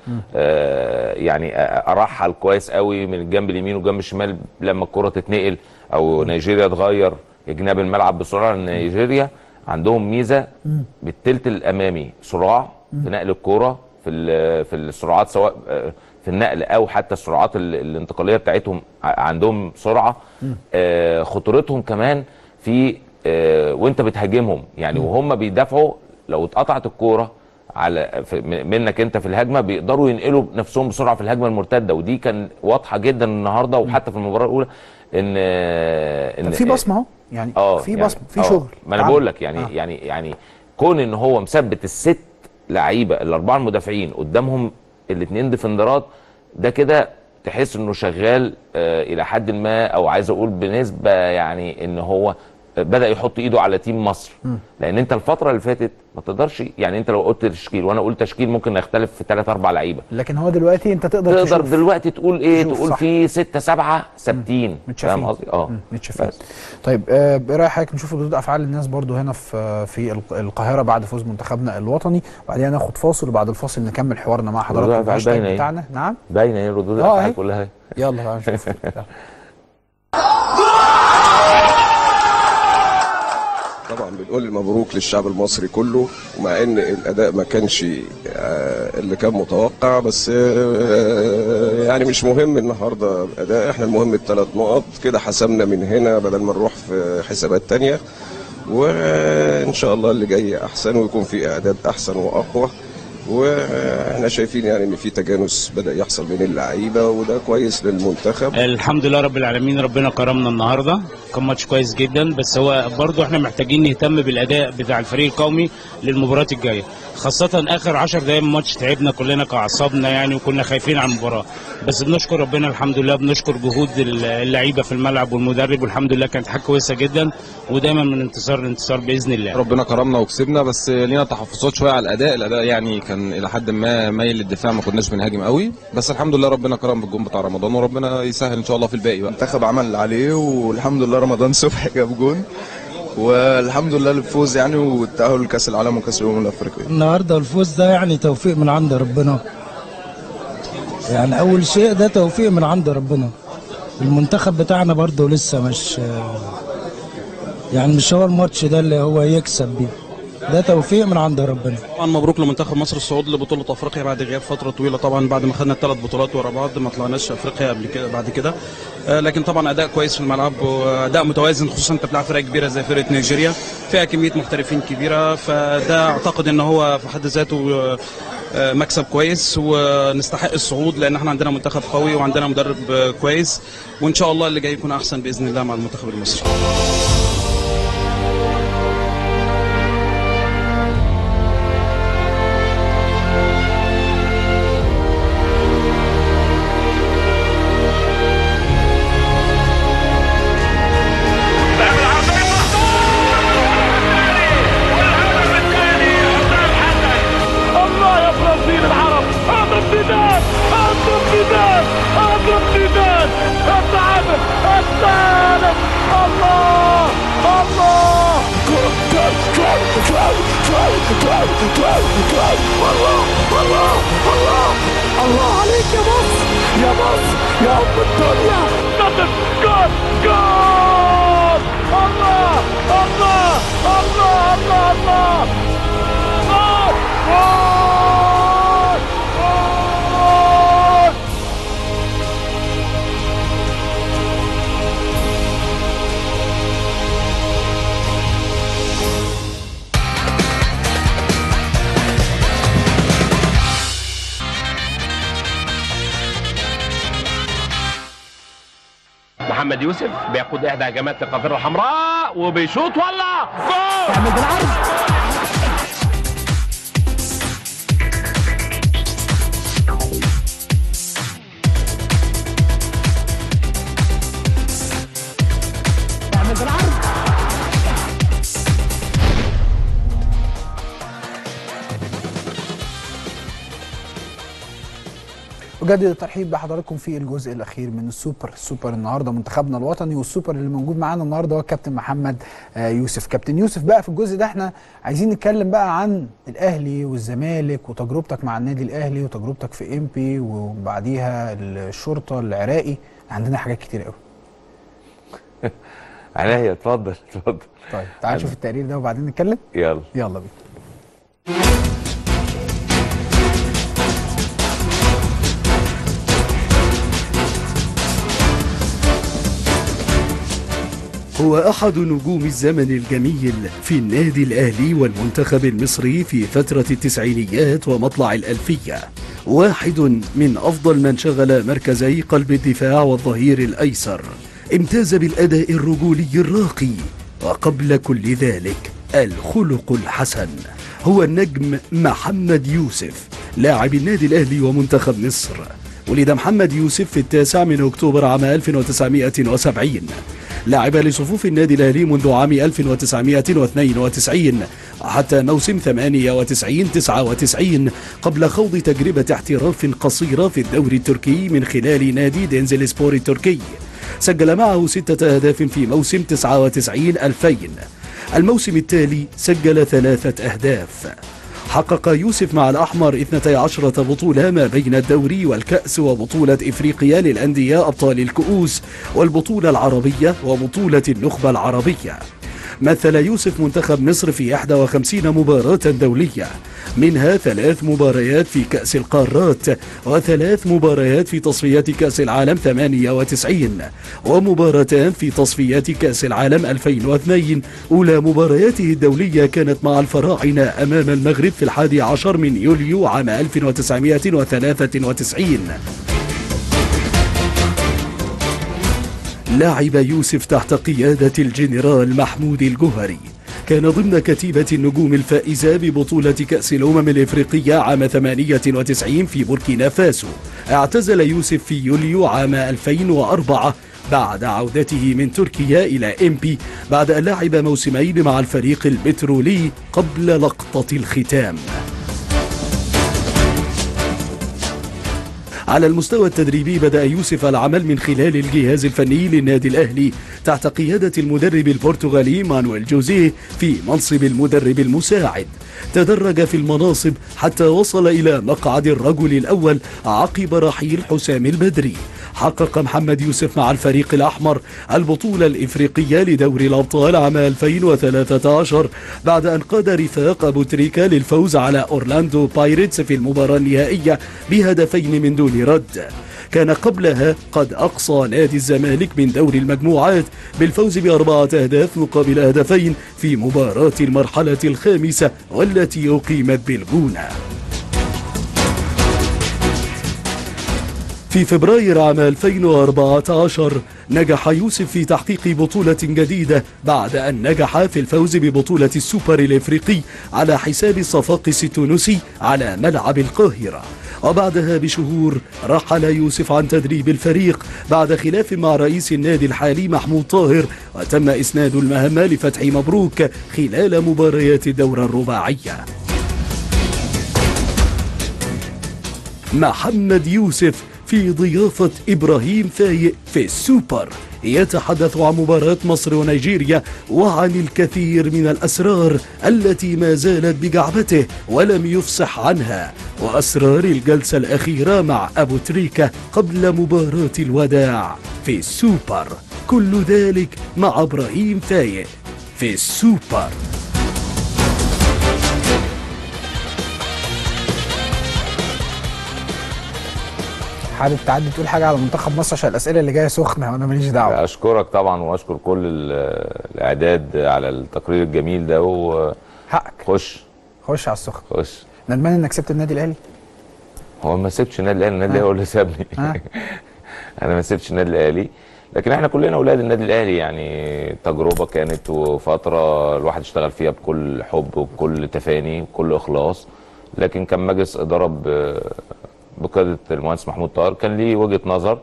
آه يعني آه، ارحل كويس قوي من الجنب اليمين والجنب الشمال لما الكرة تتنقل او نيجيريا تغير جناب الملعب بسرعه لان نيجيريا عندهم ميزه بالتلت الامامي سرعه في نقل الكرة في ال- في السرعات سواء آه، في النقل او حتى السرعات ال- الانتقاليه بتاعتهم ع- عندهم سرعه آه، خطورتهم كمان في آه، وانت بتهاجمهم يعني وهم بيدافعوا لو اتقطعت الكوره على في- م- منك انت في الهجمه بيقدروا ينقلوا نفسهم بسرعه في الهجمه المرتده ودي كان واضحه جدا النهارده وحتى في المباراه الاولى ان ان طب في بصمه اهو يعني اه في يعني بصمه في آه. شغل ما انا عمل. بقول لك يعني آه. يعني يعني كون ان هو مثبت الست لعيبه الاربعه المدافعين قدامهم الاثنين ديفندرات ده كده تحس انه شغال آه الى حد ما او عايز اقول بنسبه يعني ان هو بدا يحط ايده على تيم مصر مم. لان انت الفتره اللي فاتت ما تقدرش يعني انت لو قلت تشكيل وانا قلت تشكيل ممكن نختلف في ثلاث اربع لعيبه لكن هو دلوقتي انت تقدر تقدر تشوف. دلوقتي تقول ايه تشوف، تقول صح. في ستة سبعة ثابتين متشافين. فاهم قصدي اه متشافين طيب آه، ايه رايك حضرتك نشوف ردود افعال الناس برضو هنا في في الق- القاهره بعد فوز منتخبنا الوطني وبعدين ناخد فاصل وبعد الفاصل نكمل حوارنا مع ردود حضراتكم أفعال الهاشتاج باينة إيه؟ بتاعنا نعم باينه ايه ردود آه، الافعال أهي. كلها اهي. يلا تعالى نشوف يلا. طبعا بنقول مبروك للشعب المصري كله ومع ان الاداء ما كانش آه، اللي كان متوقع بس آه، يعني مش مهم النهارده الاداء احنا المهم الثلاث نقط كده حسمنا من هنا بدل ما نروح في حسابات تانية وان شاء الله اللي جاي احسن ويكون في اعداد احسن واقوى واحنا شايفين يعني ان في تجانس بدا يحصل بين اللعيبه وده كويس للمنتخب الحمد لله رب العالمين ربنا كرمنا النهارده كان ماتش كويس جدا بس هو برضو احنا محتاجين نهتم بالاداء بتاع الفريق القومي للمباراه الجايه خاصة آخر 10 دقايق من الماتش تعبنا كلنا كأعصابنا يعني وكنا خايفين على المباراة بس بنشكر ربنا الحمد لله بنشكر جهود اللعيبة في الملعب والمدرب والحمد لله كانت حاجة كويسة جدا ودايما من انتصار لانتصار بإذن الله ربنا كرمنا وكسبنا بس لينا تحفظات شويه على الاداء الاداء يعني كان الى حد ما مايل للدفاع ما كناش بنهاجم قوي بس الحمد لله ربنا كرم بالجون بتاع رمضان وربنا يسهل ان شاء الله في الباقي بقى المنتخب عمل اللي عليه والحمد لله رمضان صبحي جاب جون والحمد لله للفوز يعني والتأهل لكأس العالم وكأس الأمم الأفريقية النهارده الفوز ده يعني توفيق من عند ربنا يعني اول شيء ده توفيق من عند ربنا المنتخب بتاعنا برضه لسه مش يعني مش هو الماتش ده اللي هو يكسب بيه ده توفيق من عند ربنا طبعا مبروك لمنتخب مصر الصعود لبطوله افريقيا بعد غياب فتره طويله طبعا بعد ما خدنا الثلاث بطولات ورا بعض ما طلعناش افريقيا قبل كده بعد كده آه، لكن طبعا اداء كويس في الملعب واداء متوازن خصوصا انت بتلعب فرقه كبيره زي فرقه نيجيريا فيها كميه محترفين كبيره فده اعتقد ان هو في حد ذاته آه، آه، مكسب كويس ونستحق الصعود لان احنا عندنا منتخب قوي وعندنا مدرب آه، كويس وان شاء الله اللي جاي يكون احسن باذن الله مع المنتخب المصري الله يا برازيل العرب هذا امتداد هذا امتداد هذا امتداد التعادل الثالث الله الله جول جول جول جول جول جول جول جول والله والله والله الله عليك يا مصر يا مصر يا ام الدنيا نقص جول جول الله الله الله الله الله جول جول جول محمد يوسف بياخد احدى هجمات القافله الحمراء وبيشوط ولا جول أجدد الترحيب بحضراتكم في الجزء الأخير من السوبر السوبر النهاردة منتخبنا الوطني والسوبر اللي موجود معانا النهاردة هو كابتن محمد آه، يوسف كابتن يوسف بقى في الجزء ده احنا عايزين نتكلم بقى عن الأهلي والزمالك وتجربتك مع النادي الأهلي وتجربتك في إمبي وبعديها الشرطة العراقي عندنا حاجات كتير قوي عليا اتفضل اتفضل طيب تعال نشوف التقرير ده وبعدين نتكلم يلا يلا بينا هو أحد نجوم الزمن الجميل في النادي الأهلي والمنتخب المصري في فترة التسعينيات ومطلع الألفية واحد من أفضل من شغل مركزي قلب الدفاع والظهير الأيسر امتاز بالأداء الرجولي الراقي وقبل كل ذلك الخلق الحسن هو النجم محمد يوسف لاعب النادي الأهلي ومنتخب مصر ولد محمد يوسف في التاسع من أكتوبر عام 1970 لعب لصفوف النادي الأهلي منذ عام 1992 حتى موسم 98-99 قبل خوض تجربة احتراف قصيرة في الدوري التركي من خلال نادي دينزل سبور التركي سجل معه ستة أهداف في موسم 99-2000 الموسم التالي سجل ثلاثة أهداف حقق يوسف مع الأحمر 12 بطولة ما بين الدوري والكأس وبطولة إفريقيا للأندية أبطال الكؤوس والبطولة العربية وبطولة النخبة العربية مثل يوسف منتخب مصر في 51 مباراة دولية منها ثلاث مباريات في كأس القارات وثلاث مباريات في تصفيات كأس العالم 98 ومباراتان في تصفيات كأس العالم 2002 أولى مبارياته الدولية كانت مع الفراعنة أمام المغرب في الحادي عشر من يوليو عام 1993 لعب يوسف تحت قيادة الجنرال محمود الجوهري كان ضمن كتيبة النجوم الفائزة ببطولة كأس الأمم الإفريقية عام 98 في بوركينا فاسو اعتزل يوسف في يوليو عام 2004 بعد عودته من تركيا إلى إمبي بعد أن لعب موسمين مع الفريق البترولي قبل لقطة الختام على المستوى التدريبي بدأ يوسف العمل من خلال الجهاز الفني للنادي الأهلي تحت قيادة المدرب البرتغالي مانويل جوزيه في منصب المدرب المساعد تدرج في المناصب حتى وصل إلى مقعد الرجل الأول عقب رحيل حسام البدري حقق محمد يوسف مع الفريق الأحمر البطولة الإفريقية لدوري الأبطال عام 2013 بعد أن قاد رفاق أبو تريكة للفوز على أورلاندو بايرتس في المباراة النهائية بهدفين من دون رد كان قبلها قد أقصى نادي الزمالك من دور المجموعات بالفوز بأربعة أهداف مقابل هدفين في مباراة المرحلة الخامسة والتي أقيمت بالجونة في فبراير عام 2014 نجح يوسف في تحقيق بطولة جديدة بعد أن نجح في الفوز ببطولة السوبر الإفريقي على حساب الصفاقس التونسي على ملعب القاهرة وبعدها بشهور رحل يوسف عن تدريب الفريق بعد خلاف مع رئيس النادي الحالي محمود طاهر وتم إسناد المهمة لفتحي مبروك خلال مباريات الدورة الرباعية محمد يوسف في ضيافة إبراهيم فايق في السوبر يتحدث عن مباراة مصر ونيجيريا وعن الكثير من الأسرار التي ما زالت بجعبته ولم يفصح عنها وأسرار الجلسة الأخيرة مع أبو تريكة قبل مباراة الوداع في السوبر كل ذلك مع إبراهيم فايق في السوبر حابب تعدي تقول حاجه على منتخب مصر عشان الاسئله اللي جايه سخنه وانا ماليش دعوه اشكرك طبعا واشكر كل ال- الاعداد على التقرير الجميل ده و حقك خش خش على السخن خش ندمان انك سبت النادي الاهلي هو ما سبتش النادي الاهلي النادي الاهلي هو اللي سابني ها؟ انا ما سبتش النادي الاهلي لكن احنا كلنا اولاد النادي الاهلي يعني تجربه كانت وفتره الواحد اشتغل فيها بكل حب وبكل تفاني وبكل اخلاص لكن كان مجلس اداره ب- بقياده المهندس محمود طاهر كان ليه وجهه نظر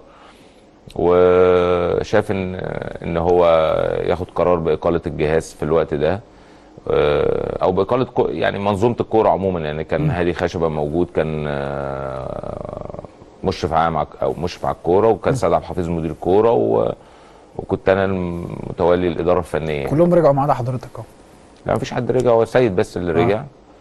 وشاف ان ان هو ياخد قرار باقاله الجهاز في الوقت ده آه، او باقاله كو- يعني منظومه الكوره عموما يعني كان هادي خشبه موجود كان آه، مشرف عام على- او مشرف على الكوره وكان سيد عبد الحفيظ مدير الكوره و... وكنت انا المتولي الاداره الفنيه يعني. كلهم رجعوا ما عدا حضرتك اهو لا مفيش حد رجع هو سيد بس اللي رجع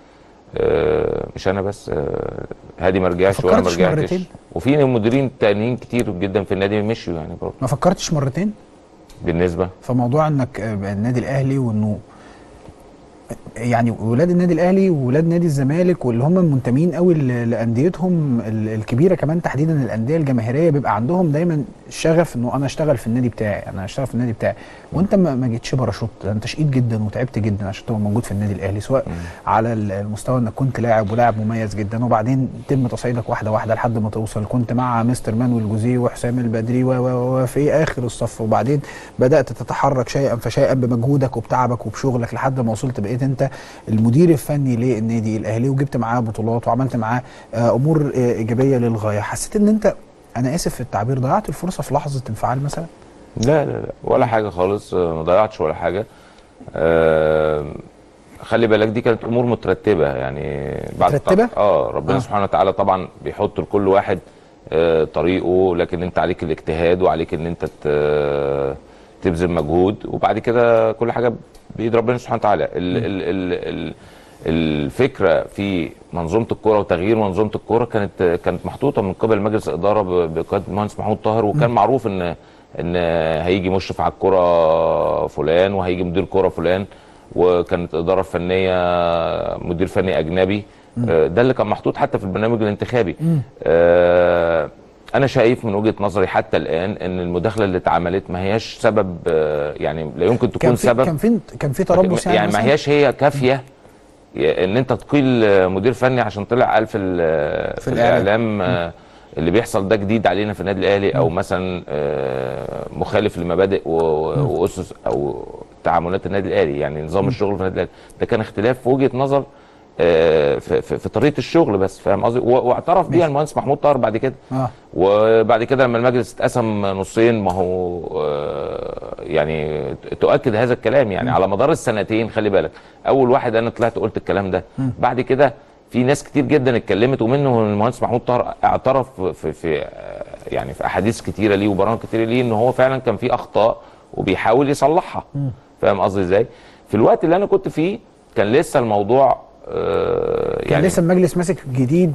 آه مش انا بس آه هادي ما رجعش وانا ما فكرتش رجعتش مرتين؟ وفي مديرين تانيين كتير جدا في النادي مشيوا يعني برضه ما فكرتش مرتين بالنسبه في موضوع انك آه، النادي الاهلي وانه يعني ولاد النادي الاهلي وولاد نادي الزمالك واللي هم منتمين قوي ل- لانديتهم ال- الكبيره كمان تحديدا الانديه الجماهيريه بيبقى عندهم دايما شغف انه انا اشتغل في النادي بتاعي انا اشتغل في النادي بتاعي وانت ما ما جيتش باراشوت ده انت شقيت جدا وتعبت جدا عشان تبقى موجود في النادي الاهلي سواء على ال- المستوى انك كنت لاعب ولاعب مميز جدا وبعدين تم تصعيدك واحده واحده لحد ما توصل كنت مع مستر مانويل جوزيه وحسام البدري و- و- وفي اخر الصف وبعدين بدات تتحرك شيئا فشيئا بمجهودك وبتعبك وبشغلك لحد ما وصلت بقيت انت المدير الفني للنادي الاهلي وجبت معاه بطولات وعملت معاه آه، امور آه، ايجابيه للغايه حسيت ان انت انا اسف في التعبير ضيعت الفرصه في لحظه انفعال مثلا لا لا لا ولا حاجه خالص آه، ما ضيعتش ولا حاجه آه خلي بالك دي كانت امور مترتبه يعني بعد مترتبة؟ اه ربنا آه. آه. سبحانه وتعالى طبعا بيحط لكل واحد آه طريقه لكن انت عليك الاجتهاد وعليك ان انت ت- تبذل مجهود وبعد كده كل حاجه بايد ربنا سبحانه وتعالى ال ال ال ال الفكره في منظومه الكوره وتغيير منظومه الكوره كانت كانت محطوطه من قبل مجلس الاداره ب- بقياده المهندس محمود طاهر وكان مم. معروف ان ان هيجي مشرف على الكوره فلان وهيجي مدير كوره فلان وكانت الاداره الفنيه مدير فني اجنبي مم. آه، ده اللي كان محطوط حتى في البرنامج الانتخابي مم. آه، انا شايف من وجهه نظري حتى الان ان المداخله اللي اتعملت ما هياش سبب آه، يعني لا يمكن تكون كان في سبب كان في كان في تربص يعني, يعني ما مثلاً؟ هياش هي كافيه ان انت تقيل مدير فني عشان طلع قال في, ال- في الإعلام. الاعلام آه، اللي بيحصل ده جديد علينا في النادي الاهلي او مثلا آه، مخالف لمبادئ و- واسس او تعاملات النادي الاهلي يعني نظام الشغل في النادي الاهلي ده كان اختلاف في وجهه نظر آه، في, في, في طريقه الشغل بس فاهم قصدي و- واعترف بيها المهندس محمود طاهر بعد كده اه وبعد كده لما المجلس اتقسم نصين ما هو آه، يعني تؤكد هذا الكلام يعني على مدار السنتين خلي بالك اول واحد انا طلعت قلت الكلام ده مم. بعد كده في ناس كتير جدا اتكلمت ومنهم المهندس محمود طاهر اعترف في في آه، يعني في احاديث كتيره ليه وبرامج كتيره ليه ان هو فعلا كان في اخطاء وبيحاول يصلحها مم. فاهم قصدي ازاي في الوقت اللي انا كنت فيه كان لسه الموضوع آه، كان لسه المجلس ماسك جديد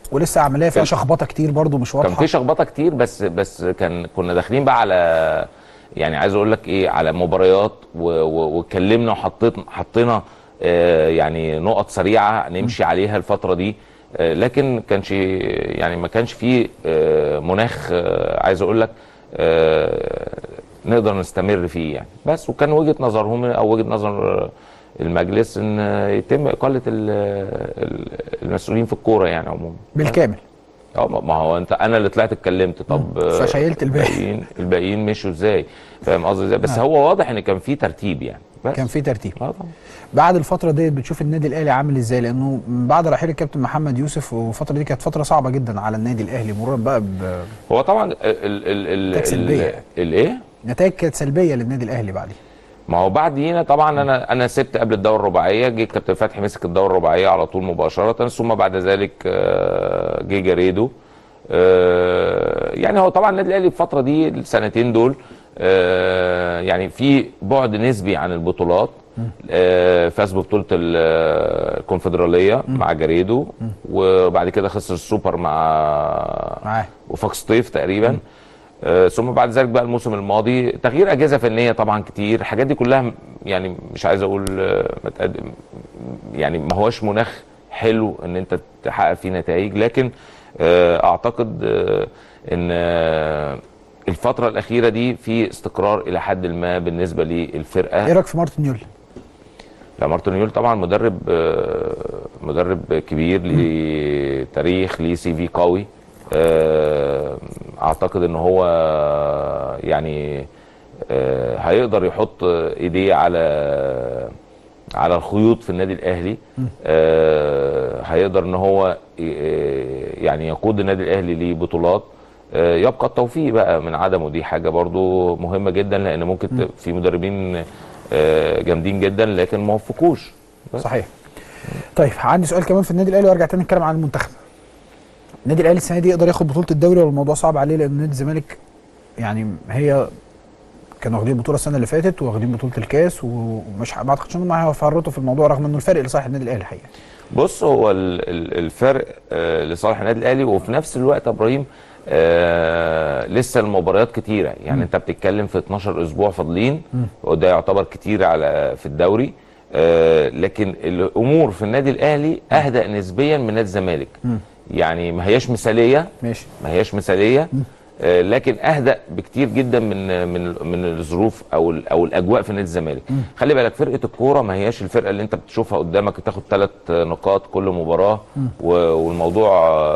ولسه عمليه فيها كان- شخبطه كتير برضو مش كان واضحه في شخبطه كتير بس بس كان كنا داخلين بقى على يعني عايز اقول لك ايه على مباريات و- و- واتكلمنا وحطيت حطينا آه، يعني نقط سريعه نمشي عليها الفتره دي آه، لكن كانش يعني ما كانش فيه آه، مناخ آه، عايز اقول لك آه، نقدر نستمر فيه يعني بس وكان وجهه نظرهم او وجهه نظر آه، المجلس ان يتم اقاله ال- ال- المسؤولين في الكوره يعني عموما بالكامل اه ما ما هو انت انا اللي طلعت اتكلمت طب آه، فشيلت الباقي. الباقيين الباقيين مشوا ازاي فاهم قصدي ازاي بس آه. هو واضح ان كان في ترتيب يعني بس كان في ترتيب اه طبعا بعد الفتره ديت بتشوف النادي الاهلي عامل ازاي لانه من بعد رحيل الكابتن محمد يوسف والفتره دي كانت فتره صعبه جدا على النادي الاهلي مرورا بقى هو طبعا ال ال ال نتائج سلبية. ال- الايه بنتائج كانت سلبيه للنادي الاهلي بعدين ما هو بعدينا طبعا انا انا سبت قبل الدوري الرباعيه جه كابتن فتحي مسك الدوري الرباعيه على طول مباشره ثم بعد ذلك آه، جه جاريدو آه، يعني هو طبعا النادي الاهلي الفتره دي السنتين دول آه، يعني في بعد نسبي عن البطولات آه، فاز ببطوله ال- الكونفدراليه مع جاريدو وبعد كده خسر السوبر مع معاه وفاق سطيف تقريبا آه، ثم بعد ذلك بقى الموسم الماضي تغيير اجهزه فنيه طبعا كتير الحاجات دي كلها م- يعني مش عايز اقول آه، متقدم يعني ما هوش مناخ حلو ان انت تحقق فيه نتائج لكن آه، اعتقد آه، ان آه، الفتره الاخيره دي في استقرار الى حد ما بالنسبه للفرقه ايه رايك في مارتن يول لا مارتن يول طبعا مدرب آه، مدرب كبير ليه تاريخ ليه سي في قوي آه، اعتقد ان هو يعني آه، هيقدر يحط ايديه على على الخيوط في النادي الاهلي آه، هيقدر ان هو ي- يعني يقود النادي الاهلي لبطولات آه، يبقى التوفيق بقى من عدمه دي حاجه برضو مهمه جدا لان ممكن ت- في مدربين آه، جامدين جدا لكن ما وفقوش صحيح طيب عندي سؤال كمان في النادي الاهلي وارجع تاني نتكلم عن المنتخب النادي الاهلي السنه دي يقدر ياخد بطوله الدوري ولا الموضوع صعب عليه لان نادي الزمالك يعني هي كانوا واخدين البطوله السنه اللي فاتت واخدين بطوله الكاس ومش ح- ما اعتقدش ان هم هيفرطوا في الموضوع رغم انه الفرق لصالح النادي الاهلي الحقيقه بص هو ال- ال- الفرق آه، لصالح النادي الاهلي وفي نفس الوقت يا ابراهيم آه لسه المباريات كتيره يعني انت بتتكلم في 12 اسبوع فاضلين وده يعتبر كتير على في الدوري آه لكن الامور في النادي الاهلي اهدأ نسبيا من نادي الزمالك يعني ما هياش مثاليه ماشي ما هياش مثاليه آه، لكن اهدأ بكتير جدا من من من الظروف او ال- او الاجواء في نادي الزمالك خلي بالك فرقه الكوره ما هياش الفرقه اللي انت بتشوفها قدامك تاخد ثلاث نقاط كل مباراه و- والموضوع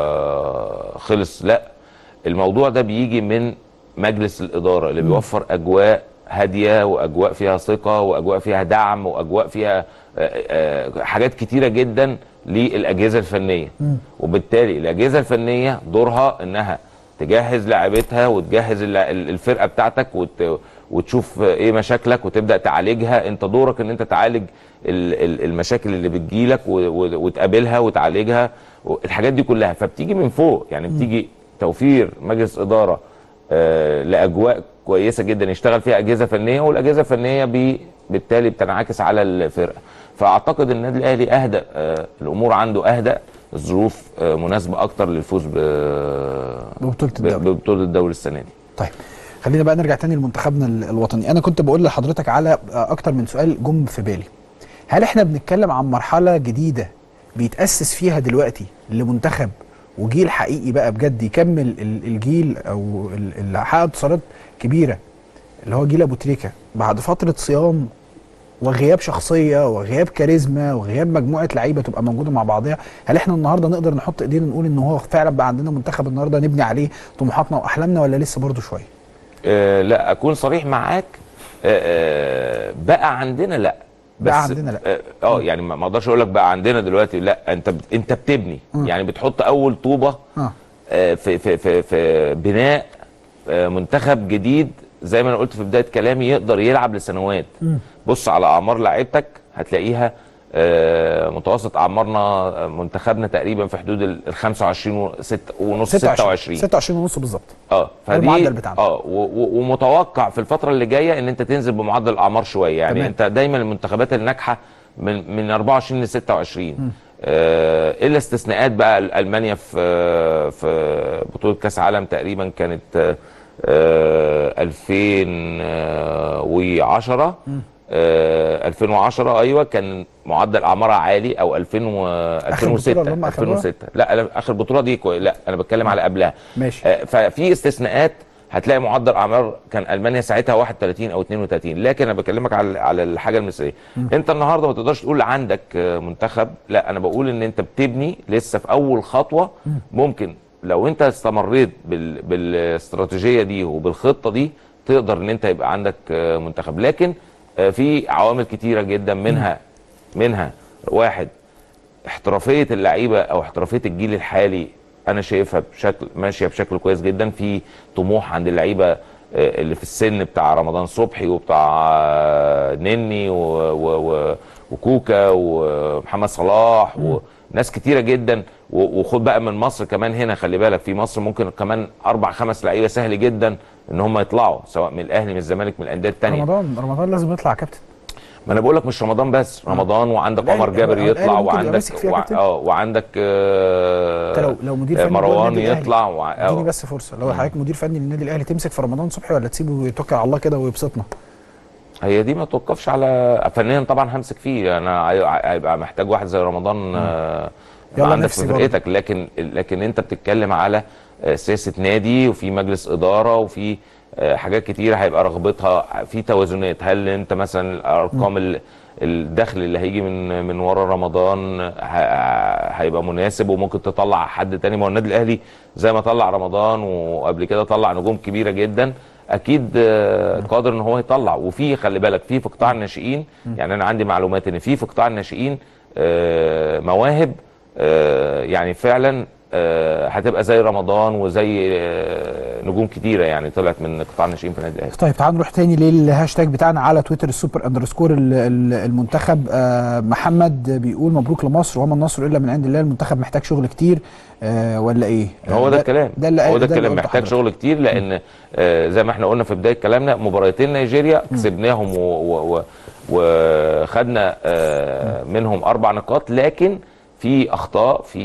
آه، خلص لا الموضوع ده بيجي من مجلس الاداره اللي بيوفر اجواء هاديه واجواء فيها ثقه واجواء فيها دعم واجواء فيها آه، آه، حاجات كتيره جدا للاجهزه الفنيه وبالتالي الاجهزه الفنيه دورها انها تجهز لاعبتها وتجهز الل- الفرقه بتاعتك وت... وتشوف ايه مشاكلك وتبدا تعالجها انت دورك ان انت تعالج ال- ال- المشاكل اللي بتجيلك و... و... وتقابلها وتعالجها الحاجات دي كلها فبتيجي من فوق يعني بتيجي توفير مجلس اداره آه لاجواء كويسه جدا يشتغل فيها اجهزه فنيه والاجهزه الفنيه بي... بالتالي بتنعكس على الفرقه فاعتقد النادي الاهلي اهدأ آه الامور عنده اهدأ الظروف آه مناسبه اكتر للفوز ب... ببطوله الدوري ببطوله الدوري السنه دي طيب خلينا بقى نرجع تاني لمنتخبنا ال- الوطني انا كنت بقول لحضرتك على اكتر من سؤال جم في بالي هل احنا بنتكلم عن مرحله جديده بيتاسس فيها دلوقتي لمنتخب وجيل حقيقي بقى بجد يكمل ال- الجيل او ال- اللي حقق انتصارات كبيره اللي هو جيل ابو تريكه بعد فتره صيام وغياب شخصيه وغياب كاريزما وغياب مجموعه لعيبه تبقى موجوده مع بعضها هل احنا النهارده نقدر نحط ايدينا نقول ان هو فعلا بقى عندنا منتخب النهارده نبني عليه طموحاتنا واحلامنا ولا لسه برضه شويه آه لا اكون صريح معاك آه آه بقى عندنا لا بقى عندنا لا. اه آه، يعني ما ما اقدرش اقول لك بقى عندنا دلوقتي لا انت بت- انت بتبني مم. يعني بتحط اول طوبه اه آه، في في في في بناء آه، منتخب جديد زي ما انا قلت في بدايه كلامي يقدر يلعب لسنوات مم. بص على اعمار لعيبتك هتلاقيها آه، متوسط اعمارنا آه، منتخبنا تقريبا في حدود ال 25 و- ست- ونص 26 26 ونص بالظبط اه فدي المعدل بتاعنا. اه و- و- ومتوقع في الفتره اللي جايه ان انت تنزل بمعدل الاعمار شويه يعني تمام. انت دايما المنتخبات الناجحه من من 24 ل 26 مم. آه، الا استثناءات بقى المانيا في في بطوله كاس عالم تقريبا كانت آه، 2010 آه، 2010 ايوه كان معدل اعمارها عالي او 2000 و بطولة 2006 اللي هم أخدوها؟ 2006 لا أنا- اخر بطوله دي كوي... لا انا بتكلم على قبلها ماشي. آه، ففي استثناءات هتلاقي معدل اعمار كان المانيا ساعتها 31 او 32 لكن انا بكلمك على على الحاجه المصريه انت النهارده ما تقدرش تقول عندك آه، منتخب لا انا بقول ان انت بتبني لسه في اول خطوه ممكن لو انت استمريت بال... بالاستراتيجيه دي وبالخطه دي تقدر ان انت يبقى عندك آه، منتخب لكن آه، في عوامل كتيره جدا منها منها واحد احترافيه اللعيبه او احترافيه الجيل الحالي انا شايفها بشكل ماشيه بشكل كويس جدا في طموح عند اللعيبه آه، اللي في السن بتاع رمضان صبحي وبتاع آه، نني و و و وكوكا ومحمد صلاح وناس كتيره جدا و- وخد بقى من مصر كمان هنا خلي بالك في مصر ممكن كمان اربع خمس لعيبه سهل جدا ان هم يطلعوا سواء من الاهلي من الزمالك من الانديه الثانيه رمضان رمضان لازم يطلع يا كابتن ما انا بقول لك مش رمضان بس رمضان وعندك عمر الأهلي- جابر الأهلي يطلع ممكن يبقى وعندك ماسك فيها وع- كابتن؟ اه وعندك آه انت لو لو مدير آه، فني جوه مروان النادي الأهلي، يطلع وع- اديني آه. بس فرصه لو حضرتك مدير فني للنادي الاهلي تمسك في رمضان صبحي ولا تسيبه يتوكل على الله كده ويبسطنا هي دي ما توقفش على فنيا طبعا همسك فيه انا هي- هيبقى محتاج واحد زي رمضان آه، يلا عندك نفسي في برضه. فرقتك لكن لكن انت بتتكلم على آه، سياسه نادي وفي مجلس اداره وفي آه، حاجات كتير هيبقى رغبتها في توازنات هل انت مثلا الارقام ال- الدخل اللي هيجي من من ورا رمضان ه- هيبقى مناسب وممكن تطلع حد تاني ما هو النادي الاهلي زي ما طلع رمضان وقبل كده طلع نجوم كبيره جدا اكيد آه، قادر ان هو يطلع وفي خلي بالك في في قطاع الناشئين يعني انا عندي معلومات ان في في قطاع الناشئين آه، مواهب آه، يعني فعلا آه، هتبقى زي رمضان وزي آه، نجوم كتيره يعني طلعت من قطاع الناشئين في النادي الاهلي طيب تعال نروح تاني للهاشتاج بتاعنا على تويتر السوبر اندرسكور ال- ال- المنتخب آه محمد بيقول مبروك لمصر وما النصر الا من عند الله المنتخب محتاج شغل كتير آه ولا ايه؟ هو ده الكلام ده اللي هو ده اللي الكلام قلته محتاج حضرتك. شغل كتير لان آه زي ما احنا قلنا في بدايه كلامنا مباراتين نيجيريا كسبناهم و- و- و- وخدنا آه منهم اربع نقاط لكن في اخطاء في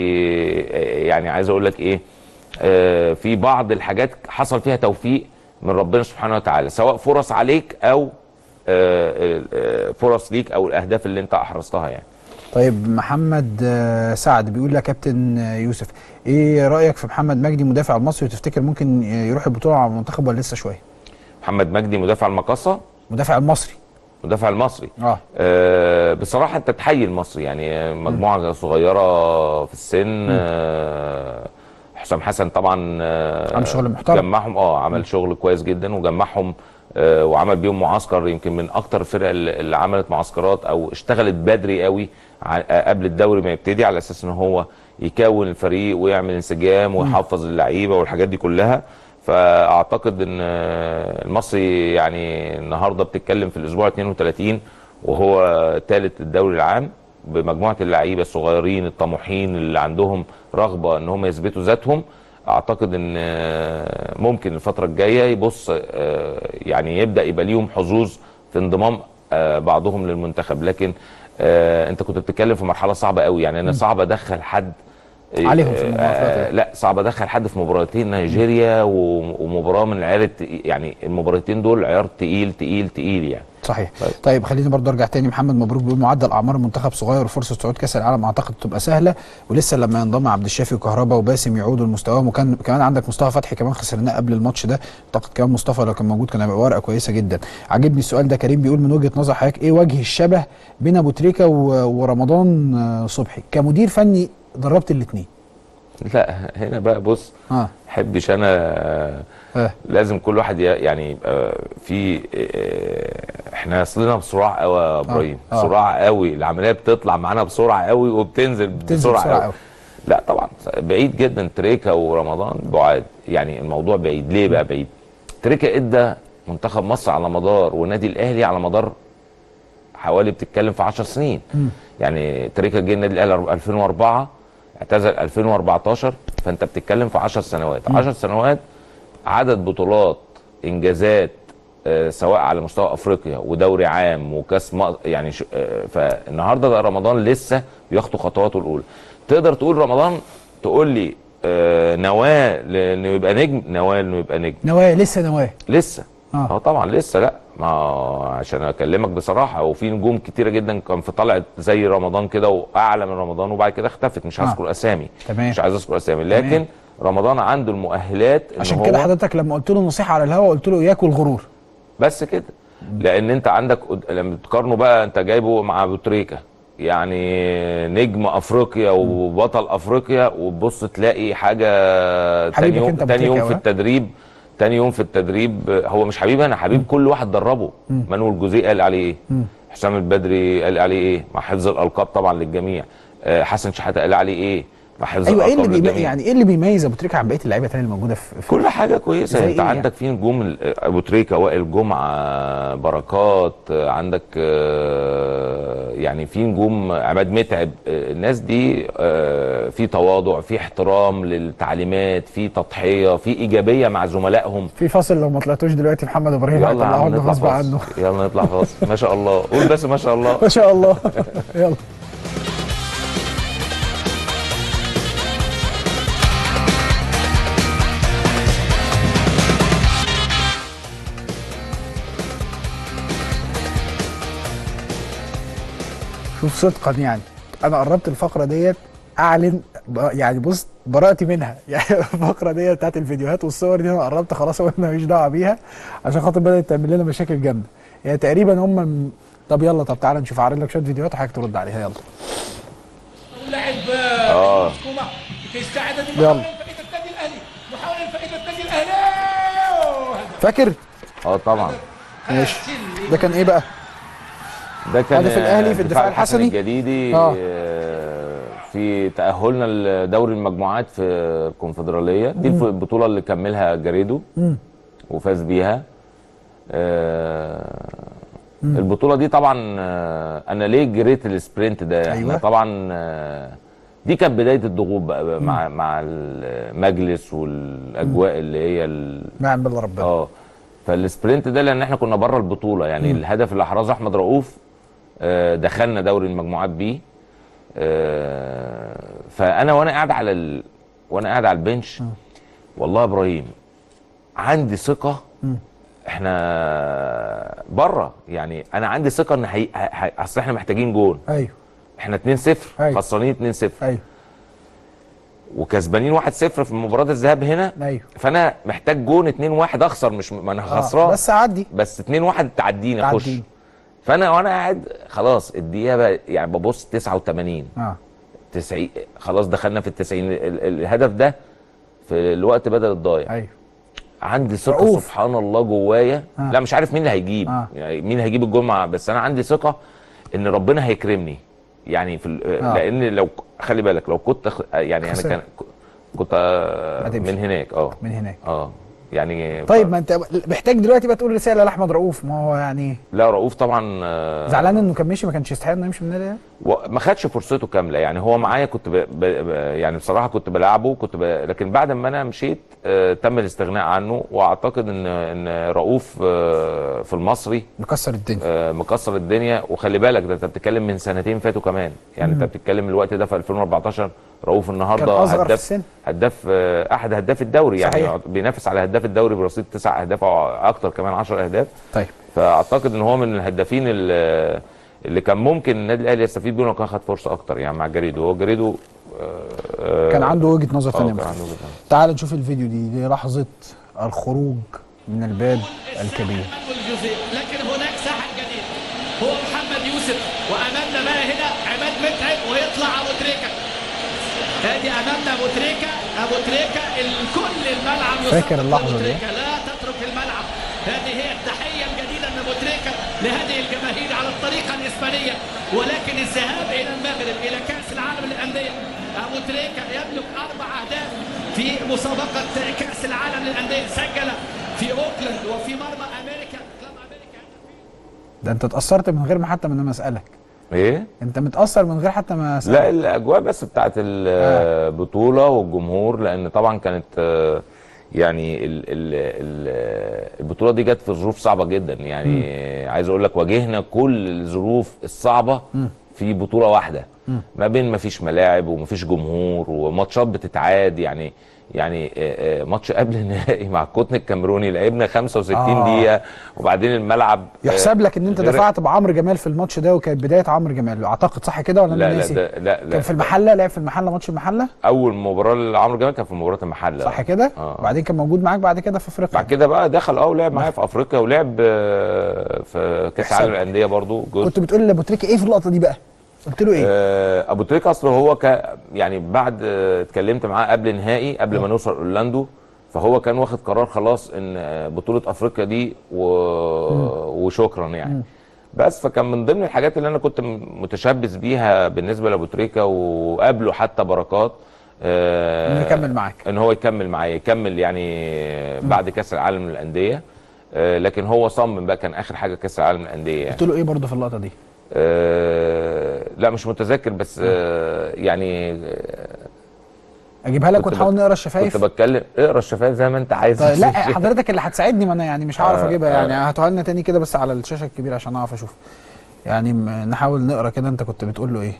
آه، يعني عايز اقول لك ايه آه في بعض الحاجات حصل فيها توفيق من ربنا سبحانه وتعالى سواء فرص عليك او آه، آه، فرص ليك او الاهداف اللي انت احرزتها يعني طيب محمد آه، سعد بيقول لك كابتن آه، يوسف ايه رايك في محمد مجدي مدافع المصري وتفتكر ممكن آه، يروح البطوله على المنتخب ولا لسه شويه؟ محمد مجدي مدافع المقاصه مدافع المصري مدافع المصري اه آه بصراحه انت تحيي المصري يعني آه، مجموعه صغيره في السن آه حسام حسن طبعا آه عمل شغل محترم. جمعهم اه عمل شغل كويس جدا وجمعهم آه وعمل بيهم معسكر يمكن من اكتر الفرق اللي اللي عملت معسكرات او اشتغلت بدري قوي ع- آه، قبل الدوري ما يبتدي على اساس ان هو يكون الفريق ويعمل انسجام ويحفظ اللعيبه والحاجات دي كلها فاعتقد ان آه، المصري يعني النهارده بتتكلم في الاسبوع 32 وهو ثالث الدوري العام بمجموعه اللعيبه الصغيرين الطموحين اللي عندهم رغبه ان هم يثبتوا ذاتهم اعتقد ان آه، ممكن الفتره الجايه يبص آه، يعني يبدا يبقى ليهم حظوظ في انضمام آه، بعضهم للمنتخب لكن آه، انت كنت بتتكلم في مرحله صعبه قوي يعني انا صعب ادخل حد عليهم في المباراة آه لا صعب ادخل حد في مباراتين نيجيريا و- ومباراه من العيار التقيل- يعني المباراتين دول عيار تقيل تقيل تقيل يعني صحيح طيب خليني برضه ارجع تاني محمد مبروك بيقول معدل اعمار المنتخب صغير وفرصه صعود كاس العالم اعتقد تبقى سهله ولسه لما ينضم عبد الشافي وكهربا وباسم يعودوا لمستواهم وكان كمان عندك مصطفى فتحي كمان خسرناه قبل الماتش ده اعتقد كمان مصطفى لو كان موجود كان هيبقى ورقه كويسه جدا عاجبني السؤال ده كريم بيقول من وجهه نظر حضرتك ايه وجه الشبه بين ابو تريكه و- ورمضان آه، صبحي كمدير فني دربت الاثنين لا هنا بقى بص اه حبش انا آه. لازم كل واحد ي- يعني يبقى في آه، احنا اصلنا بسرعه قوي يا ابراهيم آه. بسرعه قوي العمليه بتطلع معانا بسرعه قوي وبتنزل بتنزل بسرعه, بسرعة قوي قوي. لا طبعا بعيد جدا تريكا ورمضان بعاد يعني الموضوع بعيد ليه بقى بعيد تريكا ادى منتخب مصر على مدار والنادي الاهلي على مدار حوالي بتتكلم في 10 سنين يعني تريكا جه النادي الاهلي 2004 اعتزل 2014 فانت بتتكلم في 10 سنوات 10 سنوات عدد بطولات انجازات آه، سواء على مستوى افريقيا ودوري عام وكاس م... يعني ش... آه، فالنهارده ده رمضان لسه بيخطو خطواته الاولى تقدر تقول رمضان تقول لي آه، نواه لانه يبقى نجم نواه انه يبقى نجم نواه لسه نواه لسه آه. اه طبعا لسه لا ما عشان اكلمك بصراحه وفي نجوم كتيره جدا كان في طلعت زي رمضان كده واعلى من رمضان وبعد كده اختفت مش آه. هذكر اسامي تمام. مش عايز اذكر اسامي لكن رمضان عنده المؤهلات ان عشان هو كده حضرتك لما قلت له نصيحه على الهوا قلت له اياك والغرور بس كده لان انت عندك قد- لما تقارنه بقى انت جايبه مع ابو تريكه يعني نجم افريقيا وبطل افريقيا وتبص تلاقي حاجه تاني حبيبك يوم انت أبو تاني يوم تريكة في أهو. التدريب تاني يوم في التدريب هو مش حبيبي انا حبيب كل واحد دربه مم. مانويل جوزيه قال عليه ايه مم. حسام البدري قال عليه ايه مع حفظ الالقاب طبعا للجميع آه، حسن شحاته قال عليه ايه مع حفظ ايوه ايه الالقاب اللي بيمي... للجميع يعني ايه اللي بيميز ابو تريكه عن بقيه اللعيبه الثانيه الموجوده في, في كل حاجه كويسه زي انت إيه عندك في نجوم ال- ابو تريكه وائل جمعه بركات آه، عندك آه، يعني في نجوم عماد متعب آه، الناس دي آه، في تواضع في احترام للتعليمات في تضحيه في ايجابيه مع زملائهم في فاصل لو ما طلعتوش دلوقتي محمد ابراهيم يلا يا هيطلعه عم لنا نطلع غصب عنه فاصل يلا نطلع فاصل ما شاء الله قول بس ما شاء الله ما شاء الله يلا شوف صدقا يعني انا قربت الفقره ديت اعلن ب- يعني بص براءتي منها يعني الفقره ديت بتاعت الفيديوهات والصور دي انا قربت خلاص وانا ماليش دعوه بيها عشان خاطر بدات تعمل لنا مشاكل جامده يعني تقريبا هم م- طب يلا طب تعالى نشوف اعرض لك شويه فيديوهات وحضرتك ترد عليها يلا لاعب اه مسكومة لكي يستعد يلا. لمحاولة فائدة النادي الاهلي محاولة فائدة النادي الاهلي فاكر اه طبعا ماشي ده كان ايه بقى ده كان هدف الأهلي في الدفاع الحسني. الجديدي آه. آه، في تأهلنا لدوري المجموعات في الكونفدرالية دي مم. البطولة اللي كملها جاريدو مم. وفاز بيها آه، مم. البطولة دي طبعا آه، أنا ليه جريت السبرنت ده أيوة. احنا طبعا آه، دي كانت بداية الضغوط بقى مع مع المجلس والأجواء اللي هي ال- نعم بالله ربنا اه فالسبرنت ده لان احنا كنا بره البطوله يعني مم. الهدف اللي احرزه احمد رؤوف آه، دخلنا دوري المجموعات بيه آه، فانا وانا قاعد على ال... وانا قاعد على البنش والله يا ابراهيم عندي ثقه مم. احنا بره يعني انا عندي ثقه ان هي... هي... اصل احنا محتاجين جول ايوه احنا 2-0 أيوة. خسرانين 2-0 ايوه وكسبانين 1-0 في مباراه الذهاب هنا ايوه فانا محتاج جون 2-1 اخسر مش ما انا آه، خسران بس عدي بس 2-1 تعديني اخش تعديني. فانا وانا قاعد خلاص الدقيقه بقى يعني ببص 89 اه 90 خلاص دخلنا في ال 90 ال- ال- الهدف ده في الوقت بدل الضايع ايوه عندي ثقه رؤوف. سبحان الله جوايا آه. لا مش عارف مين اللي هيجيب آه. يعني مين هيجيب الجول مع بس انا عندي ثقه ان ربنا هيكرمني يعني في ال- آه. لان لو خلي بالك لو كنت خ- يعني انا خسرت. كان كنت آه، هتمشي. من هناك اه من هناك اه يعني طيب ما انت محتاج دلوقتي بقى تقول رساله لاحمد رؤوف ما هو يعني لا رؤوف طبعا آه، زعلان انه كان مشي ما كانش يستحق انه يمشي من النادي الاهلي وما خدش فرصته كامله يعني هو معايا كنت ب... ب... ب... يعني بصراحه كنت بلعبه كنت ب... لكن بعد ما انا مشيت آه تم الاستغناء عنه واعتقد ان ان رؤوف آه في المصري مكسر الدنيا آه مكسر الدنيا وخلي بالك ده انت بتتكلم من سنتين فاتوا كمان يعني انت مم. بتتكلم الوقت ده في 2014 رؤوف النهارده كان أصغر في هداف السن. هداف آه احد هداف الدوري يعني صحيح. بينافس على هداف الدوري برصيد تسع اهداف او اكتر كمان 10 اهداف طيب فاعتقد ان هو من الهدافين اللي, اللي كان ممكن النادي الاهلي يستفيد منه لو كان خد فرصه اكتر يعني مع جريدو هو جريدو آه، كان عنده وجهه نظر آه، ثانيه كان مختلفة. عنده وجهه نظر تعال نشوف الفيديو دي دي لحظه الخروج من الباب الكبير والجزء لكن هناك ساحر جديد هو محمد يوسف وامامنا بقى هنا عماد متعب ويطلع ابو تريكه ادي امامنا ابو تريكه ابو تريكه الكل الملعب يصفق فاكر اللحظة أبو دي؟ تريكة. لا تترك الملعب هذه هي التحيه الجديده من ابو تريكه لهذه الجماهير على الطريقه الاسبانيه ولكن الذهاب الى المغرب الى كاس العالم للانديه ابو تريكه يملك اربع اهداف في مسابقه كاس العالم للانديه سجل في اوكلاند وفي مرمى امريكا ده انت اتاثرت من غير ما حتى من ما اسالك ايه انت متاثر من غير حتى ما اسالك لا الاجواء بس بتاعت البطوله والجمهور لان طبعا كانت آه، يعني ال ال ال البطوله دي جت في ظروف صعبه جدا يعني عايز اقول لك واجهنا كل الظروف الصعبه في بطوله واحده ما بين ما فيش ملاعب وما فيش جمهور وماتشات بتتعاد يعني يعني آه، آه، ماتش قبل النهائي مع القطن الكاميروني لعبنا 65 آه. دقيقه وبعدين الملعب آه، يحسب لك ان انت غير- دفعت بعمرو جمال في الماتش ده وكانت بدايه عمرو جمال اعتقد صح كده ولا انا لا لا ناسي ده لا لا كان في المحله لعب في المحله ماتش المحله اول مباراه لعمرو جمال كان في مباراه المحله صح كده آه. وبعدين كان موجود معاك بعد كده في افريقيا بعد كده بقى دخل اه ولعب معايا في افريقيا ولعب آه، في كاس احسن. العالم للانديه برضو جزء كنت بتقول لابو تريكه ايه في اللقطه دي بقى قلت له ايه آه، ابو تريكه اصله هو ك يعني بعد آه، اتكلمت معاه قبل نهائي قبل ما نوصل اورلاندو فهو كان واخد قرار خلاص ان آه، بطوله افريقيا دي و... وشكرا يعني بس فكان من ضمن الحاجات اللي انا كنت م- متشبث بيها بالنسبه لابو تريكه وقابله حتى بركات آه، إنه يكمل معاك. ان هو يكمل معايا يكمل يعني بعد كاس العالم للانديه آه، لكن هو صمم بقى كان اخر حاجه كاس العالم للانديه يعني. قلت له ايه برضه في اللقطه دي آه، لا مش متذكر بس آه، يعني آه، اجيبها لك كنت ونحاول بت- نقرا الشفايف كنت بتكلم اقرا الشفايف زي ما انت عايز طيب لا حضرتك اللي هتساعدني ما انا يعني مش هعرف آه، اجيبها آه. يعني هاتوها لنا تاني كده بس على الشاشه الكبيره عشان اعرف اشوف يعني م- نحاول نقرا كده انت كنت بتقول له ايه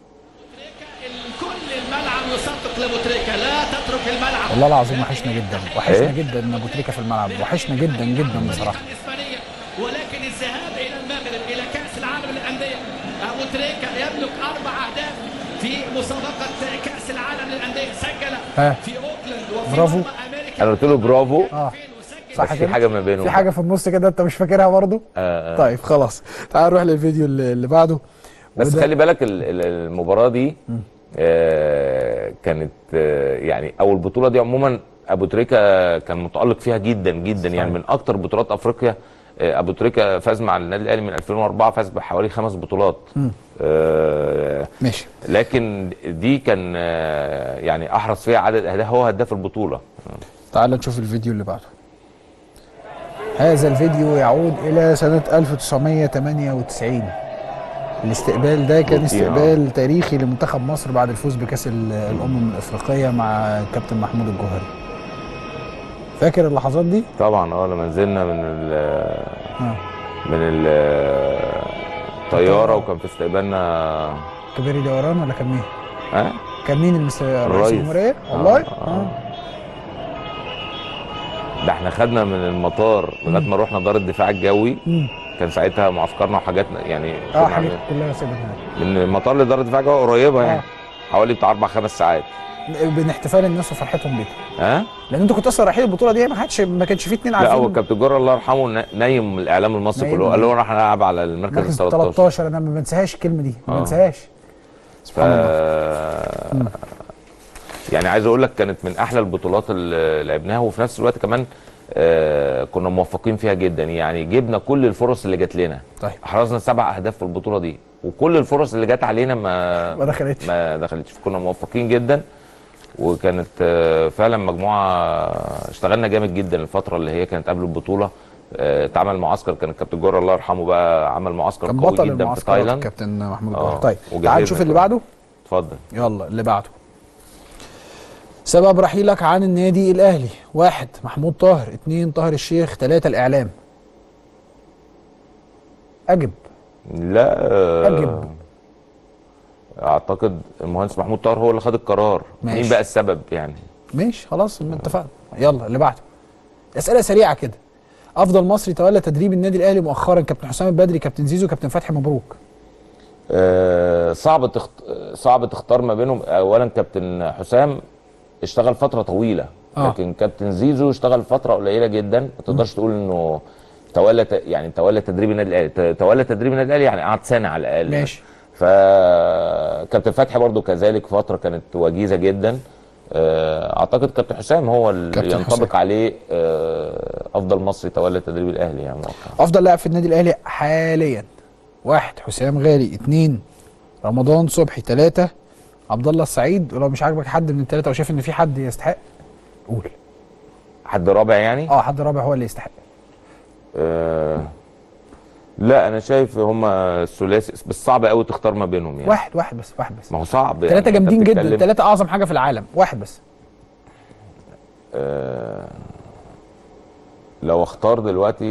كل الملعب يصفق لابو تريكه لا تترك الملعب والله العظيم وحشنا جدا وحشنا إيه؟ جدا ان ابو تريكه في الملعب وحشنا جدا جدا بصراحه الاسبانيه ولكن الذهاب الى المغرب الى كاس العالم للانديه ابو تريكه يملك اربع اهداف في مسابقه كاس العالم للانديه سجل ها في اوكلاند وفي برافو انا قلت له برافو اه بس صح في كده حاجه ما بينهم في حاجه في النص كده انت مش فاكرها برضه آه آه. طيب خلاص تعال نروح للفيديو اللي اللي بعده بس وده- خلي بالك ال- ال- المباراه دي آه كانت آه يعني او البطوله دي عموما ابو تريكه كان متالق فيها جدا جدا يعني من اكتر بطولات افريقيا آه ابو تريكه فاز مع النادي الاهلي من 2004 فاز بحوالي خمس بطولات مم. آه ماشي لكن دي كان آه يعني احرز فيها عدد اهداف هو هداف البطوله تعال نشوف الفيديو اللي بعده هذا الفيديو يعود إلى سنة 1998 الاستقبال ده كان روتين، استقبال تاريخي لمنتخب مصر بعد الفوز بكأس ال- الأمم الأفريقية مع الكابتن محمود الجوهري فاكر اللحظات دي؟ طبعا اه لما نزلنا من ال آه. من ال الطياره وكان في استقبالنا كبيري دوران ولا كان مين؟ ها كان مين المس... رئيس الرئيس. الجمهورية؟ والله؟ آه. آه. ده احنا خدنا من المطار لغايه ما رحنا دار الدفاع الجوي مم. كان ساعتها معسكرنا وحاجاتنا يعني اه كنا حاجات عاملين- كلها سيبها من المطار لدار الدفاع الجوي قريبه يعني آه. حوالي بتاع اربع خمس ساعات بنحتفال الناس وفرحتهم بيكم ها لان انتوا كنتوا اصلا رايحين البطوله دي ما حدش ما كانش فيه اتنين لا عارفين هو كابتن جرة الله يرحمه نا- نايم الاعلام المصري نايم كله قال له راح نلعب على المركز مركز ال 13 13 انا ما بنساهاش الكلمه دي ما آه. بنساهاش ف... يعني عايز اقول لك كانت من احلى البطولات اللي لعبناها وفي نفس الوقت كمان آه كنا موفقين فيها جدا يعني جبنا كل الفرص اللي جات لنا طيب احرزنا سبع اهداف في البطوله دي وكل الفرص اللي جت علينا ما ما دخلتش ما دخلتش كنا موفقين جدا وكانت آه، فعلا مجموعه اشتغلنا جامد جدا الفتره اللي هي كانت قبل البطوله آه، اتعمل معسكر كان الكابتن جورة الله يرحمه بقى عمل معسكر كان قوي بطل جدا في المعسكرات تايلاند الكابتن محمود آه، الجوهري طيب وجهزنا تعال نشوف اللي كمان. بعده اتفضل يلا اللي بعده سبب رحيلك عن النادي الاهلي واحد محمود طاهر اثنين طاهر الشيخ ثلاثة الاعلام اجب لا آه، أجب. اعتقد المهندس محمود طاهر هو اللي خد القرار ماشي. مين بقى السبب يعني ماشي خلاص ما اتفقنا يلا اللي بعده اسئله سريعه كده افضل مصري تولى تدريب النادي الاهلي مؤخرا كابتن حسام البدري كابتن زيزو كابتن فتحي مبروك آه، صعب تخت... صعب تختار ما بينهم اولا كابتن حسام اشتغل فتره طويله آه. لكن كابتن زيزو اشتغل فتره قليله جدا ما تقدرش تقول انه تولى ت... يعني تولى تدريب النادي الاهلي ت- تولى تدريب النادي الاهلي يعني قعد سنه على الاقل ماشي. فكابتن فتحي برضو كذلك فتره كانت وجيزه جدا آه، اعتقد كابتن حسام هو اللي كابتن ينطبق حسام. عليه آه، افضل مصري تولى تدريب الاهلي يعني مؤخرا افضل لاعب في النادي الاهلي حاليا واحد حسام غالي اثنين رمضان صبحي ثلاثة عبد الله السعيد ولو مش عاجبك حد من الثلاثة وشايف ان في حد يستحق قول حد رابع يعني اه حد رابع هو اللي يستحق آه لا انا شايف هما الثلاثي بس صعب قوي تختار ما بينهم يعني واحد واحد بس واحد بس ما هو صعب ثلاثة يعني أنت جامدين جدا بتتكلم- ثلاثة اعظم حاجة في العالم واحد بس آه لو اختار دلوقتي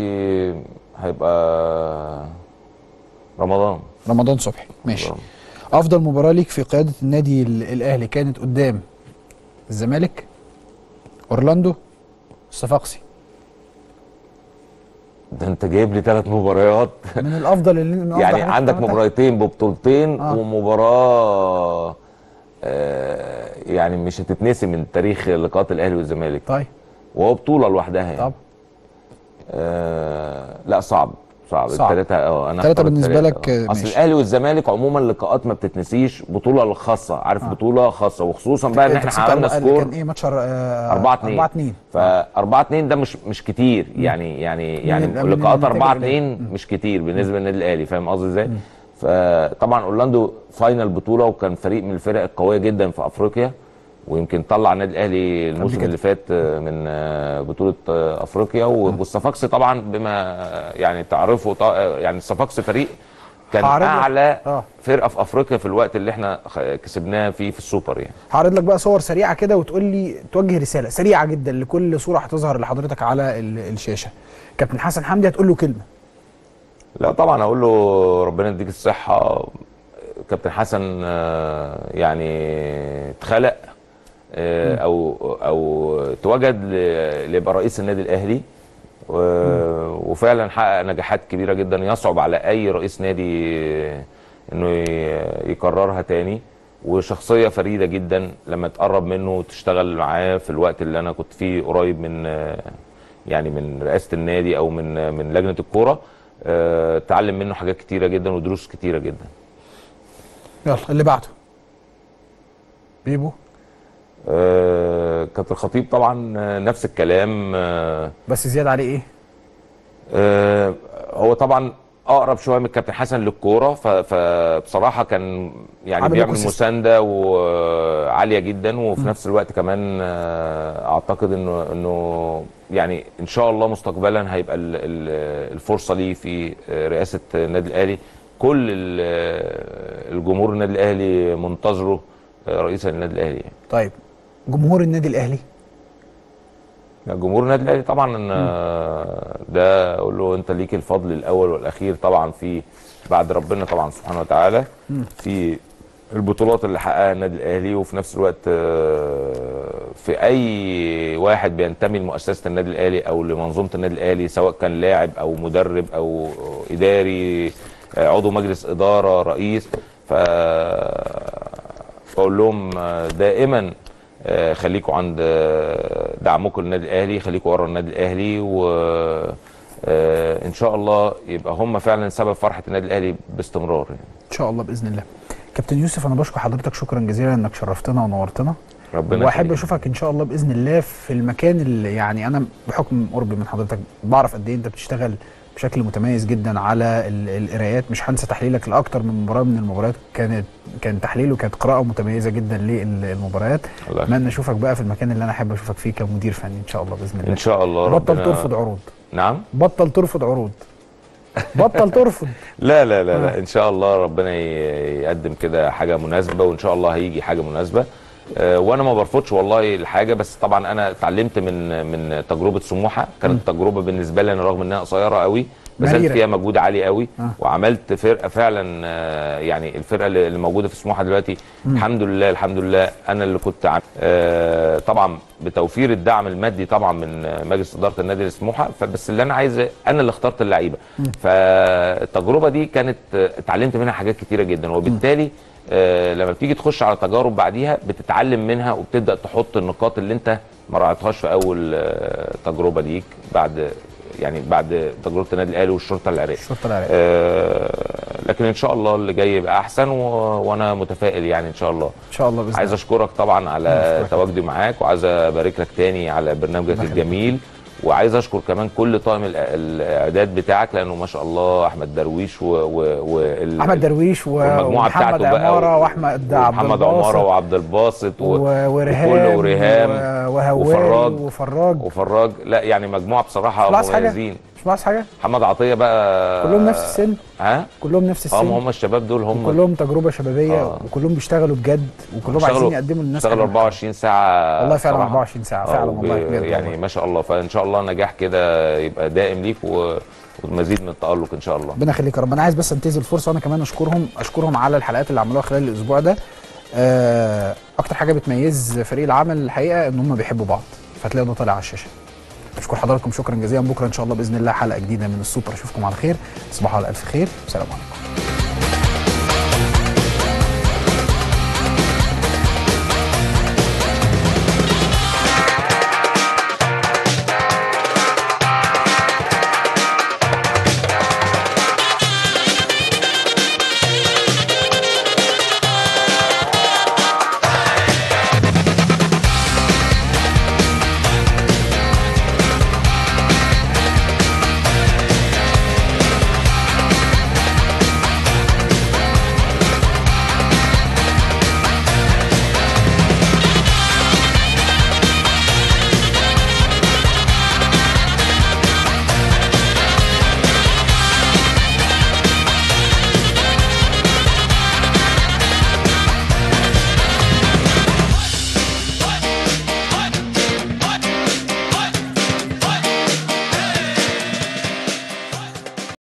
هيبقى رمضان رمضان صبحي ماشي افضل مباراه ليك في قياده النادي ال- الاهلي كانت قدام الزمالك اورلاندو الصفاقسي ده انت جايب لي ثلاث مباريات من الافضل اللي من أفضل يعني حاجات عندك عملتها. مباراتين ببطولتين آه. ومباراه آه يعني مش هتتنسي من تاريخ لقاءات الاهلي والزمالك طيب وهو بطوله لوحدها يعني طب آه لا صعب صعب صعب. الثلاثه اه انا التلاتة أختار بالنسبة التلاتة. لك، آه. آه، اصل ماشي. الاهلي والزمالك عموما لقاءات ما بتتنسيش بطوله الخاصه عارف آه. بطوله خاصه وخصوصا بقى ان أنت احنا كسبت عملنا أربعة- سكور كان ايه ماتش 4 4 2 4 2 ف 4 2 ده مش مش كتير يعني يعني يعني من- من لقاءات النتائج 4 القليلة. 2 مش كتير بالنسبه للنادي الاهلي فاهم قصدي ازاي؟ فطبعا اورلاندو فاينل بطوله وكان فريق من الفرق القويه جدا في افريقيا ويمكن طلع النادي الاهلي الموسم كده. اللي فات آه، من آه، بطوله آه، افريقيا و- والصفاقسي طبعا بما آه، يعني تعرفوا ط- آه، يعني الصفاقسي فريق كان هعرض لك- اعلى آه. فرقه في افريقيا في الوقت اللي احنا خ- كسبناه فيه في السوبر يعني هعرض لك بقى صور سريعه كده وتقول لي توجه رساله سريعه جدا لكل صوره هتظهر لحضرتك على ال- الشاشه كابتن حسن حمدي هتقول له كلمه لا طبعا اقول له ربنا يديك الصحه كابتن حسن آه، يعني اتخلق آه، او او اتوجد ل- ليبقى رئيس النادي الاهلي و- وفعلا حقق نجاحات كبيره جدا يصعب على اي رئيس نادي انه ي- يكررها تاني وشخصيه فريده جدا لما تقرب منه وتشتغل معاه في الوقت اللي انا كنت فيه قريب من آه، يعني من رئاسه النادي او من من لجنه الكوره آه، اتعلم منه حاجات كتيره جدا ودروس كتيره جدا يلا اللي بعده بيبو آه، كابتن الخطيب طبعا آه، نفس الكلام آه، بس زياده عليه ايه آه، هو طبعا اقرب شويه من الكابتن حسن للكوره ف- فبصراحه كان يعني عامل بيعمل إيكو سيستم. مسانده وعاليه جدا وفي نفس الوقت كمان آه، اعتقد انه انه يعني ان شاء الله مستقبلا هيبقى ال- ال- الفرصه ليه في آه، رئاسه النادي الاهلي كل ال- آه، الجمهور النادي الاهلي منتظره آه، رئيسا للنادي الاهلي يعني. طيب جمهور النادي الاهلي لا، جمهور النادي الاهلي طبعا آه، ده اقول له انت ليك الفضل الاول والاخير طبعا في بعد ربنا طبعا سبحانه وتعالى في البطولات اللي حققها النادي الاهلي وفي نفس الوقت آه، في اي واحد بينتمي لمؤسسه النادي الاهلي او لمنظومه النادي الاهلي سواء كان لاعب او مدرب او اداري آه، عضو مجلس اداره رئيس ف بقول لهم آه، دائما آه، خليكوا عند آه، دعمكم للنادي الاهلي خليكوا ورا النادي الاهلي و آه، ان شاء الله يبقى هم فعلا سبب فرحه النادي الاهلي باستمرار يعني. ان شاء الله باذن الله كابتن يوسف انا بشكر حضرتك شكرا جزيلا انك شرفتنا ونورتنا ربنا واحب يخليك. اشوفك ان شاء الله باذن الله في المكان اللي يعني انا بحكم قربي من حضرتك بعرف قد ايه انت بتشتغل بشكل متميز جدا على ال- القرايات مش هنسى تحليلك لاكتر من مباراه من المباريات كانت كان تحليل وكانت قراءه متميزه جدا للمباريات الله اتمنى اشوفك بقى في المكان اللي انا احب اشوفك فيه كمدير فني ان شاء الله باذن الله ان شاء الله بطل ربنا- ترفض عروض نعم بطل ترفض عروض بطل ترفض لا لا لا لا ان شاء الله ربنا ي- يقدم كده حاجه مناسبه وان شاء الله هيجي حاجه مناسبه آه، وانا ما برفضش والله الحاجه بس طبعا انا اتعلمت من من تجربه سموحه كانت تجربه بالنسبه لي انا رغم انها قصيره قوي بذلت مريرة. فيها مجهود عالي قوي آه. وعملت فرقه فعلا آه، يعني الفرقه اللي اللي موجوده في سموحه دلوقتي مم. الحمد لله الحمد لله انا اللي كنت عامل آه، طبعا بتوفير الدعم المادي طبعا من آه، مجلس اداره النادي لسموحه فبس اللي انا عايز انا اللي اخترت اللعيبه فالتجربه دي كانت آه، اتعلمت منها حاجات كتيره جدا وبالتالي آه، لما بتيجي تخش على تجارب بعديها بتتعلم منها وبتبدا تحط النقاط اللي انت ما راعيتهاش في اول آه، تجربه ليك بعد يعني بعد تجربه النادي الاهلي والشرطه العراقيه الشرطه العراقيه آه، لكن ان شاء الله اللي جاي يبقى احسن و... وانا متفائل يعني ان شاء الله ان شاء الله باذن عايز اشكرك طبعا على أشكرك. تواجدي معاك وعايز ابارك لك تاني على برنامجك الله يخليك. الجميل وعايز اشكر كمان كل طاقم الإع- الاعداد بتاعك لانه ما شاء الله احمد درويش و, و... وال- احمد درويش و- والمجموعه ومحمد بتاعته بقى عماره و- واحمد عبد ومحمد الباسط عماره وعبد الباسط و... و- وريهام وكل وريهام و- وهواري وفراج وفراج وفراج لا يعني مجموعه بصراحه مش ملاحظ حاجة؟ مميزين مش مش ناقص حاجه محمد عطيه بقى كلهم نفس السن ها كلهم نفس السن هم هم الشباب دول هم كلهم تجربه شبابيه آه. وكلهم بيشتغلوا بجد وكلهم اشتغلوا- عايزين يقدموا للناس اشتغلوا حاجة. 24 ساعه والله فعلا صراحة. 24 ساعه آه، فعلا وب- والله بجد يعني والله. ما شاء الله فان شاء الله نجاح كده يبقى دائم ليك و... ومزيد من التالق ان شاء الله ربنا يخليك يا رب انا عايز بس انتهز الفرصه وانا كمان اشكرهم اشكرهم على الحلقات اللي عملوها خلال الاسبوع ده آه، اكتر حاجه بتميز فريق العمل الحقيقه ان هم بيحبوا بعض فتلاقوا ده طالع على الشاشه اشكر حضراتكم شكرا جزيلا بكره ان شاء الله باذن الله حلقه جديده من السوبر اشوفكم على خير تصبحوا على الف خير سلام عليكم